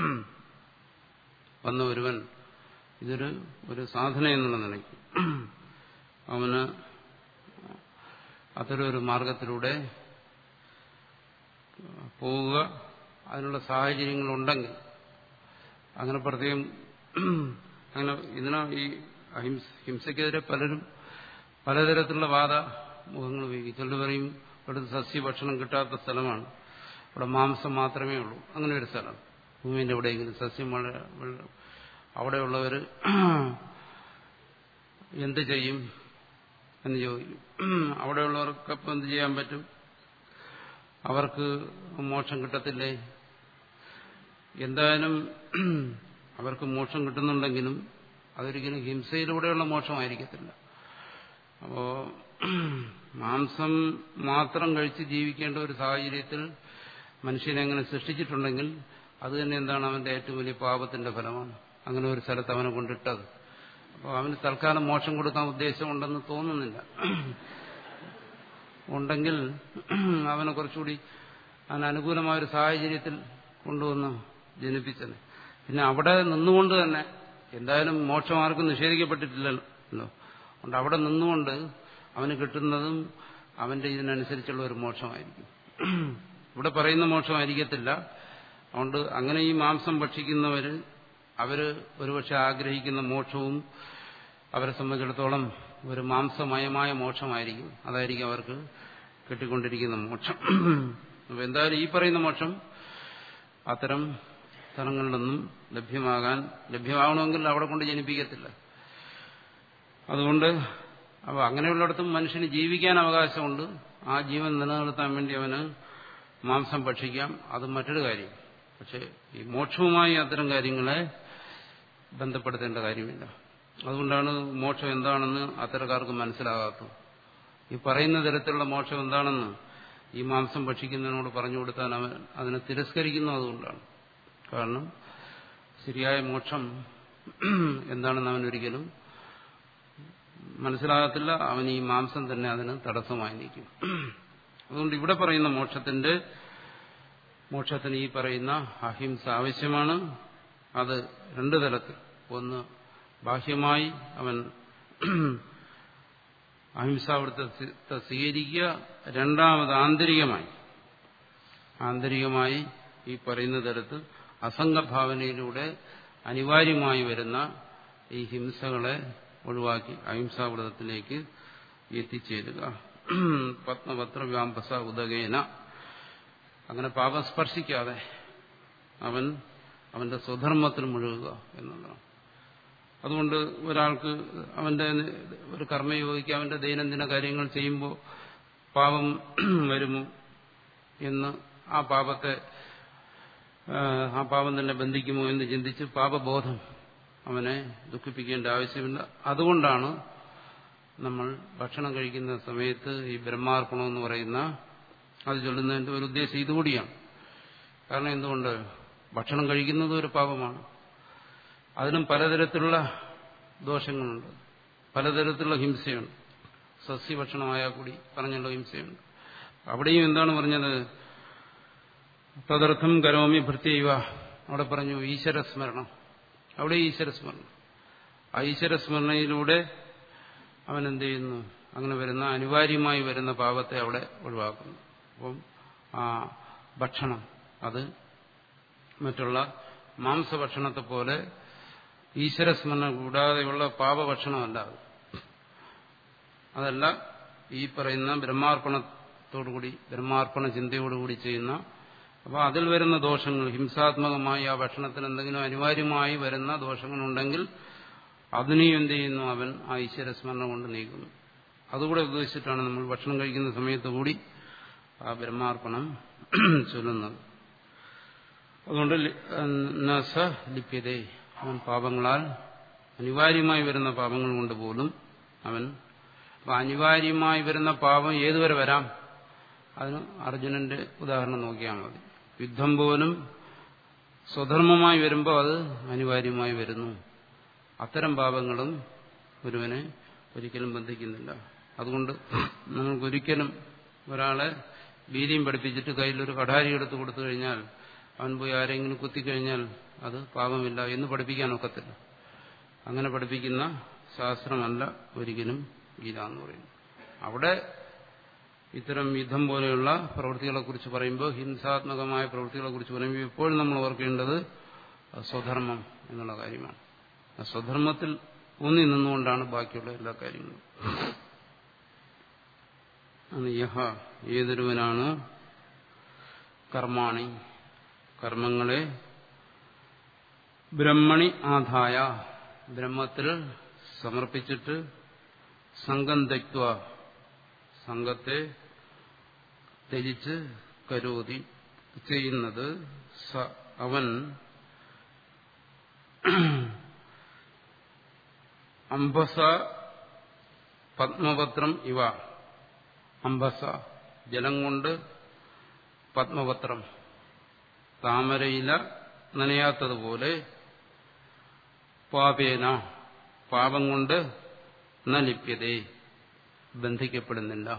വന്ന ഒരുവൻ ഇതൊരു ഒരു സാധന എന്നുള്ള നിലയ്ക്ക് അവന് അത്തരമൊരു മാർഗത്തിലൂടെ പോവുക അതിനുള്ള സാഹചര്യങ്ങളുണ്ടെങ്കിൽ അങ്ങനെ പ്രത്യേകം അങ്ങനെ ഇതിനാ ഈ അഹിംസ ഹിംസയ്ക്കെതിരെ പലരും പലതരത്തിലുള്ള വാദ മുഖങ്ങൾ ഉപയോഗിക്കും ചിലർ പറയും ഇവിടുത്തെ സസ്യഭക്ഷണം കിട്ടാത്ത സ്ഥലമാണ് അവിടെ മാംസം മാത്രമേ ഉള്ളൂ അങ്ങനെ ഒരു സ്ഥലം ഭൂമിന്റെ എവിടെയെങ്കിലും സസ്യം വളരെ വെള്ളം അവിടെയുള്ളവർ എന്ത് ചെയ്യും എന്ന് ചോദിക്കും അവിടെയുള്ളവർക്കപ്പം എന്ത് ചെയ്യാൻ പറ്റും അവർക്ക് മോക്ഷം കിട്ടത്തില്ലേ എന്തായാലും അവർക്ക് മോക്ഷം കിട്ടുന്നുണ്ടെങ്കിലും അതൊരിക്കലും ഹിംസയിലൂടെയുള്ള മോക്ഷമായിരിക്കത്തില്ല അപ്പോ മാംസം മാത്രം കഴിച്ച് ജീവിക്കേണ്ട ഒരു സാഹചര്യത്തിൽ മനുഷ്യനെ അങ്ങനെ സൃഷ്ടിച്ചിട്ടുണ്ടെങ്കിൽ അത് തന്നെ എന്താണ് അവന്റെ ഏറ്റവും വലിയ പാപത്തിന്റെ ഫലമാണ് അങ്ങനെ ഒരു സ്ഥലത്ത് അവനെ കൊണ്ടിട്ടത് അപ്പോൾ അവന് തൽക്കാലം മോക്ഷം കൊടുക്കാൻ ഉദ്ദേശമുണ്ടെന്ന് തോന്നുന്നില്ല ഉണ്ടെങ്കിൽ അവനെ കുറച്ചുകൂടി അവന് അനുകൂലമായ ഒരു സാഹചര്യത്തിൽ കൊണ്ടുവന്ന് ജനിപ്പിച്ചത് പിന്നെ അവിടെ നിന്നുകൊണ്ട് തന്നെ എന്തായാലും മോക്ഷം ആർക്കും നിഷേധിക്കപ്പെട്ടിട്ടില്ലല്ലോ അതുകൊണ്ട് അവിടെ നിന്നുകൊണ്ട് അവന് കിട്ടുന്നതും അവന്റെ ഇതിനനുസരിച്ചുള്ള ഒരു മോക്ഷമായിരിക്കും ഇവിടെ പറയുന്ന മോക്ഷമായിരിക്കത്തില്ല അതുകൊണ്ട് അങ്ങനെ ഈ മാംസം ഭക്ഷിക്കുന്നവര് അവര് ഒരുപക്ഷെ ആഗ്രഹിക്കുന്ന മോക്ഷവും അവരെ സംബന്ധിച്ചിടത്തോളം ഒരു മാംസമയമായ മോക്ഷമായിരിക്കും അതായിരിക്കും അവർക്ക് കിട്ടിക്കൊണ്ടിരിക്കുന്ന മോക്ഷം അപ്പൊ എന്തായാലും ഈ പറയുന്ന മോക്ഷം അത്തരം സ്ഥലങ്ങളിലൊന്നും ലഭ്യമാകാൻ ലഭ്യമാകണമെങ്കിൽ അവിടെ കൊണ്ട് ജനിപ്പിക്കത്തില്ല അതുകൊണ്ട് അപ്പോൾ അങ്ങനെയുള്ളിടത്തും മനുഷ്യന് ജീവിക്കാൻ അവകാശമുണ്ട് ആ ജീവൻ നിലനിർത്താൻ വേണ്ടി അവന് മാംസം ഭക്ഷിക്കാം അത് മറ്റൊരു കാര്യം പക്ഷെ ഈ മോക്ഷവുമായി അത്തരം കാര്യങ്ങളെ ബന്ധപ്പെടുത്തേണ്ട കാര്യമില്ല അതുകൊണ്ടാണ് മോക്ഷം എന്താണെന്ന് അത്തരക്കാർക്ക് മനസ്സിലാകാത്തത് ഈ പറയുന്ന തരത്തിലുള്ള മോക്ഷം എന്താണെന്ന് ഈ മാംസം ഭക്ഷിക്കുന്നതിനോട് പറഞ്ഞു കൊടുത്താൽ അവൻ അതിനെ തിരസ്കരിക്കുന്നു അതുകൊണ്ടാണ് കാരണം ശരിയായ മോക്ഷം എന്താണെന്ന് അവൻ ഒരിക്കലും മനസ്സിലാകത്തില്ല അവൻ ഈ മാംസം തന്നെ അതിന് തടസ്സമായി നിൽക്കും അതുകൊണ്ട് ഇവിടെ പറയുന്ന മോക്ഷത്തിന്റെ മോക്ഷത്തിന് ഈ പറയുന്ന അഹിംസ ആവശ്യമാണ് അത് രണ്ടു തലത്തിൽ ഒന്ന് ബാഹ്യമായി അവൻ അഹിംസാവൃത്തത്തെ സ്വീകരിക്കുക രണ്ടാമത് ആന്തരികമായി ആന്തരികമായി ഈ പറയുന്ന തരത്തിൽ അസംഗഭാവനയിലൂടെ അനിവാര്യമായി വരുന്ന ഈ ഹിംസകളെ ഒഴിവാക്കി അഹിംസാവ്രതത്തിലേക്ക് എത്തിച്ചേരുക പത്മപത്ര വ്യാമ്പസ ഉദകേന അങ്ങനെ പാപം സ്പർശിക്കാതെ അവൻ അവന്റെ സ്വധർമ്മത്തിൽ മുഴുകുക എന്നുള്ളതാണ് അതുകൊണ്ട് ഒരാൾക്ക് അവന്റെ ഒരു കർമ്മയോഗിക്ക് അവന്റെ ദൈനംദിന കാര്യങ്ങൾ ചെയ്യുമ്പോൾ പാപം വരുമോ എന്ന് ആ പാപത്തെ ആ പാപം തന്നെ ബന്ധിക്കുമോ എന്ന് ചിന്തിച്ച് പാപബോധം അവനെ ദുഃഖിപ്പിക്കേണ്ട ആവശ്യമില്ല അതുകൊണ്ടാണ് നമ്മൾ ഭക്ഷണം കഴിക്കുന്ന സമയത്ത് ഈ ബ്രഹ്മാർപ്പണം എന്ന് പറയുന്ന അത് ചൊല്ലുന്നതിന്റെ ഒരു ഉദ്ദേശം ഇതുകൂടിയാണ് കാരണം എന്തുകൊണ്ട് ഭക്ഷണം കഴിക്കുന്നത് ഒരു പാപമാണ് അതിനും പലതരത്തിലുള്ള ദോഷങ്ങളുണ്ട് പലതരത്തിലുള്ള ഹിംസയുണ്ട് സസ്യഭക്ഷണമായാൽ കൂടി പറഞ്ഞുള്ള ഹിംസയുണ്ട് അവിടെയും എന്താണ് പറഞ്ഞത് തദർത്ഥം കരോമി ഭൃത്യവ അവിടെ പറഞ്ഞു ഈശ്വരസ്മരണം അവിടെ ഈശ്വരസ്മരണം ആ ഈശ്വരസ്മരണയിലൂടെ അവൻ എന്ത് ചെയ്യുന്നു അങ്ങനെ വരുന്ന അനിവാര്യമായി വരുന്ന പാപത്തെ അവിടെ ഒഴിവാക്കുന്നു അപ്പം ആ ഭക്ഷണം അത് മറ്റുള്ള മാംസഭക്ഷണത്തെ പോലെ ഈശ്വരസ്മരണ കൂടാതെയുള്ള പാപഭക്ഷണമല്ല അത് അതല്ല ഈ പറയുന്ന ബ്രഹ്മാർപ്പണത്തോടുകൂടി ബ്രഹ്മാർപ്പണ ചിന്തയോടുകൂടി ചെയ്യുന്ന അപ്പോൾ അതിൽ വരുന്ന ദോഷങ്ങൾ ഹിംസാത്മകമായി ആ ഭക്ഷണത്തിന് എന്തെങ്കിലും അനിവാര്യമായി വരുന്ന ദോഷങ്ങളുണ്ടെങ്കിൽ അതിനെയും എന്ത് ചെയ്യുന്നു അവൻ ആ ഈശ്വരസ്മരണ കൊണ്ട് നീക്കുന്നു അതുകൂടെ ഉദ്ദേശിച്ചിട്ടാണ് നമ്മൾ ഭക്ഷണം കഴിക്കുന്ന സമയത്ത് കൂടി ആ ബ്രഹ്മാർപ്പണം ചൊല്ലുന്നത് അതുകൊണ്ട് നസ ലിപ്യതേ അവൻ പാപങ്ങളാൽ അനിവാര്യമായി വരുന്ന പാപങ്ങൾ കൊണ്ട് പോലും അവൻ അപ്പൊ അനിവാര്യമായി വരുന്ന പാപം ഏതുവരെ വരാം അതിന് അർജുനന്റെ ഉദാഹരണം നോക്കിയാൽ മതി യുദ്ധം പോലും സ്വധർമ്മമായി വരുമ്പോൾ അത് അനിവാര്യമായി വരുന്നു അത്തരം പാപങ്ങളും ഒരുവനെ ഒരിക്കലും ബന്ധിക്കുന്നില്ല അതുകൊണ്ട് നിങ്ങൾക്കൊരിക്കലും ഒരാളെ ഭീതിയും പഠിപ്പിച്ചിട്ട് കയ്യിലൊരു കഠാരി എടുത്ത് കൊടുത്തു കഴിഞ്ഞാൽ അവൻ പോയി ആരെങ്കിലും കുത്തിക്കഴിഞ്ഞാൽ അത് പാപമില്ല എന്ന് പഠിപ്പിക്കാൻ ഒക്കത്തില്ല അങ്ങനെ പഠിപ്പിക്കുന്ന ശാസ്ത്രമല്ല ഒരിക്കലും ഗീത എന്ന് പറയുന്നത് അവിടെ ഇത്തരം യുദ്ധം പോലെയുള്ള പ്രവൃത്തികളെക്കുറിച്ച് പറയുമ്പോൾ ഹിംസാത്മകമായ പ്രവൃത്തികളെക്കുറിച്ച് പറയുമ്പോൾ ഇപ്പോഴും നമ്മൾ ഓർക്കേണ്ടത് സ്വധർമ്മം എന്നുള്ള കാര്യമാണ് സ്വധർമ്മത്തിൽ ഊന്നി നിന്നുകൊണ്ടാണ് ബാക്കിയുള്ള എല്ലാ കാര്യങ്ങളും ആണ് യഹ ഏതൊരുവനാണ് കർമാണി കർമ്മങ്ങളെ ബ്രഹ്മണി ആധായ ബ്രഹ്മത്തിൽ സമർപ്പിച്ചിട്ട് സംഘം തെക്വ സംഘത്തെ ത്യജിച്ച് കരോതി ചെയ്യുന്നത് സ അവൻ അംബസ പത്മപത്രം ഇവ അംബസ ജലം കൊണ്ട് പത്മപത്രം താമരയില നനയാത്തതുപോലെ പാപേന പാപം കൊണ്ട് ന ലിപ്യതേ ബന്ധിക്കപ്പെടുന്നില്ല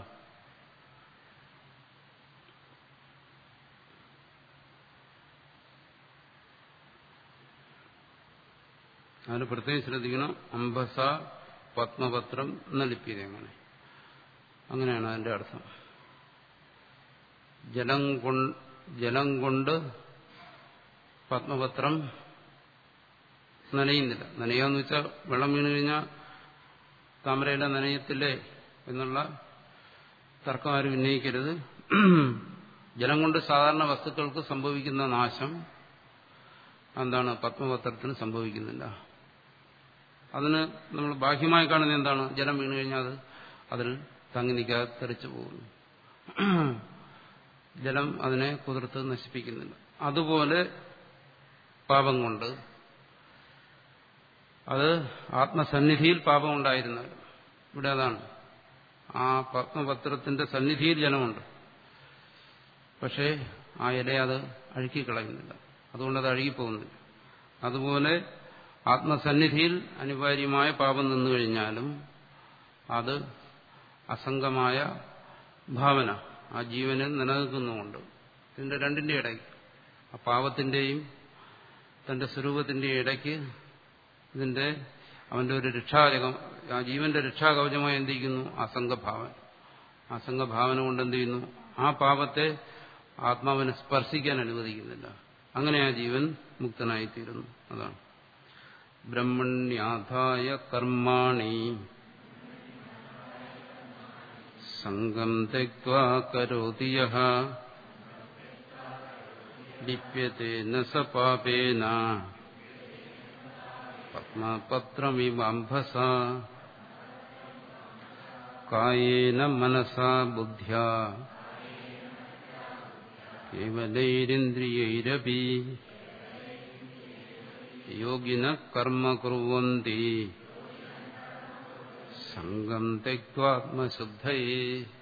അതിന് പ്രത്യേകം ശ്രദ്ധിക്കണം അംബസ പത്മപത്രം എന്ന ലിപ്യത അങ്ങനെ അങ്ങനെയാണ് അതിന്റെ അർത്ഥം ജലം കൊണ്ട് ജലം കൊണ്ട് പത്മപത്രം നനയുന്നില്ല നനയാന്ന് വെച്ചാൽ വെള്ളം വീണ് കഴിഞ്ഞാൽ താമരയില നനയത്തില്ലേ എന്നുള്ള തർക്കം ആരും ഉന്നയിക്കരുത് ജലം കൊണ്ട് സാധാരണ വസ്തുക്കൾക്ക് സംഭവിക്കുന്ന നാശം എന്താണ് പത്മപത്രത്തിന് സംഭവിക്കുന്നില്ല അതിന് നമ്മൾ ബാഹ്യമായി കാണുന്നത് എന്താണ് ജലം വീണ് കഴിഞ്ഞാൽ അത് അതിൽ തങ്ങി നിൽക്കാതെ തെറിച്ചു പോകുന്നു ജലം അതിനെ കുതിർത്ത് നശിപ്പിക്കുന്നില്ല അതുപോലെ പാപം കൊണ്ട് അത് ആത്മസന്നിധിയിൽ പാപം ഉണ്ടായിരുന്നത് ഇവിടെ അതാണ് ആ പത്മപത്രത്തിന്റെ സന്നിധിയിൽ ജലമുണ്ട് പക്ഷേ ആ ഇല അത് അഴുക്കിക്കളയുന്നില്ല അതുകൊണ്ട് അത് അഴുകിപ്പോകുന്നില്ല അതുപോലെ ആത്മസന്നിധിയിൽ അനിവാര്യമായ പാപം നിന്നു കഴിഞ്ഞാലും അത് അസംഗമായ ഭാവന ആ ജീവനിൽ നിലനിൽക്കുന്നുമുണ്ട് ഇതിന്റെ രണ്ടിന്റെ ഇടയ്ക്ക് ആ പാപത്തിന്റെയും തന്റെ സ്വരൂപത്തിന്റെയും ഇടയ്ക്ക് ഇതിന്റെ അവന്റെ ഒരു രക്ഷാകവചം ആ ജീവന്റെ രക്ഷാകവചമായി എന്ത് ചെയ്യുന്നു അസംഗഭാവന അസംഗഭാവന കൊണ്ട് എന്ത് ചെയ്യുന്നു ആ പാപത്തെ ആത്മാവിനെ സ്പർശിക്കാൻ അനുവദിക്കുന്നില്ല അങ്ങനെ ആ ജീവൻ മുക്തനായിത്തീരുന്നു അതാണ് ബ്രഹ്മണ്യാധായ കർമാണി സംഘം തെക്വാ കരോതി യഃ ലിപ്യത്തെ ന സ പാപേന പത്മപത്രമിവംഭസ കായേന മനസാ ബുദ്ധ്യാ കേവലൈരിന്ദ്രിയൈരപി യോഗിന കർമ്മ കുർവന്തി സംഘം തെക്വാത്മശുദ്ധയേ